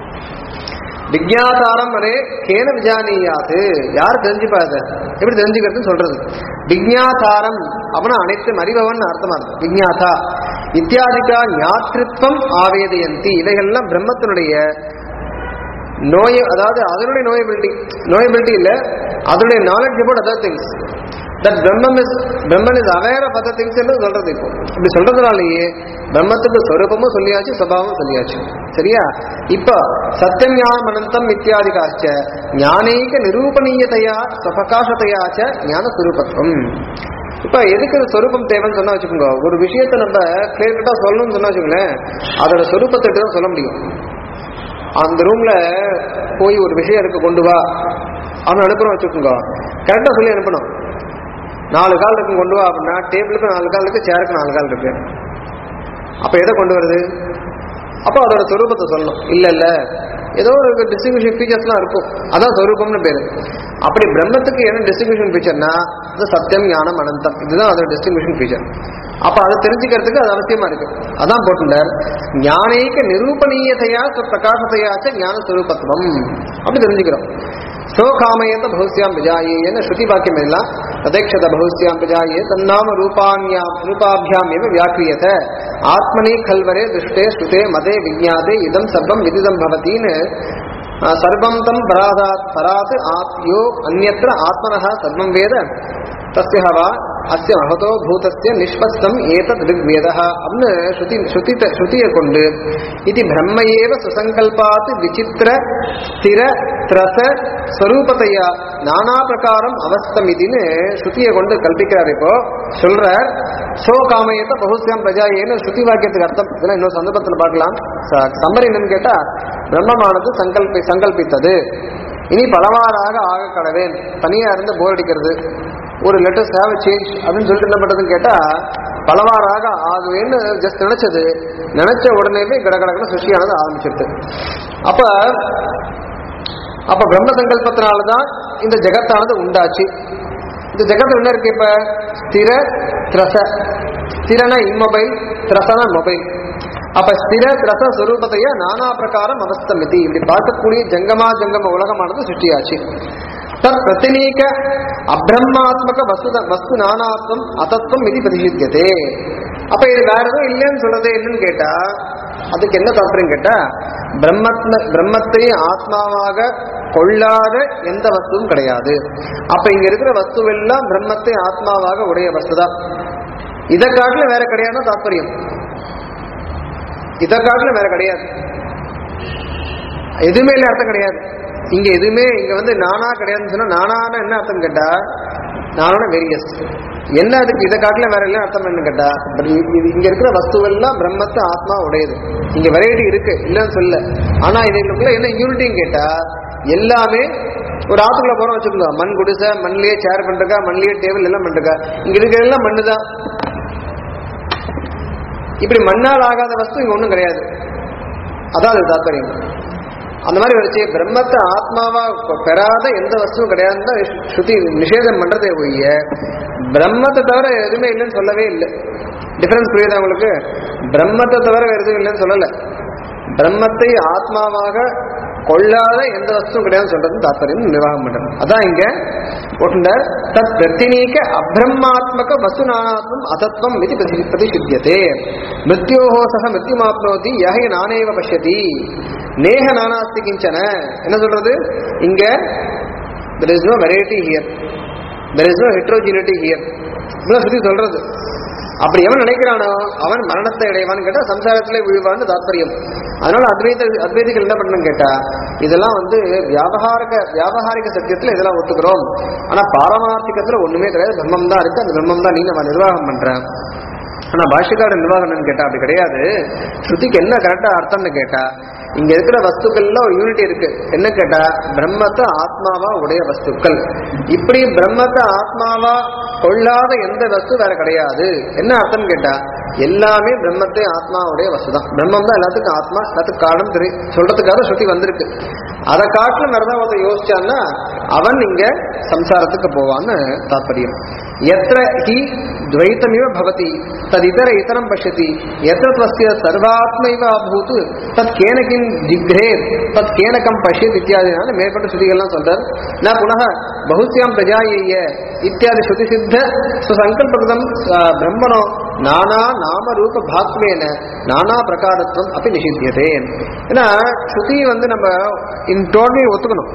S1: விஜயாதாரம் அரே கேன விஜானியாது யார் தெரிஞ்சுப்பா அதை எப்படி தெரிஞ்சுக்கிறதுன்னு சொல்றது விஜயாதாரம் அவன அனைத்தும் அறிபவன் அர்த்தமா இருக்கு விஜயாதா இத்தியாதிக்கா ஞாத்திருத்தம் ஆவேதயந்தி இவைகள்லாம் பிரம்மத்தினுடைய நோய் அதாவது அதனுடைய நோயபிலிட்டி நோயபிலிட்டி இல்ல அதனுடைய knowledge about other things that பிரம்மம் is Brahman is aware of other things என்று சொல்றது இப்போ இப்படி சொல்றதுனாலேயே பிரம்மத்துக்கு சொரூபமும் சொல்லியாச்சு சுபாவமும் சொல்லியாச்சு சரியா இப்ப சத்தியம் ஞானம் அனந்தம் இத்தியாதிகாச்ச ஞானீக நிரூபணீயதையா சுபகாசத்தையாச்ச ஞான சுரூபத்துவம் இப்ப எதுக்கு இந்த சொரூபம் தேவைன்னு சொன்னா வச்சுக்கோங்க ஒரு விஷயத்தை நம்ம கிளியர் கட்டா சொல்லணும்னு சொன்னா வச்சுக்கோங்களேன் அதோட சொரூபத்தை தான் சொல்ல முடியும் அந்த ரூம்ல போய் ஒரு விஷயம் இருக்கு கொண்டு வா அவன் அனுப்புறோம் வச்சுக்கோங்க கரெக்டா சொல்லி அனுப்பணும் நாலு கால் இருக்கும் கொண்டு வா அப்படின்னா டேபிளுக்கு நாலு கால் இருக்கு சேருக்கு நாலு கால் இருக்கு அப்ப எதை கொண்டு வருது அப்போ அதோட சொரூபத்தை சொல்லணும் இல்ல இல்ல ஏதோ ஒரு டிஸ்ட்ரிபியூஷன் ஃபீச்சர்ஸ்லாம் இருக்கும் அதான் சொரூபம்னு பேரு அப்படி பிரம்மத்துக்கு என்ன டிஸ்ட்ரிபியூஷன் ஃபீச்சர்னா அது சத்தியம் ஞானம் அனந்தம் இதுதான் அதோட டிஸ்ட்ரிபியூஷன் ஃபீச்சர் அப்ப அதை தெரிஞ்சுக்கிறதுக்கு அது அவசியமா இருக்கு அதான் போட்டுட்டார் ஞானேக நிரூபணீயதையா பிரகாசத்தையாச்ச ஞான சுரூபத்துவம் அப்படி தெரிஞ்சுக்கிறோம் சோகாமயத்த பகுஸ்யாம் விஜாயேன ஸ்ருதி வாக்கியம் எல்லாம் ததேக்ஷத பகுஸ்யாம் விஜாயே தன்னாம ரூபாண்யாம் ரூபாபியாம் எவ வியாக்கிரியத ஆத்மனி கல்வரே திருஷ்டே ஸ்ருதே மதே விஜாதே இதம் சர்வம் விதிதம் பவத்தின்னு அஹ், சர்வம் தம் பராதாத் பராத் ஆத்யோ அந்யத்ர ஆத்மனः சர்வம் வேத தஸ்ய வா அஸ்ய மகதோ பூதஸ்ய நிஷ்பஸ்தம் ஏதத் ரிக்வேதः அப்படின்னு ஸ்ருதி ஸ்ருதி ஸ்ருதியை கொண்டு இது பிரம்ம ஏவ சுசங்கல்பாத் விசித்திர ஸ்திர திரச ஸ்வரூபத்தையா நானா பிரகாரம் அவஸ்தமிதின்னு ஸ்ருதியை கொண்டு கல்பிக்கிறார் இப்போ சொல்றார் சோ காமயத்த பகுஸ்யாம் பிரஜாயேன்னு ஸ்ருதி வாக்கியத்துக்கு அர்த்தம் இதெல்லாம் இன்னொரு சந்தர்ப்பத்தில் பார்க்கலாம் சம்மரி என்னன்னு கேட்டா பிரம்மமானது சங்கல்பி சங்கல்பித்தது இனி பலவாறாக ஆக கடவேன் தனியா இருந்து போர் அடிக்கிறது ஒரு லெட்டர்ஸ் ஹேவ் சேஞ்ச் அப்படின்னு சொல்லிட்டு என்ன பண்றதுன்னு கேட்டா பலவாறாக ஆகுவேன்னு ஜஸ்ட் நினைச்சது நினைச்ச உடனேவே கடகடகன சுஷியானது ஆரம்பிச்சிருது அப்ப அப்ப பிரம்ம சங்கல்பத்தினாலதான் இந்த ஜெகத்தானது உண்டாச்சு இந்த ஜெகத்துல என்ன இருக்கு இப்ப ஸ்திர திரச ஸ்திரனா இம்மொபைல் திரசனா மொபைல் அப்ப ஸ்திர திரச சுரூபத்தைய நானா பிரகாரம் அவஸ்தமிதி இப்படி பார்க்கக்கூடிய ஜங்கமா ஜங்கம உலகமானது சிருஷ்டியாச்சு தத் பிரத்தினீக அப்ரஹ்மாத்மக வஸ்து வஸ்து நானாத்வம் அதத்வம் இது பிரதிஷித்தியதே அப்ப இது வேற எதுவும் இல்லைன்னு சொல்றது என்னன்னு கேட்டா அதுக்கு என்ன தாற்பயம் கேட்டா பிரம்மத்ன பிரம்மத்தை ஆத்மாவாக கொள்ளாத எந்த வஸ்துவும் கிடையாது அப்ப இங்க இருக்கிற வஸ்துவெல்லாம் பிரம்மத்தை ஆத்மாவாக உடைய வஸ்துதான் இதை காட்டுல வேற கிடையாதுன்னா தாற்பயம் இதை காட்டுல வேற கிடையாது எதுவுமே இல்ல அர்த்தம் கிடையாது இங்க எதுவுமே இங்க வந்து நானா கிடையாதுன்னு சொன்னா நானான என்ன அர்த்தம் கேட்டா நானான வேரியஸ் என்ன அதுக்கு இதை காட்டுல வேற இல்லை அர்த்தம் என்ன கேட்டா இது- இது இங்க இருக்கிற வஸ்துவெல்லாம் பிரம்மத்து ஆத்மா உடையது இங்க வெரைட்டி இருக்கு இல்லைன்னு சொல்ல ஆனா இதுக்குள்ள என்ன யூனிட்டின்னு கேட்டா எல்லாமே ஒரு ஆத்துக்குள்ள போறோம் வச்சுக்கோங்க மண் குடிசை மண்ணிலேயே சேர் பண்ணிருக்கா மண்ணிலேயே டேபிள் எல்லாம் பண்ணிருக்கா இங்க இருக்கிற எல்லாம் மண்ணு தான் இப்படி மண்ணால் ஆகாத வஸ்து இங்க ஒண்ணும் கிடையாது அதான் அது தாத்பரியம் அந்த மாதிரி வச்சு பிரம்மத்தை ஆத்மாவா பெ- பெறாத எந்த வஸ்துவும் கிடையாதுன்னு தான் ஸ்ருதி நிஷேதம் பண்றதே ஒழிய பிரம்மத்தை தவிர எதுவுமே இல்லைன்னு சொல்லவே இல்லை டிஃபரன்ஸ் புரியுதா உங்களுக்கு பிரம்மத்தை தவிர வேற எதுவும் இல்லைன்னு சொல்லல பிரம்மத்தை ஆத்மாவாக கொள்ளாத எந்த வஸ்துவும் கிடையாதுன்னு சொல்றது தாத்பரியம் நிர்வாகம் பண்றது அதான் இங்க போட்டுண்ட தத் பிரத்தினீக அப்ரஹ்மாத்மக வசு நானாத்மம் அதத்வம் இது பிரதி- பிரதிஷித்தியதே மிருத்யோஹோ சக மிருத்யுமாப்னோதி யஹை நானேவ பஷ்யதி நேஹ நானாஸ்தி கிஞ்சன என்ன சொல்றது இங்க there is no variety here there is no heterogeneity here இப்படிலாம் சுத்தி சொல்றது அப்படி எவன் நினைக்கிறானோ அவன் மரணத்தை அடைவான்னு கேட்டா சம்சாரத்திலே விழுவான்னு தாத்பரியம் அதனால அத்வைத அத்வைதிகள் என்ன பண்ணணும் கேட்டா இதெல்லாம் வந்து வியாபகாரிக வியாபகாரிக சத்தியத்துல இதெல்லாம் ஒத்துக்கிறோம் ஆனா பாரமார்த்திகத்துல ஒண்ணுமே கிடையாது பிரம்மம் தான் இருக்கு அந்த பிரம்மம் தான் நீ நம்ம நிர்வாகம் பண்றேன் ஆனா பாஷ்யக்கார நிர்வாகம் என்னன்னு கேட்டா அப்படி கிடையாது ஸ்ருதிக்கு என்ன கரெக்டா அர்த்தம்னு கேட்டா இங்க இருக்கிற வஸ்துக்கள்ல ஒரு யூனிட்டி இருக்கு என்ன கேட்டா பிரம்மத்தை ஆத்மாவா உடைய வஸ்துக்கள் இப்படி பிரம்மத்தை ஆத்மாவா கொள்ளாத எந்த வஸ்து வேற கிடையாது என்ன அர்த்தம் கேட்டா எல்லாமே பிரம்மத்தை ஆத்மாவுடைய வஸ்து தான் பிரம்மம் தான் எல்லாத்துக்கும் ஆத்மா எல்லாத்துக்கும் காரணம் தெரி சொல்றதுக்காக ஸ்ருதி வந்திருக்கு அதை காட்டிலும் வேறதா ஒருத்தன் யோசிச்சான்னா அவன் இங்க சம்சாரத்துக்கு போவான்னு தாத்பரியம் எத்திர ஹி துவைத்தமிவ பவதி ததிதர இதரம் பஷ்யதி எத்தத்வஸ்ய சர்வாத்மைவ அபூத் தத் கேனகிம் ஜிக்ரேத் தத் கேனகம் பஷ்யத் இத்தியாதினால மேற்பட்ட ஸ்ருதிகள்லாம் சொல்றார் நான் புனக பகுஸ்யாம் பிரஜாயைய இத்தியாதி ஸ்ருதி சித்த சுசங்கல்பகிருதம் அஹ், பிரம்மணோ நானா நாம ரூப பாத்வேன நானா பிரகாரத்துவம் அப்படி நிஷித்தியதே ஏன்னா ஸ்ருதி வந்து நம்ம இன் டோட்டலி ஒத்துக்கணும்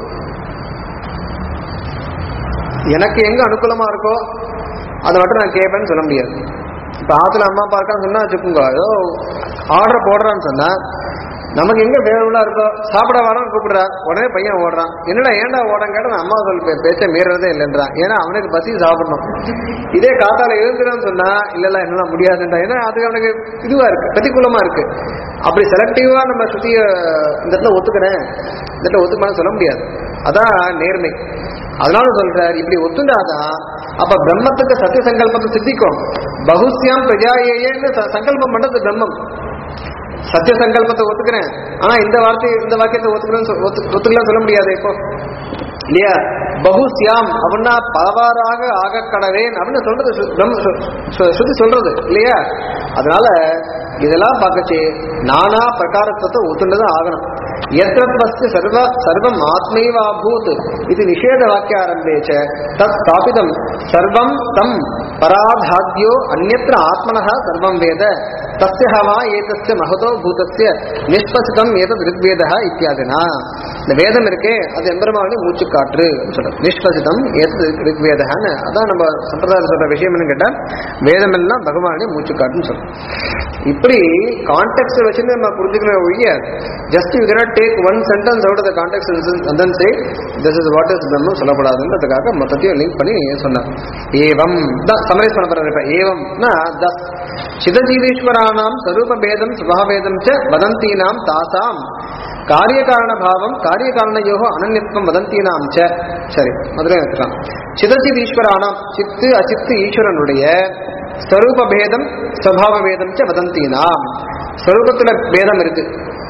S1: எனக்கு எங்க அனுகூலமா இருக்கோ அதை மட்டும் நான் கேட்பேன்னு சொல்ல முடியாது இப்ப ஆத்துல அம்மா அப்பா இருக்கான்னு சொன்னா வச்சுக்கோங்க ஏதோ ஆர்டர் போடுறான்னு சொன்னா நமக்கு எங்க ஃபேவரபுளா இருக்கோ சாப்பிட வரான்னு கூப்பிடுறா உடனே பையன் ஓடுறான் என்னடா ஏன்டா ஓடம் கேட்டா நான் அம்மா சொல் பே- பேச்சை மீறதே இல்லைன்றான் ஏன்னா அவனுக்கு பசி சாப்பிடணும் இதே காத்தால எழுந்துறேன்னு சொன்னா இல்ல இல்ல என்னால முடியாதுன்றா ஏன்னா அது அவனுக்கு இதுவா இருக்கு பிரதிகூலமா இருக்கு அப்படி செலக்டிவா நம்ம சுத்திய இந்த இடத்துல ஒத்துக்கிறேன் இந்த இடத்துல ஒத்துக்கணும்னு சொல்ல முடியாது அதான் நேர்மை அதனால சொல்றார் இப்படி ஒத்துண்டாதான் அப்ப பிரம்மத்துக்கு சத்திய சங்கல்பத்தை சித்திக்கும் பகுஸ்யாம் பிரஜாயேன்னு ச- சங்கல்பம் பண்றது பிரம்மம் சத்திய சங்கல்பத்தை ஒத்துக்கிறேன் ஆனா இந்த வார்த்தை இந்த வாக்கியத்தை ஒத்துக்கிறேன்னு சொ- ஒத்து- ஒத்துக்கலாம் சொல்ல முடியாது இப்போ இல்லையா பகுஸ்யாம் அப்படின்னா பலவாறாக ஆக கடவேன் அப்படின்னு சொல்றது சு- பிரம்ம சு- சு- ஸ்ருதி சொல்றது இல்லையா அதனால இதெல்லாம் பார்க்கச்சு நானா பிரகாரத்துவத்தை ஒத்துண்டுதான் ஆகணும் எத்திரத்வஸ்து சர்வ சர்வம் ஆத்மைவாபூத் இது நிஷேத வாக்கியாரம்பே ச தத் ஸ்தாபிதம் சர்வம் தம் பராதாத்யோ அந்நத்திர ஆத்மனः சர்வம் வேத தஸ்ய ஹவா ஏதஸ்ய மகதோ பூதஸ்ய நிஷ்பசிதம் ஏதத் ரிக்வேதः இத்தியாதினா இந்த வேதம் இருக்கே அது எம்பெருமானுடைய மூச்சு காற்று சொல்றது நிஷ்பசிதம் ஏதத் ரிக்வேதஹன்னு அதான் நம்ம சம்பிரதாயம் சொல்ற விஷயம் என்னன்னு கேட்டா வேதம் எல்லாம் பகவானுடைய மூச்சு காற்றுன்னு சொல்றோம் இப்படி கான்டெக்ட் வச்சு நம்ம புரிஞ்சுக்கணும் ஒழிய just you cannot take one sentence out of context and then say this is what is பிரம்மம் சொல்லப்படாதுன்றதுக்காக மொத்தத்தையும் லிங்க் பண்ணி சொன்னார் ஏவம் தான் சமரைஸ் பண்ண போறாரு இப்ப ஏவம்னா தஸ் சிதஜீவீஸ்வரானாம் ஸ்வரூப பேதம் சுபாபேதம் ச வதந்தீனாம் தாசாம் காரியகாரண பாவம் காரியகாரணயோ அனன்யத்துவம் வதந்தீனாம் ச சரி மதுரை எடுத்துக்கலாம் சிதச்சித் ஈஸ்வரானாம் சித்து அச்சித்து ஈஸ்வரனுடைய ஸ்வரூப பேதம் ஸ்வபாவ பேதம் ச வதந்தீனாம் ஸ்வரூபத்துல பேதம் இருக்கு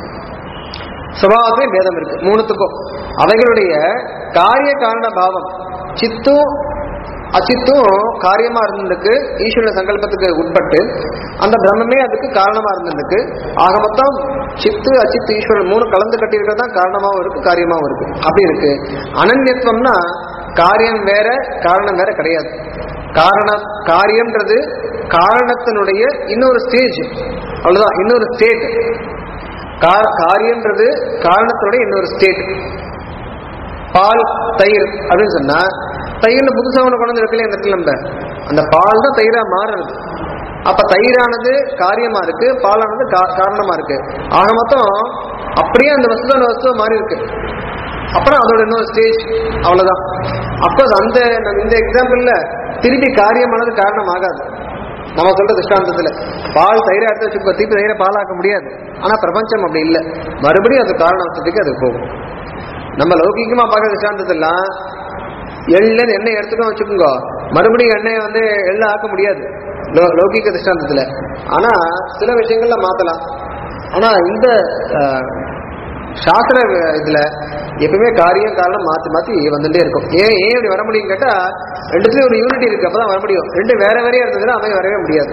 S1: சுபாவத்திலே பேதம் இருக்கு மூணுத்துக்கும் அவைகளுடைய காரிய காரண பாவம் சித்தும் அச்சித்தும் காரியமா இருந்திருக்கு ஈஸ்வர சங்கல்பத்துக்கு உட்பட்டு அந்த பிரம்மமே அதுக்கு காரணமா இருந்திருக்கு ஆக மொத்தம் சித்து அச்சித்து ஈஸ்வரன் மூணு கலந்து கட்டியிருக்கிறது தான் காரணமாவும் இருக்கு காரியமாவும் இருக்கு அப்படி இருக்கு அனன்யத்துவம்னா காரியம் வேற காரணம் வேற கிடையாது காரண காரியம்ன்றது காரணத்தினுடைய இன்னொரு ஸ்டேஜ் அவ்வளவுதான் இன்னொரு ஸ்டேட் காரியம்ன்றது காரணத்தினுடைய இன்னொரு ஸ்டேட் பால் தயிர் அப்படின்னு சொன்னா தயிர்ல புதுசா ஒண்ணு கொண்டு வந்து வைக்கல இந்த இடத்துல நம்ம அந்த பால் தான் தயிரா மாறுறது அப்ப தயிரானது காரியமா இருக்கு பாலானது கா- காரணமா இருக்கு ஆக மொத்தம் அப்படியே அந்த வஸ்து அந்த வஸ்துவா மாறி இருக்கு அப்புறம் அதோட இன்னொரு ஸ்டேஜ் அவ்வளவுதான் அப்ப அந்த நம்ம இந்த எக்ஸாம்பிள்ல திருப்பி காரியமானது காரணம் ஆகாது நம்ம சொல்ற திருஷ்டாந்தத்துல பால் தயிரை எடுத்து வச்சுக்கோ திருப்பி தயிரை பாலாக்க முடியாது ஆனா பிரபஞ்சம் அப்படி இல்லை மறுபடியும் அது காரணத்துக்கு அது போகும் நம்ம லௌகிகமா பார்க்குற திருஷ்டாந்தத்தெல்லாம் எள்ளுன்னு எண்ணெய் எடுத்துக்கோ வச்சுக்கோங்க மறுபடியும் எண்ணெயை வந்து எள்ள ஆக்க முடியாது லௌ- லௌகிக திருஷ்டாந்தத்துல ஆனா சில விஷயங்கள்ல மாத்தலாம் ஆனா இந்த அஹ், சாஸ்திர இதுல எப்பவுமே காரியம் காரணம் மாத்தி மாத்தி வந்துட்டே இருக்கும் ஏன் ஏன் இப்படி வர முடியும் கேட்டா ரெண்டுத்துலயும் ஒரு யூனிட்டி இருக்கு அப்பதான் வர முடியும் ரெண்டு வேற வேறையா இருந்ததுன்னா அவன் வரவே முடியாது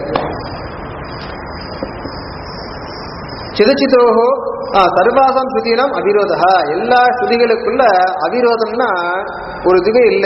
S1: சிதச்சிதோகோ சர்வாசம் ஸ்ருதியினம் அவிரோதா எல்லா ஸ்ருதிகளுக்குள்ள அவிரோதம்னா ஒரு இதுவே இல்லை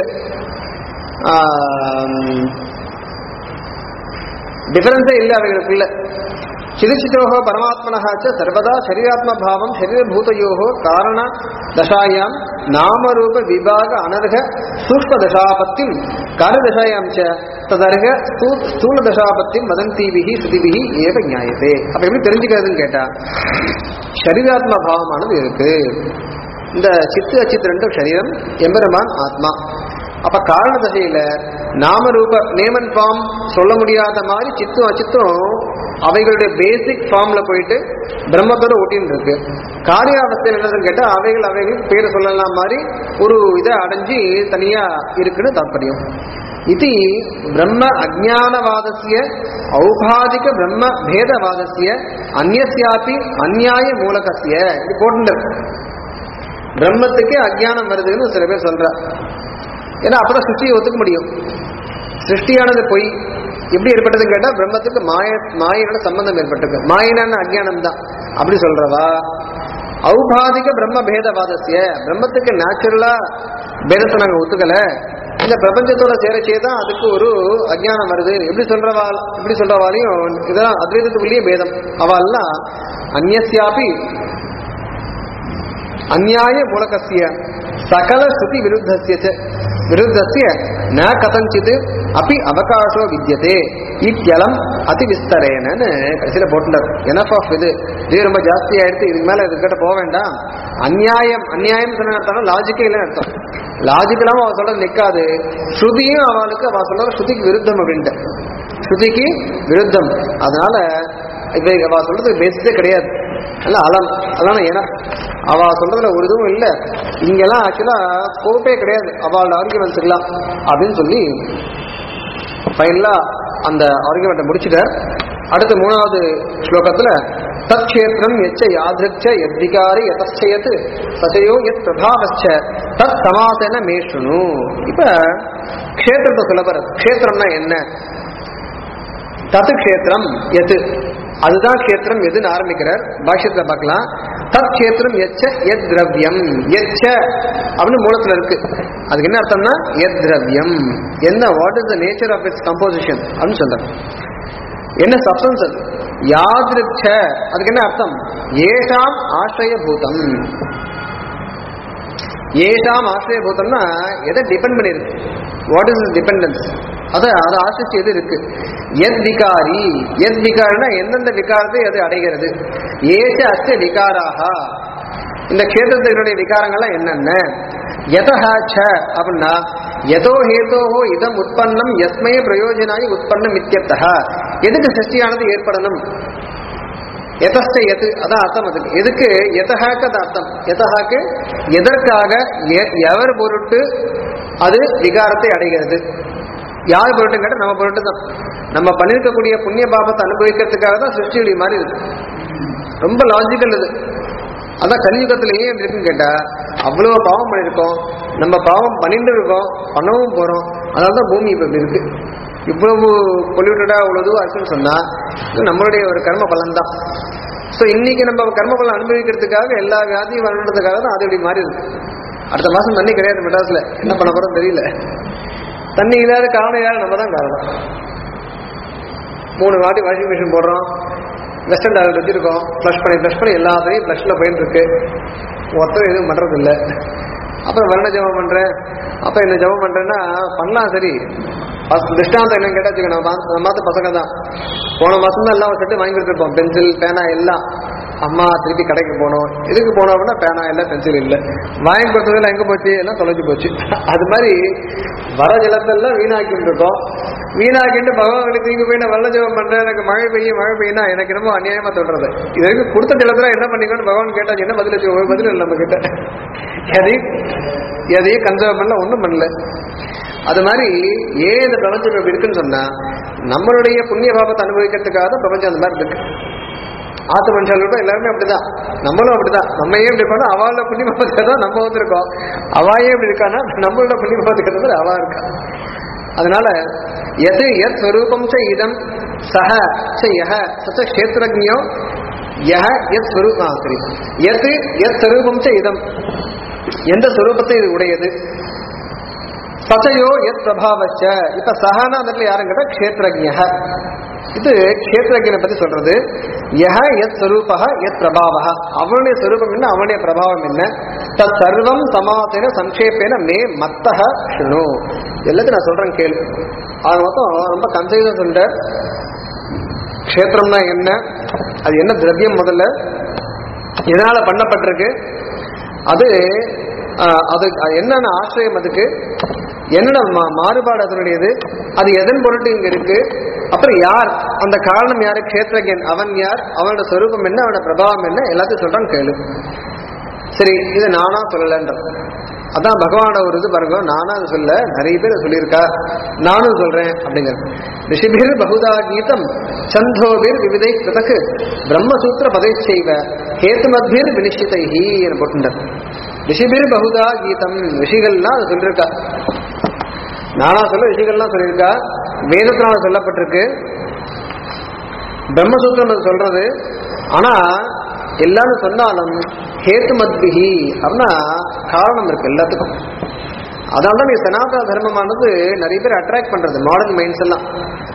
S1: டிஃபரன்ஸே இல்லை அவைகளுக்குள்ள சிதச்சிதோகோ பரமாத்மனஹ ச சர்வதா சரீராத்ம பாவம் சரீரபூதயோகோ காரண தசாயாம் நாமரூப விபாக அனர்க சூக்ம தசாபத்தியும் காரதசாயாம் ச ததர்க ஸ்தூ- ஸ்தூல தசாபத்தியும் வதந்தீபிகி ஸ்ருதிபிகி ஏவ நியாயத்தே அப்ப எப்படி தெரிஞ்சுக்கிறதுன்னு கேட்டா சரீராத்ம பாவமானது இருக்கு இந்த சித்து அச்சித்து ரெண்டும் சரீரம் எம்பெருமான் ஆத்மா அப்ப காரண தசையில நாமரூப நேமன் ஃபார்ம் சொல்ல முடியாத மாதிரி சித்தும் அச்சித்தும் அவைகளுடைய பேசிக் ஃபார்ம்ல போயிட்டு பிரம்மத்தோட ஒட்டின்னு இருக்கு காரியாவஸ்தையில் என்னதுன்னு கேட்டா அவைகள் அவைகள் பேரை சொல்லலாம் மாதிரி ஒரு இதை அடைஞ்சு தனியா இருக்குன்னு தாற்பயம் இது பிரம்ம அஜானவாதசிய ஔபாதிக பிரம்ம பேதவாதசிய அந்நியாபி அந்நியாய மூலகசிய இது போட்டு பிரம்மத்துக்கே அஜ்ஞானம் வருதுன்னு சில பேர் சொல்ற ஏன்னா அப்பதான் சிருஷ்டியை ஒத்துக்க முடியும் சிருஷ்டியானது பொய் எப்படி ஏற்பட்டதுன்னு கேட்டா பிரம்மத்துக்கு மாய மாயினோட சம்பந்தம் ஏற்பட்டிருக்கு மாயினான அஜ்ஞானம் தான் அப்படி சொல்றவா ஔபாதிக பிரம்ம பேதவாதசிய பிரம்மத்துக்கு நேச்சுரலா பேதத்தை நாங்க ஒத்துக்கல இந்த பிரபஞ்சத்தோட சேரச்சே தான் அதுக்கு ஒரு அஜ்ஞானம் வருது எப்படி சொல்றவா இப்படி சொல்றவாலையும் இதெல்லாம் அத்வைதத்துக்குள்ளேயே பேதம் அவெல்லாம் அந்நியாபி அந்நியாய மூலகசிய சகல ஸ்ருதி விருத்தசிய ச விருத்தசிய ந கதஞ்சித் அப்படி அவகாசோ வித்தியதே இத்தியலம் அதி விஸ்தரேனன்னு கடைசியில போட்டுட்டார் எனஃப் ஆஃப் இது இது ரொம்ப ஜாஸ்தி ஆயிடுத்து இதுக்கு மேல இதுக்கிட்ட போக வேண்டாம் அநியாயம் அநியாயம் சொன்ன அர்த்தம் லாஜிக்கே இல்லைன்னு அர்த்தம் லாஜிக் இல்லாம அவ சொல்றது நிக்காது ஸ்ருதியும் அவளுக்கு அவ சொல்ற ஸ்ருதிக்கு விருத்தம் அப்படின்ட்டு ஸ்ருதிக்கு விருத்தம் அதனால இப்ப அவ சொல்றது பேசிஸே கிடையாது அல்ல அலம் அதான ஏன்னா அவ சொல்றதுல ஒரு இதுவும் இல்லை இங்கெல்லாம் ஆக்சுவலா ஸ்கோப்பே கிடையாது அவளோட ஆர்குமெண்ட்ஸுக்கெல்லாம் அப்படின்னு சொல்லி ஃபைனலா அந்த ஆர்குமெண்ட்டை முடிச்சுட்டார் அடுத்த மூணாவது ஸ்லோகத்துல தத்ஷேத்திரம் எச்ச யாதிருச்ச எத்விகாரி எதச்சயத் சசையோ எத் பிரபாவச்ச தத் சமாசன மேஷுனு இப்ப க்ஷேத்திரத்தை சொல்ல போற க்ஷேத்திரம்னா என்ன தத்து க்ஷேத்திரம் எது அதுதான் க்ஷேத்திரம் எதுன்னு ஆரம்பிக்கிறார் பாஷ்யத்துல பார்க்கலாம் தத் க்ஷேத்திரம் எச்ச எத் திரவியம் எச்ச அப்படின்னு மூலத்துல இருக்கு அதுக்கு என்ன அர்த்தம்னா எத் திரவியம் என்ன what is the nature of its composition அப்படின்னு சொல்றாரு என்ன சப்ஸ்டன்ஸ் அது யாதிருச்ச அதுக்கு என்ன அர்த்தம் ஏஷாம் ஆசிரயபூதம் ஏஷாம் ஆசிரியபூதம்னா எதை டிபெண்ட் பண்ணிருக்கு வாட் இஸ் டிபெண்டன்ஸ் அதை அதை ஆசிரிச்சு எது இருக்கு எத் விகாரி எத் விகாரினா எந்தெந்த விகாரத்தை அது அடைகிறது ஏஷ அஸ்ய விகாராக இந்த கஷேத்திரத்தினுடைய விகாரங்கள்லாம் என்னென்ன எதஹ ச அப்படின்னா எதோ ஹேதோஹோ இதம் உற்பன்னம் எஸ்மை பிரயோஜனாய் உற்பன்னம் இத்தியர்த்தः எதுக்கு சஷ்டியானது ஏற்படணும் எதஸ்ட எது அதான் அர்த்தம் அதுக்கு எதுக்கு எதஹாக்கு அது அர்த்தம் எதஹாக்கு எதற்காக எ- எவர் பொருட்டு அது விகாரத்தை அடைகிறது யார் பொருட்டு கேட்டால் நம்ம பொருட்டு தான் நம்ம பண்ணியிருக்கக்கூடிய புண்ணிய பாபத்தை அனுபவிக்கிறதுக்காக தான் சிருஷ்டியுடைய மாதிரி இருக்கு ரொம்ப லாஜிக்கல் இது அதான் கலியுகத்துல ஏன் இப்படி இருக்குன்னு கேட்டா அவ்வளவு பாவம் பண்ணியிருக்கோம் நம்ம பாவம் பண்ணிட்டு இருக்கோம் பண்ணவும் போறோம் அதனால தான் பூமி இப்ப இப்படி இருக்கு இவ்வளவு பொல்யூட்டடா அவ்வளவு ஆச்சுன்னு சொன்னா இது நம்மளுடைய ஒரு கர்ம பலன் தான் ஸோ இன்னைக்கு நம்ம கர்ம பலன் அனுபவிக்கிறதுக்காக எல்லா வியாதியும் வரணுன்றதுக்காக தான் அது இப்படி மாறி இருக்கு அடுத்த மாசம் தண்ணி கிடையாது மெட்ராஸ்ல என்ன பண்ண போறோம் தெரியல தண்ணி இல்லாத காரணம் யாரு நம்ம தான் காரணம் மூணு வாட்டி வாஷிங் மிஷின் போடுறோம் வெஸ்டர்ன் டாய்லெட் வச்சிருக்கோம் ஃப்ளஷ் பண்ணி ஃப்ளஷ் பண்ணி எல்லாத்தையும் ஃப்ளஷ்ல போயிட்டு இருக்கு ஒருத்தர் எதுவும் பண்றது இல்ல அப்புறம் வருண ஜபம் பண்றேன் அப்ப என்ன ஜபம் பண்றேன்னா பண்ணலாம் சரி ஃபர்ஸ்ட் திருஷ்டாந்தம் என்னன்னு கேட்டா வச்சுக்க, நம்ம மாத்த- நம்ம மாத்த பசங்க தான் போன மாசம் தான் எல்லாம் ஒரு செட்டு வாங்கி கொடுத்துருப்போம் பென்சில் பேனா எல்லாம் அம்மா திருப்பி கடைக்கு போனோம் இதுக்கு போனோம் அப்படின்னா பேனா இல்லை பென்சில் இல்லை வாங்கி கொடுத்ததெல்லாம் எங்க போச்சு எல்லாம் தொலைஞ்சு போச்சு அது மாதிரி வர ஜலத்தெல்லாம் வீணாக்கிட்டு இருக்கோம் வீணாக்கிட்டு பகவான் திரும்பி போய் நான் வெள்ள ஜபம் பண்றேன் எனக்கு மழை பெய்யும் மழை பெய்யும்னா எனக்கு என்னமோ அநியாயமா சொல்றது இது வரைக்கும் கொடுத்த ஜலத்துல என்ன பண்ணிக்கணும்னு பகவான் கேட்டா என்ன பதில் வச்சு ஒரு பதில் இல்லை நம்ம கிட்ட எதையும் எதையும் கன்சர்வ் பண்ணல ஒண்ணும் பண்ணல அது மாதிரி ஏன் இந்த பிரபஞ்சம் இப்படி இருக்குன்னு சொன்னா நம்மளுடைய புண்ணிய பாபத்தை அனுபவிக்கிறதுக்காக தான் பிரபஞ்சம் அந்த மாதிரி இருக்கு ஆத்து மனுஷாலும் எல்லாருமே அப்படிதான் நம்மளும் அப்படிதான் நம்ம ஏன் இப்படி பண்ணோம் அவளோட புண்ணிய பாபத்துக்கு தான் நம்ம வந்திருக்கோம் அவ ஏன் இப்படி இருக்கான்னா நம்மளோட புண்ணிய பாபத்துக்கு அவா இருக்கா அதனால எது எத் ஸ்வரூபம் ச இதம் சஹ ச யஹ சச்ச கஷேத்திரஜோ யஹ எத் ஸ்வரூபம் ஆ, சரி எது எத் ஸ்வரூபம் ச இதம் எந்த ஸ்வரூபத்தை இது உடையது சதயோ எத் பிரபாவச்ச இப்ப சஹனா அந்த இடத்துல யாரும் கேட்டா கஷேத்திரஜ இது கஷேத்திரஜனை பத்தி சொல்றது யஹ எத் ஸ்வரூபா எத் பிரபாவ அவனுடைய ஸ்வரூபம் என்ன அவனுடைய பிரபாவம் என்ன தத் சர்வம் சமாசேன சங்கேபேன மே மத்தக ஷுணு எல்லாத்தையும் நான் சொல்றேன் கேளு அது மொத்தம் ரொம்ப கன்சைஸா சொல்ற க்ஷேத்திரம்னா என்ன அது என்ன திரவியம் முதல்ல எதனால பண்ணப்பட்டிருக்கு அது ஆஹ், அது அது என்னென்ன ஆசிரியம் அதுக்கு என்னென்ன மா- மாறுபாடு அதனுடையது அது எதன் பொருட்டு இங்க இருக்கு அப்புறம் யார் அந்த காரணம் யாரு கஷேத்திரஜன் அவன் யார் அவனோட சொரூபம் என்ன அவனோட பிரபாவம் என்ன எல்லாத்தையும் சொல்றான் கேளு சரி இது நானா சொல்லலன்ற அதான் பகவானோட ஒரு இது பாருங்க நானா அது சொல்ல நிறைய பேர் சொல்லியிருக்கா நானும் சொல்றேன் அப்படிங்கிறது ரிஷிபிர் பகுதா கீதம் சந்தோபிர் விவிதை கிருதக்கு பிரம்மசூத்திர பதை செய்வ ஹேத்துமத்பிர் வினிஷ்டிதைஹி என போட்டுட்டார் ரிஷிபிர் பகுதா கீதம் ரிஷிகள்லாம் அது சொல்லியிருக்கா நானா சொல்ல ரிஷிகள்லாம் சொல்லியிருக்கா வேதத்தினால சொல்லப்பட்டிருக்கு பிரம்மசூத்திரம் அது சொல்றது ஆனா எல்லாரும் சொன்னாலும் ஹேத்து மத்பிஹி அப்படின்னா காரணம் இருக்கு எல்லாத்துக்கும் அதனால தான் நீ சனாதன தர்மமானது நிறைய பேர் அட்ராக்ட் பண்றது மாடர்ன் மைண்ட்ஸ் எல்லாம்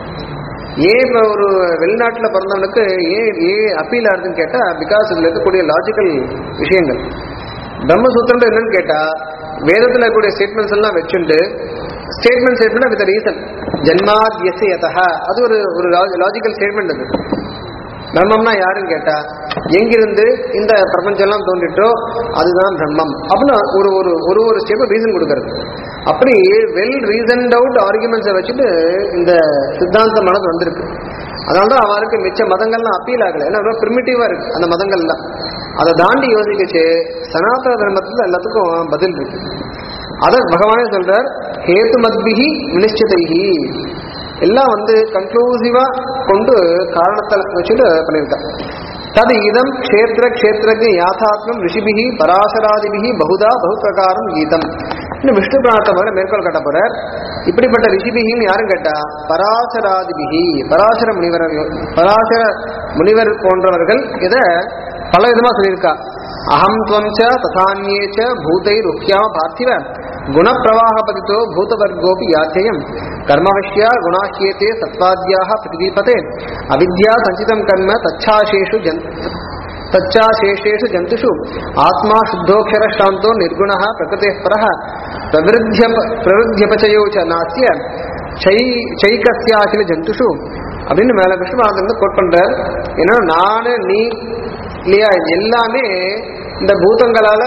S1: ஏன் இப்போ ஒரு வெளிநாட்டுல பிறந்தவனுக்கு ஏன் ஏன் அப்பீல் ஆகுதுன்னு கேட்டா பிகாஸ் இதுல இருக்கக்கூடிய லாஜிக்கல் விஷயங்கள் பிரம்மசூத்திரம் என்னன்னு கேட்டா வேதத்துல இருக்கக்கூடிய ஸ்டேட்மெண்ட்ஸ் எல்லாம் வச்சுண்டு ஸ்டேட்மெண்ட் ஸ்டேட்மெண்ட் வித் ரீசன் ஜென்மாத் எஸ் யதா அது ஒரு ஒரு லாஜிக்கல் ஸ்டேட்மெண்ட் அது பிரம்மம்னா யாருன்னு கேட்டா எங்கிருந்து இந்த பிரபஞ்சம் எல்லாம் தோன்றிட்டோ அதுதான் பிரம்மம் அப்படின்னு ஒரு ஒரு ஒரு ஒரு ஸ்டெப் ரீசன் கொடுக்கறது அப்படி வெல் ரீசன்ட் அவுட் ஆர்குமெண்ட்ஸை வச்சுட்டு இந்த சித்தாந்தமானது வந்திருக்கு அதனால தான் அவருக்கு மிச்ச மதங்கள்லாம் அப்பீல் ஆகல ஏன்னா ரொம்ப பிரிமிட்டிவா இருக்கு அந்த மதங்கள்லாம் அதை தாண்டி யோசிக்கச்சு சனாதன தர்மத்துல எல்லாத்துக்கும் பதில் இருக்கு அதை பகவானே சொல்றார் ஹேத்து மத்பிஹி வினிஷ்டிதைஹி எல்லாம் வந்து கன்க்ளூசிவா கொண்டு காரணத்தை வச்சுட்டு பண்ணியிருக்கார் தது இதம் க்ஷேத்திர க்ஷேத்திரஜ யாதாத்மம் ரிஷிபிகி பராசராதிபிகி பகுதா பகுப்பிரகாரம் கீதம் இன்னும் விஷ்ணு பிராணத்தை மேல மேற்கோள் கட்ட போறார் இப்படிப்பட்ட ரிஷிபிகின்னு யாரும் கேட்டா பராசராதிபிகி பராசர முனிவர் பராசர முனிவர் போன்றவர்கள் இதை பல விதமா சொல்லியிருக்கா அகம் துவம் ச ததான்யே ச பூதை ருக்கியா பார்த்திவ குணப்பிரவாகபதித்தோ பூதவர்கோபி யாத்தியம் கர்மவஷ்யா குணாஹ்யேதே சத்வாத்யாக பிரதீபதே அவித்யா சஞ்சிதம் கர்ம தச்சாசேஷு ஜன் தச்சாசேஷேஷு ஜந்துஷு ஆத்மா சுத்தோக்ஷர சாந்தோ நிர்குண பிரகிருதே பரः பிரவிருத்திய பிரவிருத்தியபச்சயோ ச நாஸ்ய சை சைகஸ்யாகில ஜந்துஷு அப்படின்னு மேல விஷ்ணுவானந்த கோட் பண்றார் ஏன்னா நானு நீ இல்லையா இது எல்லாமே இந்த பூதங்களால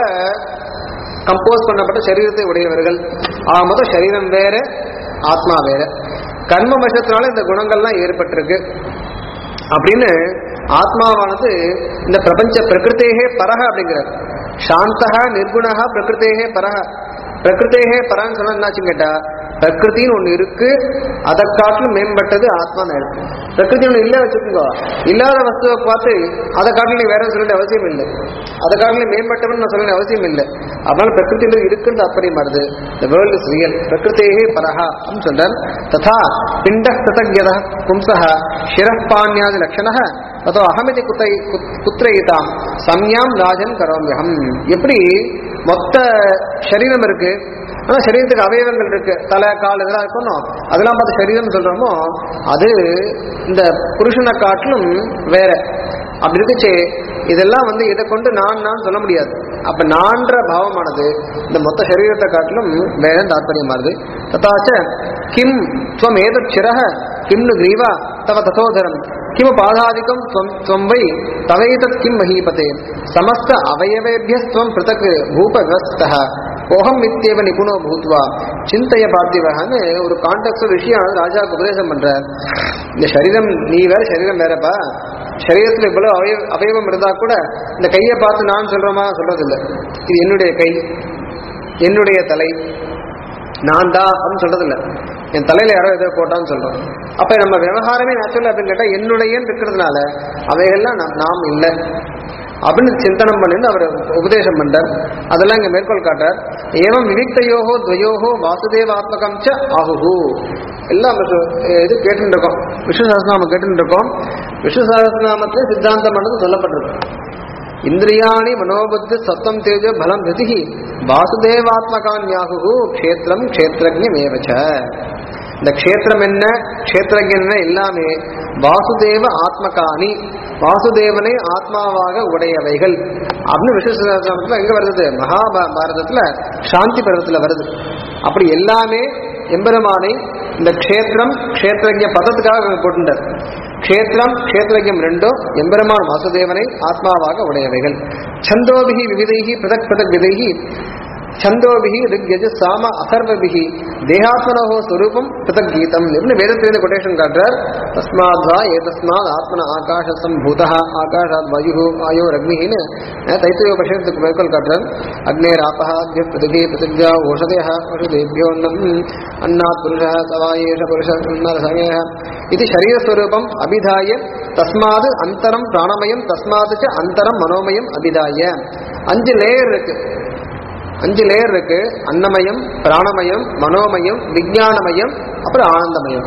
S1: கம்போஸ் பண்ணப்பட்ட சரீரத்தை உடையவர்கள் ஆக மொத்தம் சரீரம் வேற ஆத்மா வேற கர்ம வசத்தினால இந்த குணங்கள்லாம் ஏற்பட்டிருக்கு அப்படின்னு ஆத்மாவானது இந்த பிரபஞ்ச பிரகிருத்தேகே பரஹ அப்படிங்கிறார் சாந்தக நிர்குணக பிரகிருத்தேகே பரஹ பிரகிருத்தேகே பரன்னு சொன்னா என்னாச்சுன்னு கேட்டா பிரகிருத்தின்னு ஒண்ணு இருக்கு அதை காட்டிலும் மேம்பட்டது ஆத்மா இருக்கு பிரகிருதி ஒண்ணு இல்ல வச்சுக்கோங்க இல்லாத வஸ்துவை பார்த்து அதை காட்டிலும் நீ வேற சொல்ல வேண்டிய அவசியம் இல்லை அதை காட்டிலும் மேம்பட்டவன் நான் சொல்ல வேண்டிய அவசியம் இல்லை அதனால பிரகிருதி இருக்குன்னு அப்படி மாறுது the world is real பிரகிருத்தேகே பரஹா அப்படின்னு சொல்றார் ததா பிண்ட கிருதஜத பும்சः சிரப்பாண்யாதி லட்சணः அதோ அகமிதி குத்தை குத்திரயிதாம் சம்யாம் ராஜன் கரோமியகம் எப்படி மொத்த சரீரம் இருக்கு ஆனா சரீரத்துக்கு அவயவங்கள் இருக்கு தலை கால் இதெல்லாம் இருக்கணும் அதெல்லாம் பார்த்து சரீரம் சொல்றோமோ அது இந்த புருஷனை காட்டிலும் வேற அப்படி இருக்குச்சே இதெல்லாம் வந்து இதை கொண்டு நான் நான் சொல்ல முடியாது அப்ப நான்ற பாவமானது இந்த மொத்த சரீரத்தை காட்டிலும் வேற தாற்பயமானது ததாச்ச கிம் துவம் ஏதத் சிரக கிம்னு கிரீவா தவ ததோதரம் கிம பாதாதிக்கம் துவம் துவம் வை தவைதத் கிம் மஹீபதே சமஸ்த அவயவேபியஸ்துவம் பிருத்தக் பூப விவஸ்தः கோஹம் இத்தியவ நிபுணோ பூத்வா சிந்தைய பார்த்திவகன்னு ஒரு கான்டெக்ட் விஷயம் ராஜாவுக்கு உபதேசம் பண்றார் இந்த சரீரம் நீ வேற சரீரம் வேறப்பா சரீரத்துல இவ்வளவு அவய அவயவம் இருந்தா கூட இந்த கையை பார்த்து நான் சொல்றோமா சொல்றதில்லை இது என்னுடைய கை என்னுடைய தலை நான் தான் அப்படின்னு சொல்றதில்ல என் தலையில யாரோ ஏதோ போட்டான்னு சொல்றோம் அப்ப நம்ம விவகாரமே நேச்சுரல் அப்படின்னு கேட்டா என்னுடையன்னு இருக்கிறதுனால அவைகள்லாம் நாம் நாம் இல்லை அப்படின்னு சிந்தனம் பண்ணி அவர் உபதேசம் பண்றார் அதெல்லாம் இங்க மேற்கோள் காட்டார் ஏவம் விவிக்தையோகோ துவயோகோ வாசுதேவாத்மகம் ச ஆகுகு எல்லாம் நம்ம சொ- இது கேட்டுட்டு இருக்கோம் விஷ்ணு சஹஸ்ரநாமம் கேட்டுட்டு இருக்கோம் விஷ்ணு சஹஸ்ரநாமத்துல சித்தாந்தம் பண்ணது சொல்லப்பட்டிருக்கு இந்திரியாணி மனோபுத்தி சத்தம் தேஜ பலம் ரதிகி வாசுதேவாத்மகான்யாகு க்ஷேத்திரம் க்ஷேத்திரஜமேவச்ச இந்த க்ஷேத்திரம் என்ன க்ஷேத்திரஜன் என்ன எல்லாமே வாசுதேவ ஆத்மகானி வாசுதேவனை ஆத்மாவாக உடையவைகள் அப்படின்னு விஸ்வசாஸ்திரத்துல எங்க வருது மகாபாரதத்துல சாந்தி பருவத்துல வருது அப்படி எல்லாமே எம்பெருமானை இந்த க்ஷேத்திரம் க்ஷேத்திரஜ பதத்துக்காக போட்டுட்டார் க்ஷேத்திரம் க்ஷேத்திரஜம் ரெண்டும் எம்பெருமான் வாசுதேவனை ஆத்மாவாக உடையவைகள் சந்தோபிகி விவிதைகி பிரதக் பிரதக் விதைகி சந்தோபிகி ரிக்யஜ சாம அதர்வபிகி தேகாத்மனோ ஸ்வரூபம் பிரதக் கீதம் இப்படி வேதத்திலிருந்து கொட்டேஷன் காட்டுறார் தஸ்மாத் வா ஏதஸ்மாத் ஆத்மன ஆகாஷ சம்பூத ஆகாஷாத் வாயு ஆயோ ரக்னின்னு தைத்திரிய பட்சத்துக்கு மேற்கோள் காட்டுறார் அக்னேர் ஆபஹ அத்ய பிருத்திவி பிருத்திவ்யா ஓஷதய ஓஷதேபியோன்னம் அன்னாத் புருஷ சவாயேஷ புருஷ சமய இது சரீரஸ்வரூபம் அபிதாய தஸ்மாது அந்தரம் பிராணமயம் தஸ்மாது ச அந்தரம் மனோமயம் அபிதாய அஞ்சு லேயர் இருக்கு அஞ்சு லேயர் இருக்கு அன்னமயம் பிராணமயம் மனோமயம் விஞ்ஞானமயம் அப்புறம் ஆனந்தமயம்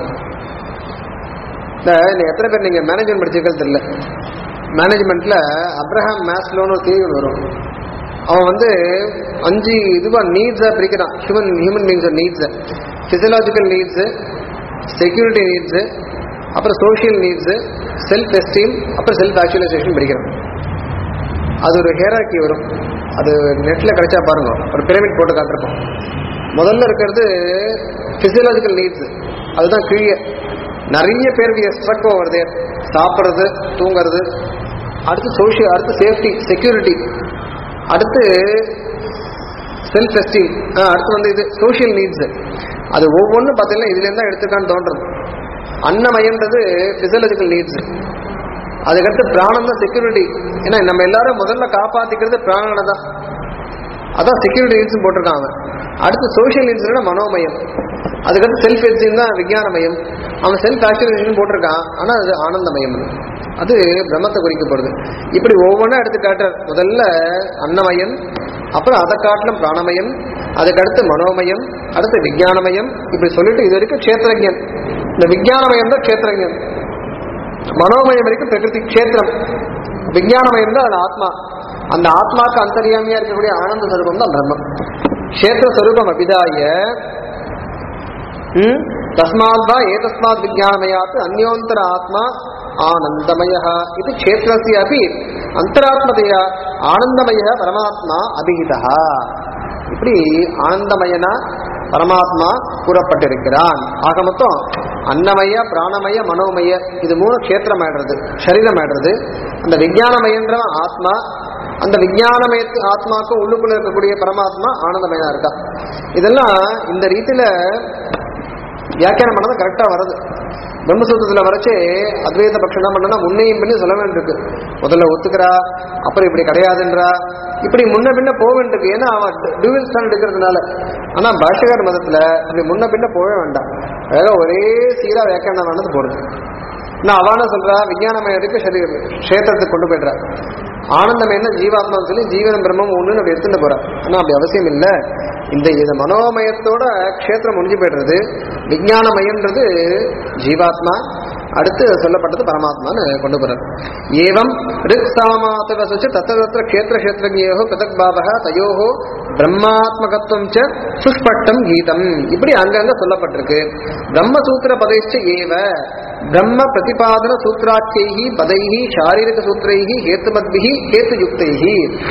S1: இந்த இந்த எத்தனை பேர் நீங்க மேனேஜ்மெண்ட் படிச்சிருக்கிறது தெரியல மேனேஜ்மெண்ட்ல அப்ரஹாம் மேஸ்லோன்னு ஒரு தீர்வு வரும் அவன் வந்து அஞ்சு இதுவா நீட்ஸா பிரிக்கிறான் human human beings needs physiological needs security needs அப்புறம் சோஷியல் நீட்ஸ் செல்ஃப் எஸ்டீம் அப்புறம் செல்ஃப் ஆக்சுவலைசேஷன் படிக்கிறான் அது ஒரு ஹேராக்கி வரும் அது நெட்ல கிடைச்சா பாருங்க ஒரு பிரமிட் போட்டு காட்டிருப்போம் முதல்ல இருக்கிறது பிசியலாஜிக்கல் நீட்ஸ் அதுதான் கீழே நிறைய பேருக்கு ஸ்ட்ரக் வருது சாப்பிட்றது தூங்குறது அடுத்து சோஷியல் அடுத்து சேஃப்டி செக்யூரிட்டி அடுத்து செல்ஃப் எஸ்டீம் அடுத்து வந்து இது சோஷியல் நீட்ஸ் அது ஒவ்வொன்றும் பார்த்தீங்கன்னா இதுலேருந்து தான் எடுத்துக்கான்னு தோன்றது அன்னமயன்றது பிசியலாஜிக்கல் நீட்ஸ் அதுக்கடுத்து பிராணம் தான் செக்யூரிட்டி ஏன்னா நம்ம எல்லாரும் முதல்ல காப்பாத்திக்கிறது பிராணனை தான் அதான் செக்யூரிட்டி நீட்ஸ் போட்டிருக்காங்க அடுத்து சோஷியல் நீட்ஸ் மனோமயம் அதுக்கடுத்து செல்ஃப் எட்ஜின் தான் விஞ்ஞானமயம் அவன் செல்ஃப் ஆக்சுவலைசேஷன் போட்டிருக்கான் ஆனா அது ஆனந்தமயம் அது பிரம்மத்தை குறிக்கப்படுது இப்படி ஒவ்வொன்றா எடுத்து காட்டுற முதல்ல அன்னமயம் அப்புறம் அதை காட்டிலும் பிராணமயம் அதுக்கடுத்து மனோமயம் அடுத்து விஞ்ஞானமயம் இப்படி சொல்லிட்டு இது வரைக்கும் க்ஷேத்திரஜன் இந்த விஞ்ஞானமயம் தான் க்ஷேத்திரஜன் மனோமயம் வரைக்கும் பிரகிருதி க்ஷேத்திரம் விஞ்ஞானமயம் தான் அது ஆத்மா அந்த ஆத்மாக்கு அந்தரியாமியா இருக்கக்கூடிய ஆனந்த ஸ்வரூபம் தான் பிரம்மம் க்ஷேத்திர ஸ்வரூபம் அபிதாய ம், தஸ்மாத் வா ஏதஸ்மாத் விஜயானமயாத் அந்யோந்தர ஆத்மா ஆனந்தமய இது க்ஷேத்திரஸ்ய அபி அந்தராத்மதையா ஆனந்தமய பரமாத்மா அபிஹிதா இப்படி ஆனந்தமயனா பரமாத்மா கூறப்பட்டிருக்கிறான் ஆக மொத்தம் அன்னமய பிராணமய மனோமய இது மூணு க்ஷேத்திரம் ஆயிடுறது சரீரம் ஆயிடுறது அந்த விஞ்ஞானமயன்ற ஆத்மா அந்த விஞ்ஞானமயத்து ஆத்மாக்கு உள்ளுக்குள்ள இருக்கக்கூடிய பரமாத்மா ஆனந்தமயனா இருக்கா இதெல்லாம் இந்த ரீதியில வியாக்கியானம் பண்ணது கரெக்டா வருது பிரம்மசூத்திரத்துல வரைச்சே அத்வைத பட்சம் என்ன பண்ணா முன்னையும் பண்ணி சொல்ல வேண்டியிருக்கு முதல்ல ஒத்துக்கிறா அப்புறம் இப்படி கிடையாதுன்றா இப்படி முன்ன பின்ன போக வேண்டியிருக்கு ஏன்னா அவன் டூவில் ஸ்டாண்ட் எடுக்கிறதுனால ஆனா பாஷகார மதத்துல இப்படி முன்ன பின்ன போகவே வேண்டாம் அழகா ஒரே சீரா வியாக்கியானம் பண்ணது போறது நான் அவான சொல்றா விஞ்ஞானமயத்துக்கு சரி கஷேத்திரத்துக்கு கொண்டு போயிடுறா ஆனந்தம் என்ன ஜீவாத்மா சொல்லி ஜீவனம் பிரம்மம் ஒண்ணுன்னு அப்படி எடுத்துட்டு போறா ஆனா அப்படி அவசியம் இல்லை இந்த இது மனோமயத்தோட க்ஷேத்திரம் முடிஞ்சு போயிடுறது விஞ்ஞானமயம்ன்றது ஜீவாத்மா அடுத்து சொல்லப்பட்டது பரமாத்மான்னு கொண்டு போறார் ஏவம் ரிக் சாமாத்தவ சுச்சு தத்த தத்திர க்ஷேத்திர க்ஷேத்திரஜோ பிரதக் பாவக தயோஹோ பிரம்மாத்மகத்துவம் ச சுஷ்பட்டம் கீதம் இப்படி அங்கங்க சொல்லப்பட்டிருக்கு பிரம்மசூத்திர பதைச்ச ஏவ பிரம்ம பிரதிபாதன சூத்ராட்சைஹி பதைஹி சாரீரிக சூத்திரைஹி ஹேத்துமத்பிஹி ஹேத்துயுக்தைஹி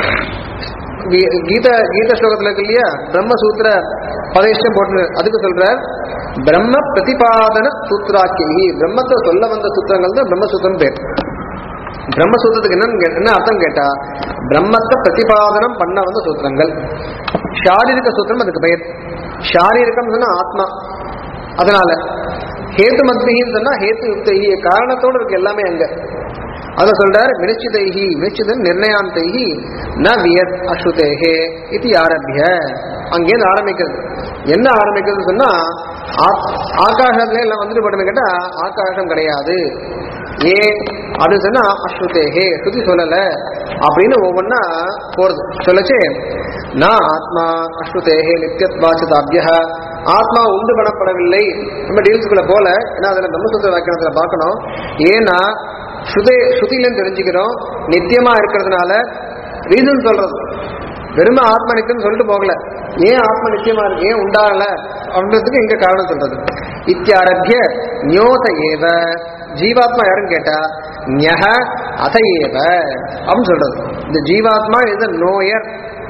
S1: கீ- கீத கீத ஸ்லோகத்துல இருக்கு இல்லையா பிரம்மசூத்திர பதேஷ்டம் போட்டு அதுக்கு சொல்ற பிரம்ம பிரதிபாதன சூத்ராக்கியி பிரம்மத்தை சொல்ல வந்த சூத்திரங்கள் தான் பிரம்மசூத்திரம் பேர் பிரம்மசூத்திரத்துக்கு என்னன்னு கே- என்ன அர்த்தம் கேட்டா பிரம்மத்தை பிரதிபாதனம் பண்ண வந்த சூத்திரங்கள் ஷாரீரிக சூத்திரம் அதுக்கு பெயர் ஷாரீரிகம் சொன்னா ஆத்மா அதனால ஹேத்து மத்மிகின்னு சொன்னா ஹேத்து யுக்தைஹி காரணத்தோட இருக்கு எல்லாமே அங்க அத சொல்றார் வினிச்சிதைஹி வினிச்சிதன் நிர்ணயாந்தைஹி ந வியத் அஸ்ருதேஹே இது ஆரம்பிய அங்கேருந்து ஆரம்பிக்கிறது என்ன ஆரம்பிக்கிறது சொன்னா ஆ- ஆகாசத்துல எல்லாம் வந்துட்டு போட்டோமே கேட்டா ஆகாசம் கிடையாது ஏன் அப்படின்னு சொன்னா அஸ்ருதேஹே ஸ்ருதி சொல்லல அப்படின்னு ஒவ்வொன்னா போறது சொல்லச்சே நான் ஆத்மா அஸ்ருதேஹே நித்தியத்வாசிதாபிய ஆத்மா உண்டு பண்ணப்படவில்லை நம்ம டீல்ஸுக்குள்ள போல ஏன்னா அதுல பிரம்மசூத்திர வாக்கியத்துல பார்க்கணும் ஏன்னா ஸ்ருதே ஸ்ருதியிலும் தெரிஞ்சுக்கிறோம் நித்தியமா இருக்கிறதுனால ரீசன் சொல்றது வெறும ஆத்மா நித்தியம் சொல்லிட்டு போகல ஏன் ஆத்மா நித்தியமா இருக்கு ஏன் உண்டாகல அப்படின்றதுக்கு இங்க காரணம் சொல்றது இத்தியாரபிய ஞோத ஏவ ஜீவாத்மா யாருன்னு கேட்டா ஞக அத ஏவ அப்படின்னு சொல்றது இந்த ஜீவாத்மா இஸ் நோயர்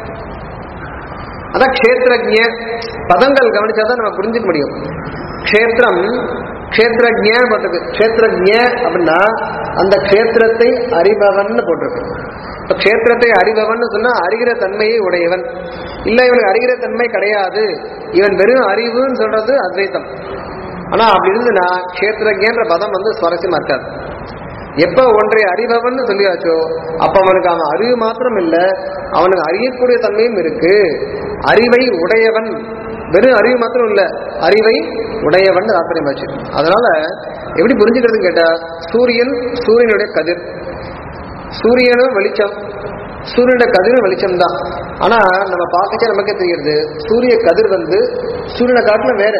S1: அதான் க்ஷேத்திரஜ பதங்கள் கவனிச்சாதான் நம்ம புரிஞ்சுக்க முடியும் க்ஷேத்திரம் க்ஷேத்திரஜ போட்டிருக்கு க்ஷேத்திரஜ அப்படின்னா அந்த க்ஷேத்திரத்தை அறிபவன் போட்டிருக்கு இப்ப க்ஷேத்திரத்தை அறிபவன் சொன்னா அறிகிற தன்மையை உடையவன் இல்ல இவனுக்கு அறிகிற தன்மை கிடையாது இவன் வெறும் அறிவுன்னு சொல்றது அத்வைத்தம் ஆனா அப்படி இருந்துன்னா க்ஷேத்திரஜன்ற பதம் வந்து சுவாரஸ்யமா இருக்காது எப்ப ஒன்றை அறிபவன் சொல்லியாச்சோ அப்ப அவனுக்கு அவன் அறிவு மாத்திரம் இல்ல அவனுக்கு அறியக்கூடிய தன்மையும் இருக்கு அறிவை உடையவன் வெறும் அறிவு மாத்திரம் இல்ல அறிவை உடையவன் தாற்பயமாச்சு அதனால எப்படி புரிஞ்சுக்கிறதுன்னு கேட்டா சூரியன் சூரியனுடைய கதிர் சூரியனும் வெளிச்சம் சூரியனுடைய கதிரும் வெளிச்சம் தான் ஆனா நம்ம பார்க்கச்சே நமக்கே தெரியுது சூரிய கதிர் வந்து சூரியனை காட்டிலும் வேற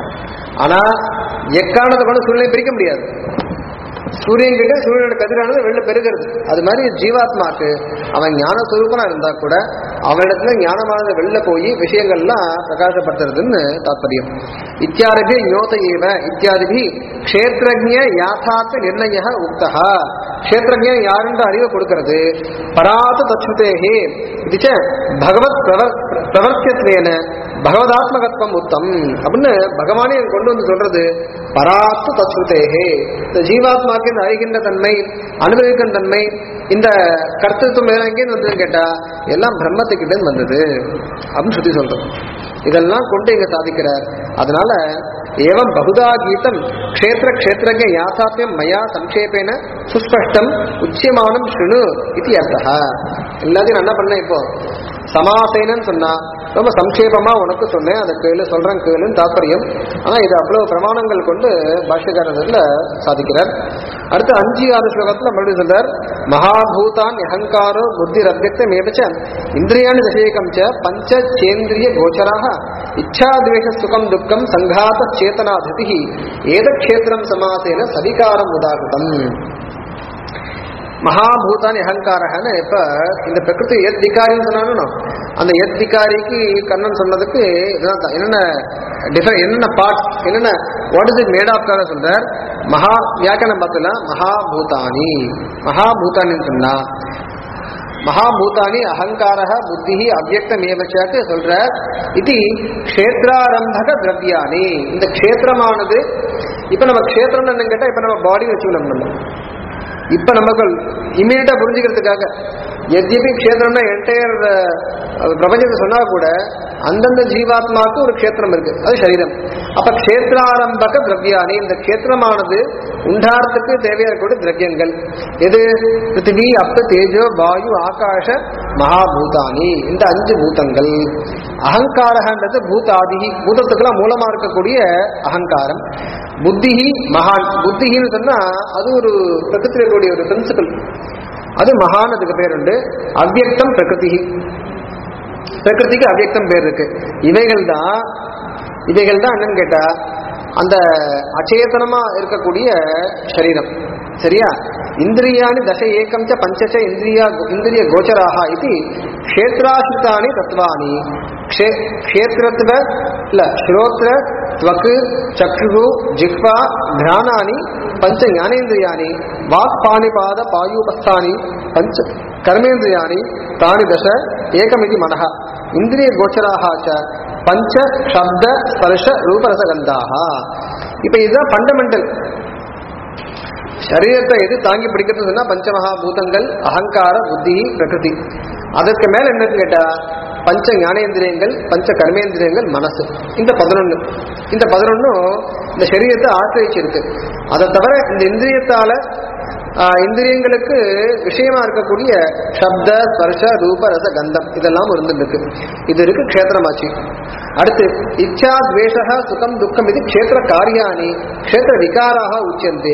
S1: ஆனா எக்காரணத்தை கொண்டு சூரியனை பிரிக்க முடியாது சூரியன் கிட்ட சூரியனோட கதிரானது வெளில பெருகிறது அது மாதிரி ஜீவாத்மாக்கு அவன் ஞான சுரூபனா இருந்தா கூட அவனிடத்துல ஞானமானது வெளில போய் விஷயங்கள்லாம் பிரகாசப்படுத்துறதுன்னு தாத்பரியம் இத்தியாதிபி ஞோத ஏவ இத்தியாதிபி க்ஷேத்திரஜ யாத்தார்த்த நிர்ணய உக்தா க்ஷேத்திரஜ யாருன்ற அறிவை கொடுக்கிறது பராத்து தச்சுதேகே இது ச பகவத் பிரவர் பிரவர்த்தியத்வேன பகவதாத்மகத்துவம் உத்தம் அப்படின்னு பகவானே எனக்கு கொண்டு வந்து சொல்றது பராத்து தச்சுதேகே இந்த ஜீவாத்மாக்கு இந்த அறிகின்ற தன்மை அனுபவிக்கின்ற தன்மை இந்த கர்த்தத்துவம் வேற எங்கேருந்து வந்ததுன்னு கேட்டா எல்லாம் பிரம்மத்துக்கிட்ட இருந்து வந்தது அப்படின்னு சொல்லி சொல்றது இதெல்லாம் கொண்டு இங்க சாதிக்கிறார் அதனால ஏவம் பகுதா கீதம் க்ஷேத்திர க்ஷேத்திரஜ யாசாத்தியம் மயா சங்கேபேன சுஸ்பஷ்டம் உச்சியமானம் ஸ்ருணு இது அர்த்தா எல்லாத்தையும் நான் என்ன பண்ணேன் இப்போ சமாசேனன்னு சொன்னா ரொம்ப சங்கேபமா உனக்கு சொன்னேன் அதை கேளு சொல்றேன் கேளுன்னு தாற்பயம் ஆனா இது அவ்வளவு பிரமாணங்கள் கொண்டு பாஷ்யக்காரர்ல சாதிக்கிறார் அடுத்து அஞ்சு ஆறு ஸ்லோகத்துல மறுபடியும் சொல்றார் மகாபூதான் அகங்காரோ புத்தி ரத்தியக்தம் ஏவச்ச இந்திரியாணி தசேகம் ச பஞ்ச சேந்திரிய கோச்சராக இச்சாத்வேஷ சுகம் துக்கம் சங்காத சேதனா திருதி ஏதக்ஷேத்திரம் சமாசேன சதிகாரம் உதாகிருதம் மகாபூதானி அகங்காரகன்னு இப்ப இந்த பிரகிருதி எத் திகாரின்னு சொன்னாலும் அந்த எத் திகாரிக்கு கண்ணன் சொன்னதுக்கு இதுதான் தான். என்னென்ன டிஃபர் என்னென்ன பார்ட் என்னென்ன what is it made of சொல்றார் மகா வியாக்கணம் பார்த்தல மகாபூதானி மகாபூதானின்னு சொன்னா மகாபூதானி அகங்காரக புத்தி அவ்வக்தம் ஏவச்சாக்கு சொல்ற இது க்ஷேத்ராரம்பக திரவியானி இந்த க்ஷேத்திரமானது இப்ப நம்ம க்ஷேத்திரம் என்ன கேட்டா இப்ப நம்ம பாடி வச்சுக்கணும் நம்ம இப்ப நமக்கு இமீடியட்டா புரிஞ்சுக்கிறதுக்காக எத்யபி க்ஷேத்திரம்னா என்டையர் பிரபஞ்சத்தை சொன்னா கூட அந்தந்த ஜீவாத்மாவுக்கு ஒரு க்ஷேத்திரம் இருக்கு அது சரீரம் அப்ப க்ஷேத்ராரம்பக திரவியானி இந்த க்ஷேத்திரமானது உண்டாரத்துக்கு தேவையா இருக்கக்கூடிய திரவியங்கள் எது பிருத்திவி அப்பு தேஜோ வாயு ஆகாஷ மகாபூதானி இந்த அஞ்சு பூதங்கள் அகங்காரன்றது பூதாதி பூதத்துக்கெல்லாம் மூலமா இருக்கக்கூடிய அகங்காரம் புத்திஹி மகான் புத்திஹின்னு சொன்னா அது ஒரு பிரகிருத்தில் இருக்கக்கூடிய ஒரு பிரின்சிபல் அது மகான் அதுக்கு பேர் உண்டு அவ்யக்தம் பிரகிருதி பிரகிருதிக்கு அவ்யக்தம் பேர் இருக்கு இவைகள் தான் இவைகள் தான் என்னன்னு கேட்டா அந்த அச்சேதனமா இருக்கக்கூடிய சரீரம் சரியா இந்திரியாணி தச ஏகம் ச பஞ்சச இந்திரியா இந்திரிய கோச்சராக இது க்ஷேத்ராசிரிதானி தத்வானி க்ஷே- க்ஷேத்ரத்வ இல்ல ஸ்ரோத்ர त्वक् चक्षुः जिह्वा घ्राणानि पञ्च ज्ञानेन्द्रियाणि वाक्पाणिपाद पायूपस्थानि पञ्च कर्मेन्द्रियाणि तानि दश एकमिति मनः इन्द्रियगोचराः च पञ्च शब्द स्पर्श रूपरसगन्धाः இப்போ இதுதான் ஃபண்டமெண்டல் சரீரத்தை எது தாங்கி பிடிக்கிறதுன்னா பஞ்சமகாபூதங்கள் அகங்கார புத்தி பிரகிருதி அதற்கு மேல என்னன்னு கேட்டா பஞ்ச ஞானேந்திரியங்கள் பஞ்ச கர்மேந்திரியங்கள் மனசு இந்த பதினொன்னு இந்த பதினொன்னும் இந்த சரீரத்தை ஆசிரியிச்சிருக்கு அதை தவிர இந்த இந்திரியத்தால ஆஹ், இந்திரியங்களுக்கு விஷயமா இருக்கக்கூடிய சப்த ஸ்பர்ஷ ரூப ரச கந்தம் இதெல்லாம் இருந்துருக்கு இது இருக்கு க்ஷேத்திரமாச்சு அடுத்து இச்சா துவேஷ சுகம் துக்கம் இது க்ஷேத்திர காரியாணி க்ஷேத்திர விகாராக உச்சந்தே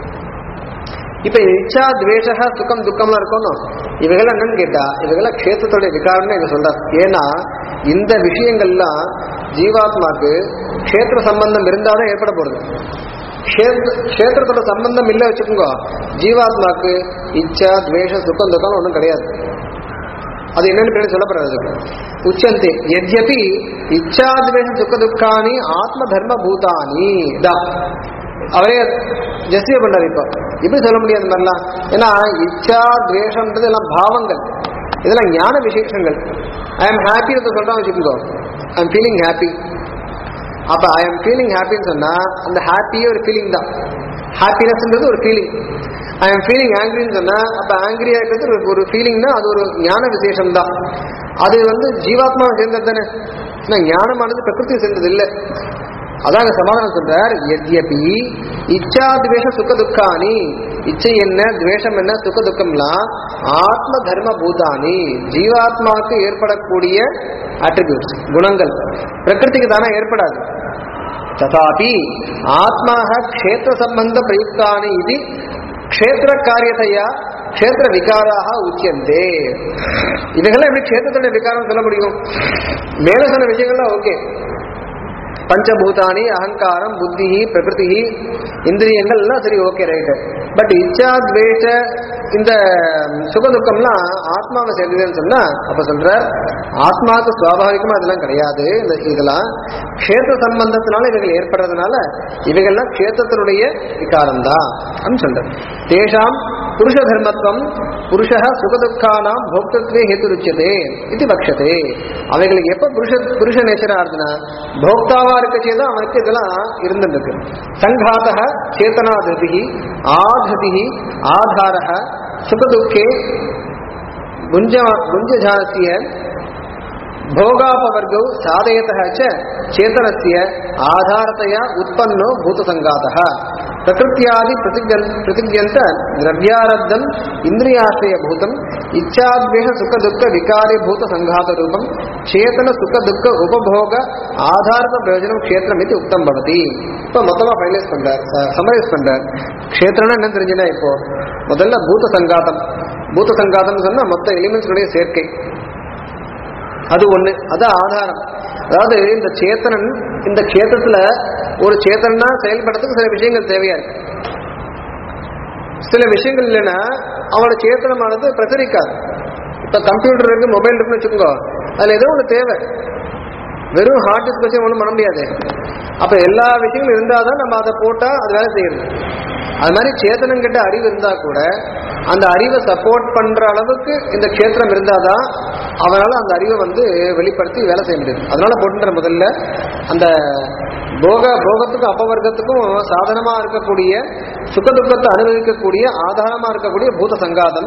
S1: இப்ப இச்சா துவேஷ சுகம் துக்கம்லாம் இருக்கணும் இவைகள்லாம் என்னன்னு கேட்டா இவைகள்லாம் க்ஷேத்திரத்துடைய விகாரம்னு இங்க சொல்றார் ஏன்னா இந்த விஷயங்கள்லாம் ஜீவாத்மாக்கு க்ஷேத்திர சம்பந்தம் இருந்தாதான் ஏற்பட போறது க்ஷேத்திர- க்ஷேத்திரத்தோட சம்பந்தம் இல்லை வச்சுக்கோங்க ஜீவாத்மாக்கு இச்சா துவேஷ சுகம் துக்கம் ஒன்றும் கிடையாது அது என்னன்னு பேர் சொல்லப்படுறது அதுக்கு. உச்சந்தே எத்யபி இச்சாத்வேஷ சுக துக்கானி ஆத்ம தர்ம பூதானி தான் அவரே ஜஸ்டிஃபை பண்றாரு இப்போ இப்படி சொல்ல முடியாது இந்த மாதிரிலாம் ஏன்னா இச்சா துவேஷம்ன்றது எல்லாம் பாவங்கள் இதெல்லாம் ஞான விசேஷங்கள் ஐ எம் ஹாப்பி சொல்றான் வச்சுக்கோங்க ஐ எம் ஃபீலிங் ஹாப்பி அப்ப ஐ எம் ஃபீலிங் ஹாப்பின்னு சொன்னா அந்த ஹாப்பியே ஒரு ஃபீலிங் தான் ஹாப்பினஸ்ன்றது ஒரு ஃபீலிங் ஐ எம் ஃபீலிங் ஆங்கிரின்னு சொன்னா அப்ப ஆங்கிரியா இருக்கிறது ஒரு- ஒரு ஃபீலிங்னா அது ஒரு ஞான விசேஷம் தான் அது வந்து ஜீவாத்மாவை சேர்ந்தது தானே ஏன்னா ஞானமானது பிரகிருதி சேர்ந்தது இல்லை அதாங்க சமாதானம் சொல்றார் எத்யபி இச்சா துவேஷ சுக துக்கானி இச்சை என்ன துவேஷம் என்ன சுக துக்கம்லாம் ஆத்ம தர்ம பூதானி ஜீவாத்மாவுக்கு ஏற்படக்கூடிய அட்ரிபியூட்ஸ் குணங்கள் பிரகிருதிக்கு தானே ஏற்படாது ததாபி ஆத்மாக க்ஷேத்திர சம்பந்த பிரயுக்தானி இது க்ஷேத்திர காரியத்தையா க்ஷேத்திர விகாராக உச்சியந்தே இதுகெல்லாம் எப்படி க்ஷேத்திரத்துடைய விகாரம் சொல்ல முடியும் மேல சொன்ன விஷயங்கள்லாம் ஓகே பஞ்சபூதானி அகங்காரம் புத்தி பிரகிருதி இந்திரியங்கள் எல்லாம் சரி ஓகே ரைட்டு பட் இச்சா துவேஷ இந்த சுகதுக்கம்லாம் ஆத்மாவை சேர்ந்ததுன்னு சொன்னா அப்ப சொல்ற ஆத்மாவுக்கு சுவாபாவிகமா இதெல்லாம் கிடையாது இந்த இதெல்லாம் க்ஷேத்திர சம்பந்தத்தினால இவைகள் ஏற்படுறதுனால இவைகள்லாம் க்ஷேத்திரத்தினுடைய விகாரம் தான் அப்படின்னு சொல்ற தேஷாம் புருஷ தர்மத்துவம் புருஷ சுகதுக்கானாம் போக்தத்வே ஹேத்துருச்சதே இது பக்ஷதே அவைகளுக்கு எப்ப புருஷ புருஷ நேச்சரா இருந்துன்னா போக்தாவா இருக்கச்சே தான் அவனுக்கு இதெல்லாம் இருந்துட்டு இருக்கு சங்காத சேத்தனாதிருதி ஆததி ஆதார சுகதுக்கே குஞ்ச குஞ்சஜானசிய भोगापवर्गौ साधयतः च चेतनस्य आधारतया उत्पन्नो भूतसङ्गातः प्रकृत्यादि प्रतिज्ञन् प्रतिज्ञन्त द्रव्यारब्धम् इन्द्रियाश्रयभूतम् इच्छाद्वेष सुखदुःखविकारीभूतसङ्घातरूपम् चेतन सुखदुःख उपभोग ஆதாரத பிரயோஜனம் க்ஷேத்திரம் இது உத்தம் பவதி இப்போ மொத்தமா ஃபைனலைஸ் பண்றார் சமரைஸ் பண்றார் க்ஷேத்திரம்னா என்ன தெரிஞ்சுன்னா இப்போ முதல்ல பூத சங்காதம் பூத சங்காதம் சொன்னா மொத்த எலிமெண்ட்ஸுடைய சேர்க்கை அது ஒண்ணு அது ஆதாரம் அதாவது இந்த சேத்தனன் இந்த கேத்திரத்துல ஒரு சேத்தனா செயல்படுறதுக்கு சில விஷயங்கள் தேவையா இருக்கு சில விஷயங்கள் இல்லைன்னா அவனோட சேத்தனமானது பிரச்சரிக்காது இப்ப கம்ப்யூட்டர் இருக்கு மொபைல் இருக்குன்னு வச்சுக்கோங்க அதுல ஏதோ ஒன்று தேவை வெறும் ஹார்ட் டிஸ்க் வச்சு ஒன்றும் பண்ண முடியாது அப்ப எல்லா விஷயங்களும் இருந்தாதான் நம்ம அதை போட்டா அது வேலை செய்யுது அது மாதிரி சேத்தனங்கிட்ட அறிவு இருந்தா கூட அந்த அறிவை சப்போர்ட் பண்ற அளவுக்கு இந்த க்ஷேத்திரம் இருந்தாதான் அவனால அந்த அறிவை வந்து வெளிப்படுத்தி வேலை செய்ய முடியும் அதனால போட்டுன்ற முதல்ல அந்த போக போகத்துக்கும் அபவர்க்கத்துக்கும் சாதனமா இருக்கக்கூடிய சுக துக்கத்தை அனுபவிக்கக்கூடிய ஆதாரமா இருக்கக்கூடிய பூத சங்காதம்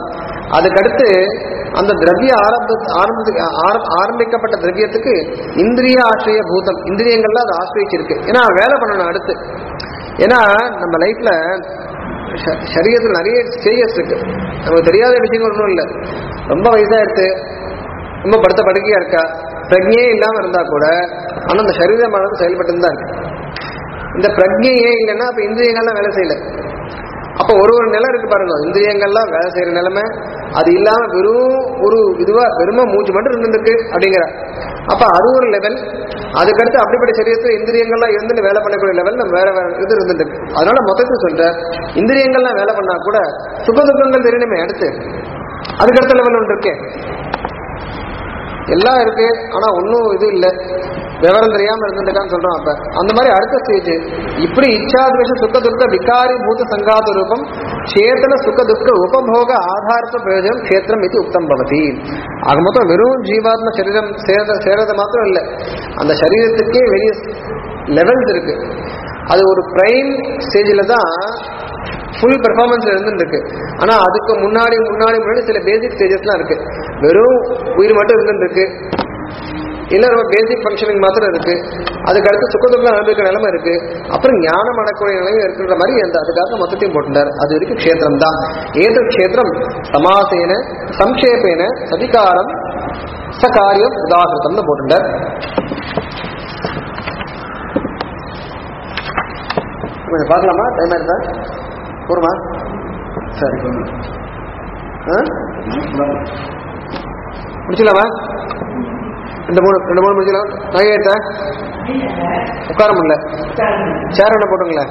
S1: அதுக்கடுத்து அந்த திரவிய ஆரம்ப ஆரம்ப ஆர- ஆரம்பிக்கப்பட்ட திரவியத்துக்கு இந்திரிய ஆசிரிய பூதம் இந்திரியங்கள்ல அது ஆசிரியிச்சிருக்கு ஏன்னா வேலை பண்ணணும் அடுத்து ஏன்னா நம்ம லைஃப்ல சரீரத்தில் நிறைய ஸ்டேஜஸ் இருக்கு நமக்கு தெரியாத விஷயங்கள் ஒன்றும் இல்லை ரொம்ப வயசாயிடுத்து ரொம்ப படுத்த படுக்கையா இருக்கா பிரஜையே இல்லாம இருந்தா கூட ஆனா அந்த சரீரமானது செயல்பட்டு தான் இருக்கு இந்த பிரஜையே இல்லைன்னா அப்ப இந்திரியங்கள்லாம் வேலை செய்யல அப்போ ஒரு ஒரு நிலை இருக்கு பாருங்க இந்திரியங்கள்லாம் வேலை செய்யற நிலைமை அது இல்லாம வெறும் ஒரு இதுவா வெறும மூச்சு மட்டும் இருந்துருக்கு அப்படிங்கிற அப்ப அது ஒரு லெவல் அதுக்கடுத்து அப்படிப்பட்ட சரீரத்தில் இந்திரியங்கள்லாம் இருந்துட்டு வேலை பண்ணக்கூடிய லெவல் நம்ம வேற வேற இது இருந்துட்டு இருக்கு அதனால மொத்தத்தில் சொல்ற இந்திரியங்கள்லாம் வேலை பண்ணா கூட சுக துக்கங்கள் தெரியணுமே அடுத்து அதுக்கடுத்த லெவல் ஒன்று இருக்கே எல்லாம் இருக்கு ஆனா ஒன்றும் இது இல்லை விவரம் தெரியாம இருந்துட்டான்னு சொல்றோம் அப்ப அந்த மாதிரி அடுத்த ஸ்டேஜ் இப்படி இச்சாத்வேஷ சுக்க துக்க விகாரி பூத சங்காத ரூபம் சேத்தன சுக்க துக்க உபபோக ஆதாரத்த பிரயோஜனம் கஷேத்திரம் இது உத்தம் பவதி ஆக மொத்தம் வெறும் ஜீவாத்ம சரீரம் சேர சேரது மாத்திரம் இல்லை அந்த சரீரத்துக்கே வெளிய லெவல்ஸ் இருக்கு அது ஒரு பிரைம் ஸ்டேஜில் தான் ஃபுல் பெர்ஃபார்மன்ஸ்ல இருந்துருக்கு ஆனா அதுக்கு முன்னாடி முன்னாடி முன்னாடி சில பேசிக் ஸ்டேஜஸ்லாம் இருக்கு வெறும் உயிர் மட்டும் இருந்துருக்கு இல்ல ரொம்ப பேசிக் ஃபங்க்ஷனிங் மாத்திரம் இருக்கு அதுக்கு அடுத்து சுக்கதுக்கம் அனுபவிக்கிற நிலைமை இருக்கு அப்புறம் ஞானம் அடக்கூடிய நிலைமை இருக்கிற மாதிரி அந்த அதுக்காக மொத்தத்தையும் போட்டுட்டார் அது வரைக்கும் க்ஷேத்திரம் தான் ஏது க்ஷேத்திரம் சமாசேன சம்ஷேபேன சதிகாரம் சகாரியம் உதாகிருத்தம்னு போட்டுட்டார் கொஞ்சம் பார்க்கலாமா டைம் ஆயிருந்தா போருமா சரி ஆ? முடிச்சலாமா ரெண்டு மூணு ரெண்டு மூணு முடிச்சலாம் நகை எடுத்த உட்கார முடியல சேர் என்ன போட்டுங்களேன்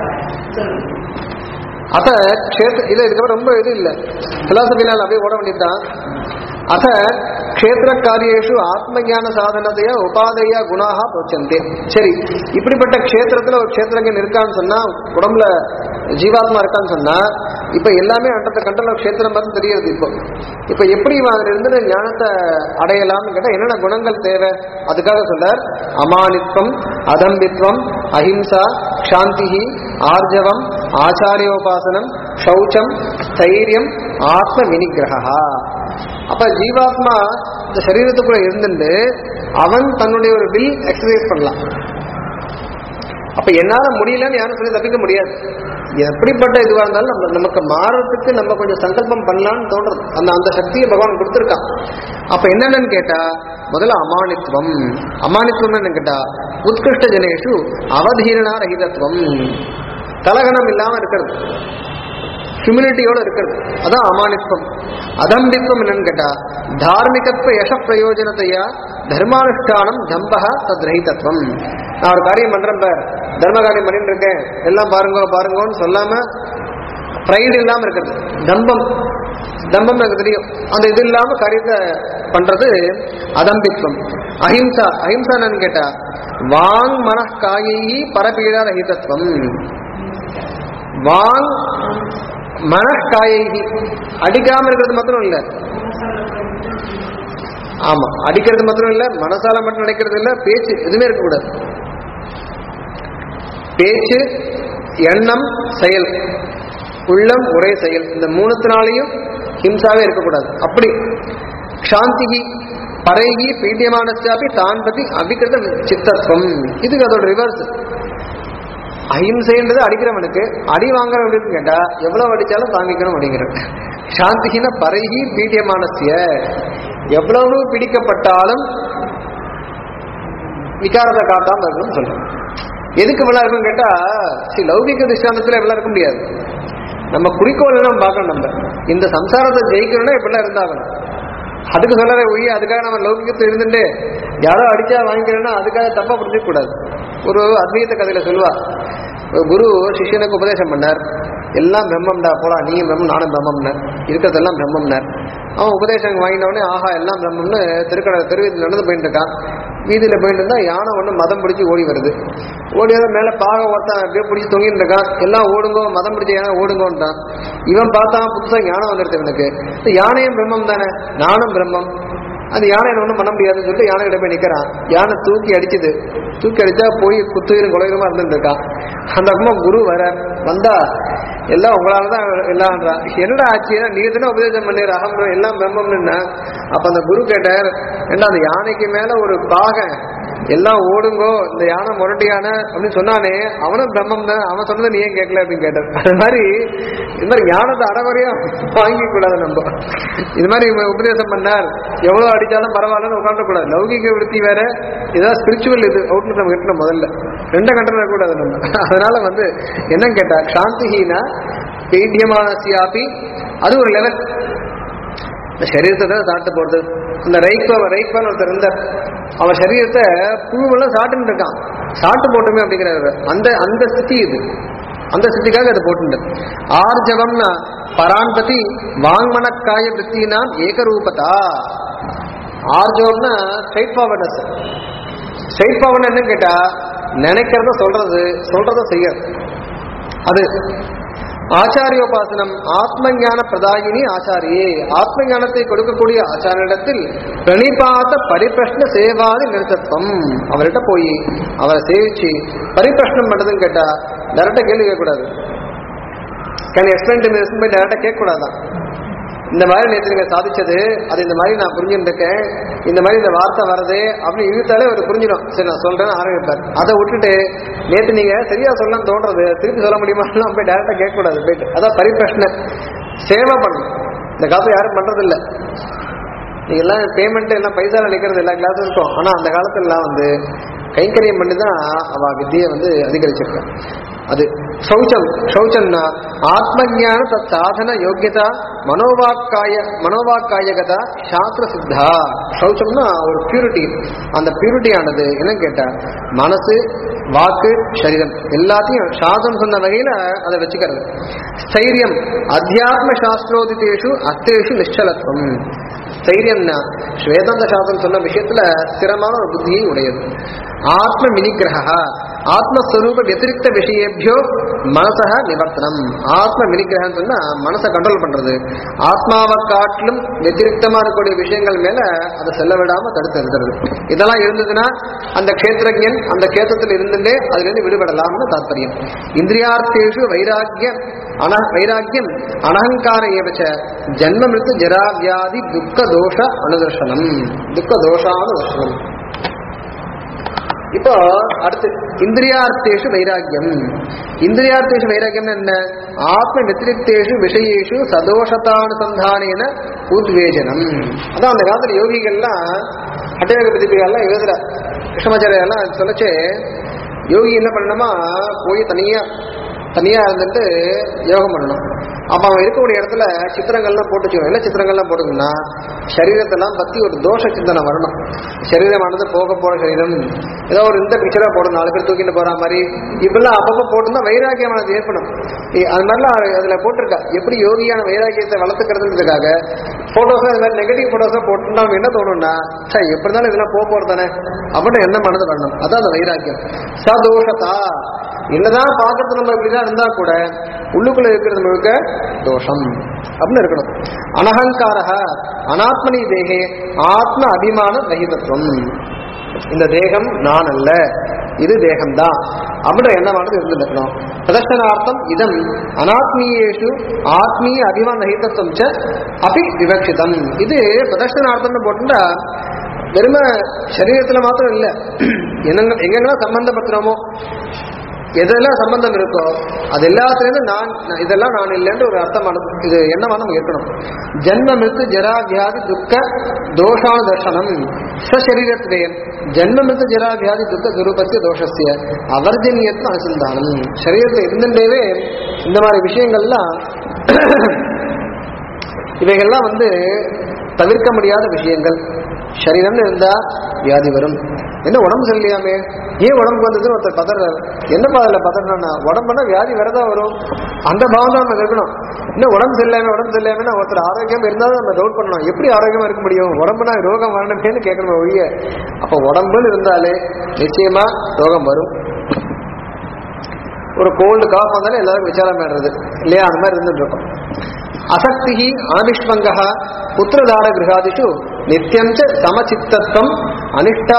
S1: அத க்ஷேத்திர இல்ல இதுக்கப்புறம் ரொம்ப இது இல்ல பிலாசபிலால் அப்படியே ஓட வேண்டியதுதான் அத க்ஷேத்திர காரியேஷு ஆத்மஞான சாதனதைய உபாதையா குணாக போச்சந்தே சரி இப்படிப்பட்ட க்ஷேத்திரத்துல ஒரு க்ஷேத்திரங்கன் இருக்கான்னு சொன்னா உடம்புல ஜீவாத்மா இருக்கான்னு சொன்னா இப்ப எல்லாமே அண்டத்தை கண்டல க்ஷேத்திரம் பார்த்து தெரியுது இப்போ இப்ப எப்படி இவன் அதுல இருந்து ஞானத்தை அடையலாம்னு கேட்டா என்னென்ன குணங்கள் தேவை அதுக்காக சொல்றார் அமானித்வம் அதம்பித்வம் அஹிம்சா சாந்தி ஆர்ஜவம் ஆச்சாரியோபாசனம் சௌச்சம் ஸ்தைரியம் ஆத்ம வினிகிரகா அப்ப ஜீவாத்மா இந்த சரீரத்துக்குள்ள இருந்துட்டு அவன் தன்னுடைய ஒரு வில் எக்ஸசைஸ் பண்ணலாம் அப்ப என்னால முடியலன்னு யாரும் சொல்லி தப்பிக்க முடியாது எப்படிப்பட்ட இதுவா இருந்தாலும் நம்ம நமக்கு மாறதுக்கு நம்ம கொஞ்சம் சங்கல்பம் பண்ணலாம்னு தோன்றது அந்த அந்த சக்தியை பகவான் கொடுத்துருக்கான் அப்ப என்னென்னு கேட்டா முதல்ல அமானித்துவம் அமானித்துவம் என்ன கேட்டா உத்கிருஷ்ட ஜனேஷு அவதீரணா ரகிதத்துவம் தலகணம் இல்லாம இருக்கிறது ஹியூமிலிட்டியோட இருக்கிறது அதான் அமானித்துவம் அதம்பித்துவம் என்னன்னு கேட்டா தார்மிகத்துவ யச பிரயோஜனத்தையா தர்மானுஷ்டானம் தம்பக தத் ரஹிதத்துவம் நான் ஒரு காரியம் பண்றேன் பார் தர்ம காரியம் பண்ணிட்டு இருக்கேன் எல்லாம் பாருங்க பாருங்கன்னு சொல்லாம ப்ரைடு இல்லாம இருக்கிறது தம்பம் தம்பம் எனக்கு தெரியும் அந்த இது இல்லாம காரியத்தை பண்றது அதம்பித்வம் அஹிம்சா அஹிம்சா என்னன்னு கேட்டா வாங் மனக்காயி பரபீடா ரஹிதத்துவம் வாங் மனக்காயை அடிக்காம இருக்கிறது மாத்திரம் இல்ல ஆமா அடிக்கிறது மாத்திரம் இல்ல மனசால மட்டும் நினைக்கிறது இல்ல பேச்சு எதுவுமே இருக்கக்கூடாது பேச்சு எண்ணம் செயல் உள்ளம் ஒரே செயல் இந்த மூணுத்தினாலையும் ஹிம்சாவே இருக்கக்கூடாது அப்படி சாந்தி பரைகி பீட்டியமானச்சாப்பி தான் பத்தி அவிக்கிருத சித்தத்துவம் இதுக்கு அதோட ரிவர்ஸ் அஹிம்சைன்றது அடிக்கிறவனுக்கு அடி வாங்குறவனுக்கு கேட்டா எவ்வளவு அடிச்சாலும் தாங்கிக்கணும் அப்படிங்கிற சாந்திகின பரைகி பீட்டியமானசிய எவ்வளவு பிடிக்கப்பட்டாலும் விகாரத்தை காட்டாம இருக்கணும்னு சொல்றேன் எதுக்கு இவ்வளவு இருக்கும் கேட்டா சரி லௌகிக திஷ்டாந்தத்துல இவ்வளவு இருக்க முடியாது நம்ம குறிக்கோள் எல்லாம் பார்க்கணும் நம்ம இந்த சம்சாரத்தை ஜெயிக்கணும்னா இப்படிலாம் இருந்தாகணும் அதுக்கு சொல்லற ஒழிய அதுக்காக நம்ம லௌகிகத்தில் இருந்துட்டு யாரோ அடிச்சா வாங்கிக்கிறேன்னா அதுக்காக தப்பா புரிஞ்சுக்க கூடாது ஒரு அத்வைத கதையில சொல்லுவா ஒரு குரு சிஷ்யனுக்கு உபதேசம் பண்ணார் எல்லாம் பிரம்மம்டா போடா நீயும் பிரம்மம் நானும் பிரம்மம்னார் இருக்கிறதெல்லாம் பிரம்மம்னார் அவன் உபதேசம் வாங்கின உடனே ஆஹா எல்லாம் பிரம்மம்னு திருக்கடை தெருவீதியில் நடந்து போயிட்டு இருக்கான் வீதியில போயிட்டு இருந்தா யானை ஒண்ணு மதம் பிடிச்சி ஓடி வருது ஓடி வந்து மேல பாக ஒருத்தன் அப்படியே பிடிச்சி தொங்கிட்டு இருக்கான் எல்லாம் ஓடுங்கோ மதம் பிடிச்ச யானை ஓடுங்கோன்றான் இவன் பார்த்தான் புதுசா ஞானம் வந்துருது இவனுக்கு இந்த யானையும் பிரம்மம் தானே நானும் பிரம்மம் அந்த யானை என்ன ஒன்றும் பண்ண முடியாதுன்னு சொல்லிட்டு யானை கிட்ட போய் நிக்கிறான் யானை தூக்கி அடிச்சுது தூக்கி அடிச்சா போய் குத்துயிரும் கொலையுமா இருந்துட்டு இருக்கான் அந்த அம்மா குரு வர வந்தா எல்லாம் உங்களால தான் எல்லாம்ன்றா என்னடா ஆச்சுன்னா நீ தானே உபதேசம் பண்ணி அகம் எல்லாம் பிரம்மம்னுன்னா அப்ப அந்த குரு கேட்டார் ஏண்டா அந்த யானைக்கு மேல ஒரு பாகன் எல்லாம் ஓடுங்கோ இந்த யானை முரட்டு யானை அப்படின்னு சொன்னானே அவனும் பிரம்மம் தான் அவன் சொன்னதை நீ ஏன் கேட்கல அப்படின்னு கேட்டார் அது மாதிரி இது மாதிரி ஞானத்தை அறவரையா வாங்கிக்க கூடாது நம்ம இது மாதிரி இவன் உபதேசம் பண்ணார் எவ்வளவு அடிச்சாலும் பரவாயில்லன்னு உட்காந்துட கூடாது லௌகிக விருத்தி வேற ஏதாவது ஸ்பிரிச்சுவல் இது அவுட்லுக் நம்ம கிட்ட முதல்ல ரெண்டை கண்டன கூடாது நம்ம அதனால வந்து என்னன்னு கேட்டா சாந்திஹீனா பீடியமானசியாப்பி அது ஒரு லெவல் இந்த சரீரத்தை தான் சாப்பிட்டு போறது இந்த ரைப்ப ரைப்பான்னு ஒருத்தர் இருந்தார் அவன் சரீரத்தை புழுவெல்லாம் சாப்பிட்டுட்டு இருக்கான் சாப்பிட்டு போட்டுமே அப்படிங்கிறாரு அந்த அந்த ஸ்திதி இது அந்த ஸ்திதிக்காக அதை போட்டு ஆர்ஜவம்னா பரான்பதி வாங்மனக்காய விற்த்தினாம் ஏகரூபதா ஆர்ஜவம்னா ஸ்ட்ரைட் ஃபார்வர்ட்னஸ் ஸ்ட்ரைட் ஃபார்வர்ட் என்னன்னு கேட்டா நினைக்கிறத சொல்றது சொல்றத செய்யறது அது ஆச்சாரியோபாசனம் ஆத்ம ஞான பிரதாயினி ஆச்சாரியே ஆத்ம ஞானத்தை கொடுக்கக்கூடிய ஆச்சாரியிடத்தில் பிரணிபாத்த பரிபிரஷ்ன சேவாதி நிறுத்தத்துவம் அவர்கிட்ட போய் அவரை சேவிச்சு பரிபிரஷ்னம் பண்றதுன்னு கேட்டா டேரக்டா கேள்வி கேட்கக்கூடாது கேன் எக்ஸ்பிளைன் டு போய் டேரக்டா கேட்கக்கூடாதான் இந்த மாதிரி நேற்று நீங்க சாதிச்சது அது இந்த மாதிரி நான் புரிஞ்சுட்டு இருக்கேன் இந்த மாதிரி இந்த வார்த்தை வருது அப்படின்னு இழுத்தாலே அவர் புரிஞ்சிடும் சரி நான் சொல்றேன்னு ஆரம்பிப்பார் அதை விட்டுட்டு நேற்று நீங்க சரியா சொல்லலாம் தோன்றது திருப்பி சொல்ல முடியுமான்னு போய் டேரக்டா கேட்கக்கூடாது போயிட்டு அதான் பரிபிரஷ்ன சேவை பண்ணணும் இந்த காலத்துல யாரும் பண்றது இல்ல நீங்க எல்லாம் பேமெண்ட் எல்லாம் பைசா நினைக்கிறது எல்லா கிளாஸும் இருக்கும் ஆனா அந்த காலத்துல எல்லாம் வந்து கைங்கரியம் பண்ணி தான் அவ வித்தியை வந்து அதிகரிச்சிருக்கான் அது சௌச்சம் சௌச்சம்னா ஆத்மஜான தத் சாதன யோக்கியதா மனோவாக்காய மனோவாக்காயகதா சாஸ்திர சித்தா சௌச்சம்னா ஒரு பியூரிட்டி அந்த பியூரிட்டியானது என்ன கேட்டா மனசு வாக்கு சரீரம் எல்லாத்தையும் சாதம் சொன்ன வகையில அதை வச்சுக்கிறது ஸ்தைரியம் அத்தியாத்ம சாஸ்திரோதிதேஷு அஸ்தேஷு நிச்சலத்துவம் ஸ்தைரியம்னா ஸ்வேதாந்த சாஸ்திரம் சொன்ன விஷயத்துல ஸ்திரமான ஒரு புத்தியை உடையது ஆத்ம வினிகிரக ஆத்மஸ்வரூப வத்திரிக்த விஷயேபியோ மனசக நிவர்த்தனம் ஆத்ம வினிகிரகம் சொன்னா மனசை கண்ட்ரோல் பண்றது ஆத்மாவை காட்டிலும் வத்திரிக்தமா இருக்கக்கூடிய விஷயங்கள் மேல அதை செல்ல விடாம தடுத்து நிறுத்துறது இதெல்லாம் இருந்ததுன்னா அந்த கஷேத்திரஜன் அந்த கேத்திரத்தில் இருந்துட்டே அதுல இருந்து விடுபடலாம்னு தாத்பரியம் இந்திரியார்த்தேஷு வைராக்கியம் அன வைராக்கியம் அனகங்கார ஏவச்ச ஜன்ம மிருத்து ஜரா வியாதி துக்க தோஷ அனுதர்சனம் துக்க தோஷானுதர்சனம் இப்போ அடுத்து இந்திரியார்த்தேஷு வைராக்கியம் இந்திரியார்த்தேஷு வைராக்கியம் என்ன ஆத்ம வத்திரிக்தேஷு விஷயேஷு சதோஷத்தானுசந்தானேன உத்வேஜனம் அதான் அந்த காலத்துல யோகிகள்லாம் அட்டயோக பதிப்புகள்லாம் எழுதுற கிருஷ்ணமாச்சாரியெல்லாம் சொல்லச்சு யோகி என்ன பண்ணணுமா போய் தனியா தனியா இருந்துட்டு யோகம் பண்ணணும் அப்ப அவன் இருக்கக்கூடிய இடத்துல சித்திரங்கள்லாம் போட்டு வச்சுக்கணும் என்ன சித்திரங்கள்லாம் போட்டுக்கணும்னா சரீரத்தெல்லாம் பத்தி ஒரு தோஷ சிந்தனை வரணும் சரீரமானது போக போற சரீரம் ஏதோ ஒரு இந்த பிக்சரா போடணும் நாலு பேர் தூக்கிட்டு போற மாதிரி இப்பெல்லாம் அப்பப்போ போட்டுருந்தா வைராக்கியமானது ஏற்படும் இ- அது மாதிரிலாம் அதுல போட்டிருக்கா எப்படி யோகியான வைராக்கியத்தை வளர்த்துக்கிறதுன்றதுக்காக போட்டோஸ் அது மாதிரி நெகட்டிவ் போட்டோஸா போட்டு நம்ம என்ன தோணும்னா சரி எப்படி இருந்தாலும் இதெல்லாம் போக போறது தானே அப்படின்னு என்ன மனது வரணும் அதான் அந்த வைராக்கியம் சதோஷதா என்னதான் பார்க்கறது நம்ம இப்படிதான் இருந்தா கூட உள்ளுக்குள்ள இருக்கிறது முழுக்க தோஷம் அப்படின்னு இருக்கணும் அனகங்காரக அனாத்மனி தேகே ஆத்ம அபிமான ரஹிதத்துவம் இந்த தேகம் நான் அல்ல இது தேகம்தான் அப்படின்ற எண்ணமானது இருந்துருக்கணும் பிரதர்ஷனார்த்தம் இதம் அனாத்மீயேஷு ஆத்மீய அபிமான ரஹிதத்துவம் ச அபி விவக்ஷிதம் இது பிரதர்ஷனார்த்தம்னு போட்டுட்டா வெறும சரீரத்துல மாத்திரம் இல்ல என்னங்க எங்கெங்கெல்லாம் சம்பந்தப்படுத்துறோமோ எதெல்லாம் சம்பந்தம் இருக்கோ அது எல்லாத்துலேருந்து நான் நான் இதெல்லாம் நான் இல்லைன்ற ஒரு அர்த்தமான இது எண்ணமா நமக்கு இருக்கணும் ஜன்ம மிருத்து ஜரா வியாதி துக்க தோஷான தர்சனம் சரீரத்வேயம் ஜன்ம மிருத்து ஜரா வியாதி துக்க துருபத்திய தோஷஸ்ய அவர்ஜனியத்துவ அனுசந்தானம் சரீரத்தில் இருந்துட்டேவே இந்த மாதிரி விஷயங்கள்லாம் இவைகள்லாம் வந்து தவிர்க்க முடியாத விஷயங்கள் சரீரம்னு இருந்தா வியாதி வரும் என்ன உடம்பு சரியில்லையாமே ஏன் உடம்புக்கு வந்ததுன்னு ஒருத்தர் பதறாரு என்னப்பா அதில் பதறனா உடம்புனா வியாதி வரதா வரும் அந்த பாவம் தான் நம்ம இருக்கணும் இன்னும் உடம்பு சரியில்லாம உடம்பு சரியில்லாம ஒருத்தர் ஆரோக்கியம் இருந்தாலும் நம்ம டவுட் பண்ணணும் எப்படி ஆரோக்கியமா இருக்க முடியும் உடம்புனா ரோகம் வரணுமேனு கேட்கணும் ஒழிய அப்ப உடம்புன்னு இருந்தாலே நிச்சயமா ரோகம் வரும் ஒரு கோல்டு காஃப் வந்தாலே எல்லாரும் விசாரம் பண்ணுறது இல்லையா அந்த மாதிரி இருந்துட்டு இருக்கோம் அசக்தி ஆனிஷ்மங்கா புத்திரதார கிரகாதிஷு நித்தியம் ச சமச்சித்தத்துவம் அனிஷ்டா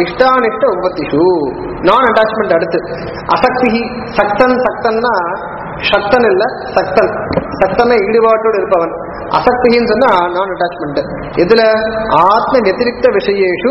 S1: இஷ்டானிஷ்ட உபத்திஷு நான் அட்டாச்மெண்ட் அடுத்து அசக்தி சக்தன் சக்தன்னா சக்தன் இல்ல சக்தன் சக்தன ஈடுபாட்டோடு இருப்பவன் அசக்தின்னு சொன்னா நான் அட்டாச்மெண்ட் இதுல ஆத்ம வத்திரிக்த விஷயேஷு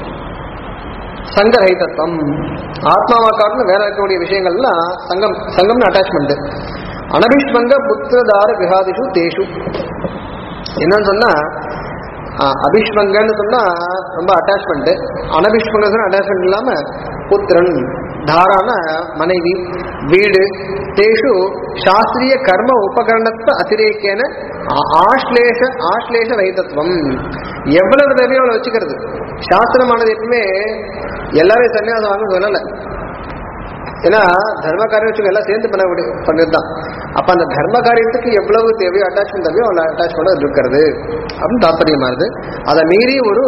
S1: சங்கரஹிதத்துவம் ஆத்மாவா காட்டிலும் வேற இருக்கக்கூடிய விஷயங்கள்லாம் சங்கம் சங்கம்னு அட்டாச்மெண்ட் அனபிஷ்மங்க புத்திரதார விஹாதிஷு தேஷு என்னன்னு சொன்னா ஆஹ், அபிஷ்மங்கன்னு சொன்னா ரொம்ப அட்டாச்மெண்ட் அனபிஷ்மங்க சொன்னா அட்டாச்மெண்ட் இல்லாம புத்திரன் தாரான மனைவி வீடு தேஷு சாஸ்திரிய கர்ம உபகரணத்தை அதிரேக்கேன ஆ- ஆஷ்லேஷ ஆஷ்லேஷ வைத்தத்துவம் எவ்வளவு தேவையோ அவ்வளவு வச்சுக்கிறது சாஸ்திரமானது எப்பவுமே எல்லாரையும் சன்னியாசம் வாங்க சொல்லலை ஏன்னா தர்ம காரியம் வச்சுங்க எல்லாம் சேர்ந்து பண்ண பண்ணது தான் அப்ப அந்த தர்ம காரியத்துக்கு எவ்வளவு தேவையோ அட்டாச்மெண்ட் தேவையோ அவ்வளோ அட்டாச்மெண்ட் இருக்கிறது அப்படின்னு தாற்பயமானது அதை மீறி ஒரு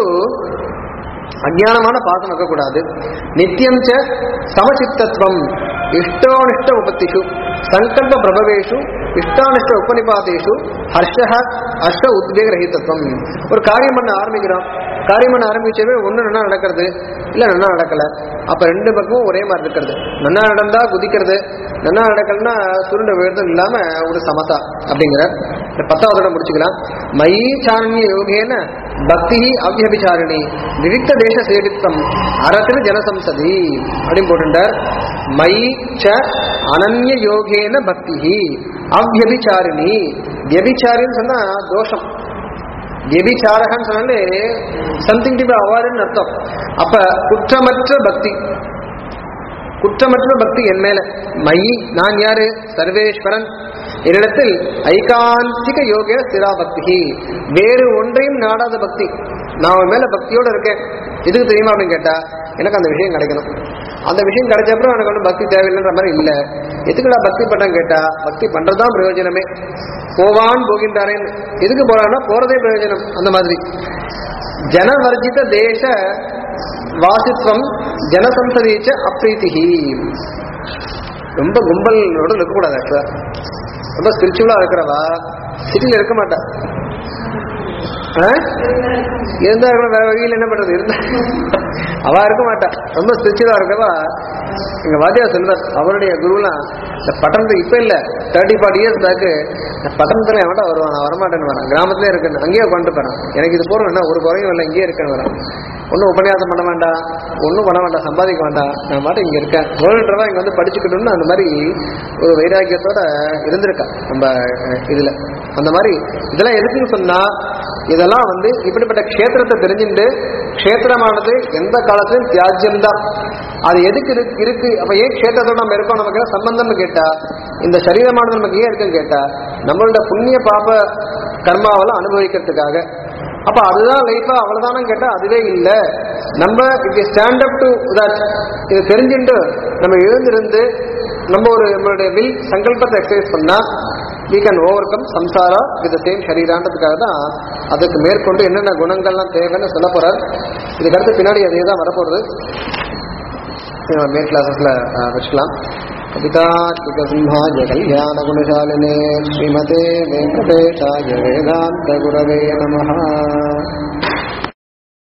S1: அஜானமான பாசம் வைக்கக்கூடாது நித்தியம் ச சமசித்தத்துவம் இஷ்டோனிஷ்ட உபத்திஷு சங்கல்ப பிரபவேஷு இஷ்டானிஷ்ட உபநிபாதேஷு ஹர்ஷ ஹர்ஷ உத்வேக ரஹிதத்துவம் ஒரு காரியம் பண்ண ஆரம்பிக்கிறோம் காரியம் பண்ண ஆரம்பிச்சவே ஒண்ணு நல்லா நடக்கிறது இல்ல நல்லா நடக்கல அப்ப ரெண்டு பக்கமும் ஒரே மாதிரி இருக்கிறது நன்னா நடந்தா குதிக்கிறது நன்னா நடக்கலன்னா சுருண்ட விழுதும் இல்லாம ஒரு சமதா அப்படிங்கிற இந்த பத்தாவதோட முடிச்சுக்கலாம் மயி சாரண்ய யோகேன பக்தி அவ்யபிச்சாரிணி விவிக்த தேச சேவித்தம் அரசில் ஜனசம்சதி அப்படின்னு போட்டுட்டார் மயி ச அனன்ய யோகேன பக்தி அவ்யபிச்சாரிணி வியபிச்சாரின்னு சொன்னா தோஷம் வியபிச்சாரகன்னு சொன்னாலே சம்திங் டு பி அவாய்டுன்னு அர்த்தம் அப்ப குற்றமற்ற பக்தி குற்றமற்ற பக்தி என் மேல மயி நான் யாரு சர்வேஸ்வரன் என்னிடத்தில் ஐகாந்திக யோக ஸ்திரா பக்தி வேறு ஒன்றையும் நாடாத பக்தி நான் அவன் மேல பக்தியோட இருக்கேன் எதுக்கு தெரியுமா அப்படின்னு கேட்டா எனக்கு அந்த விஷயம் கிடைக்கணும் அந்த விஷயம் கிடைச்ச அப்புறம் எனக்கு ஒன்றும் பக்தி தேவையில்லைன்ற மாதிரி இல்லை எதுக்கு நான் பக்தி பண்ணேன்னு கேட்டா பக்தி பண்றதுதான் பிரயோஜனமே போவான் போகின்றாரேன் எதுக்கு போறான்னா போறதே பிரயோஜனம் அந்த மாதிரி ஜனவர்ஜித தேச வாசித்வம் ஜனசம்சதீச்ச அப்ரீதிஹி ரொம்ப கும்பலோட இருக்கக்கூடாது ஆக்சுவலா ரொம்ப ஸ்பிரிச்சுவலா இருக்கிறவா சிட்டில இருக்க மாட்டா ஆ? இருந்தா கூட வேற வழியில் என்ன பண்றது இருந்தா அவ இருக்க மாட்டா ரொம்ப ஸ்பிரிச்சுவலா இருக்கவா எங்க வாத்தியா சொல்வார் அவருடைய குருலாம் இந்த பட்டணத்துக்கு இப்ப இல்ல தேர்ட்டி ஃபார்ட்டி இயர்ஸ் பேக்கு இந்த பட்டணத்துல எவன்டா வருவான் நான் வரமாட்டேன்னு வரான் கிராமத்திலே இருக்கேன் அங்கேயே உட்காந்து போறான் எனக்கு இது போறோம் என்ன ஒரு குறையும் இல்லை இங்கேயே இருக்கேன்னு வரான் ஒன்றும் உபன்யாசம் பண்ண வேண்டாம் ஒன்றும் பண்ண வேண்டாம் சம்பாதிக்க வேண்டாம் நான் மாட்டேன் இங்கே இருக்கேன் வேணுன்றவா இங்கே வந்து படிச்சுக்கணும்னு அந்த மாதிரி ஒரு வைராக்கியத்தோட இருந்திருக்கா நம்ம அஹ், இதுல அந்த மாதிரி இதெல்லாம் எதுக்குன்னு சொன்னா இதெல்லாம் வந்து இப்படிப்பட்ட க்ஷேத்திரத்தை தெரிஞ்சுட்டு க்ஷேத்திரமானது எந்த காலத்திலும் தியாஜ்யம்தான் அது எதுக்கு இருக்கு இருக்கு அப்ப ஏன் க்ஷேத்திரத்தோட நம்ம இருக்கோம் நமக்கு என்ன சம்பந்தம்னு கேட்டா இந்த சரீரமானது நமக்கு ஏன் இருக்குன்னு கேட்டா நம்மளோட புண்ணிய பாப கர்மாவெல்லாம் அனுபவிக்கிறதுக்காக அப்ப அதுதான் லைஃபா அவ்வளவுதானு கேட்டா அதுவே இல்ல நம்ம இப்படி ஸ்டாண்ட் அப் டு தட் இது தெரிஞ்சுட்டு நம்ம எழுந்திருந்து நம்ம ஒரு நம்மளுடைய வில் சங்கல்பத்தை எக்ஸசைஸ் பண்ணா we can overcome samsara with same ஷரீரான்றதுக்காக தான் அதுக்கு மேற்கொண்டு என்னென்ன குணங்கள்லாம் தேவைன்னு சொல்ல போறார் இதுக்கு அடுத்து பின்னாடி அதே தான் வரப்போறது இதை மேல் கிளாஸஸ்ல வச்சுக்கலாம் கவிதாத்மிக சிம்ஹாய கல்யாண குணசாலினே ஸ்ரீமதே வெங்கடேஷாய வேதாந்த குரவே நமஹ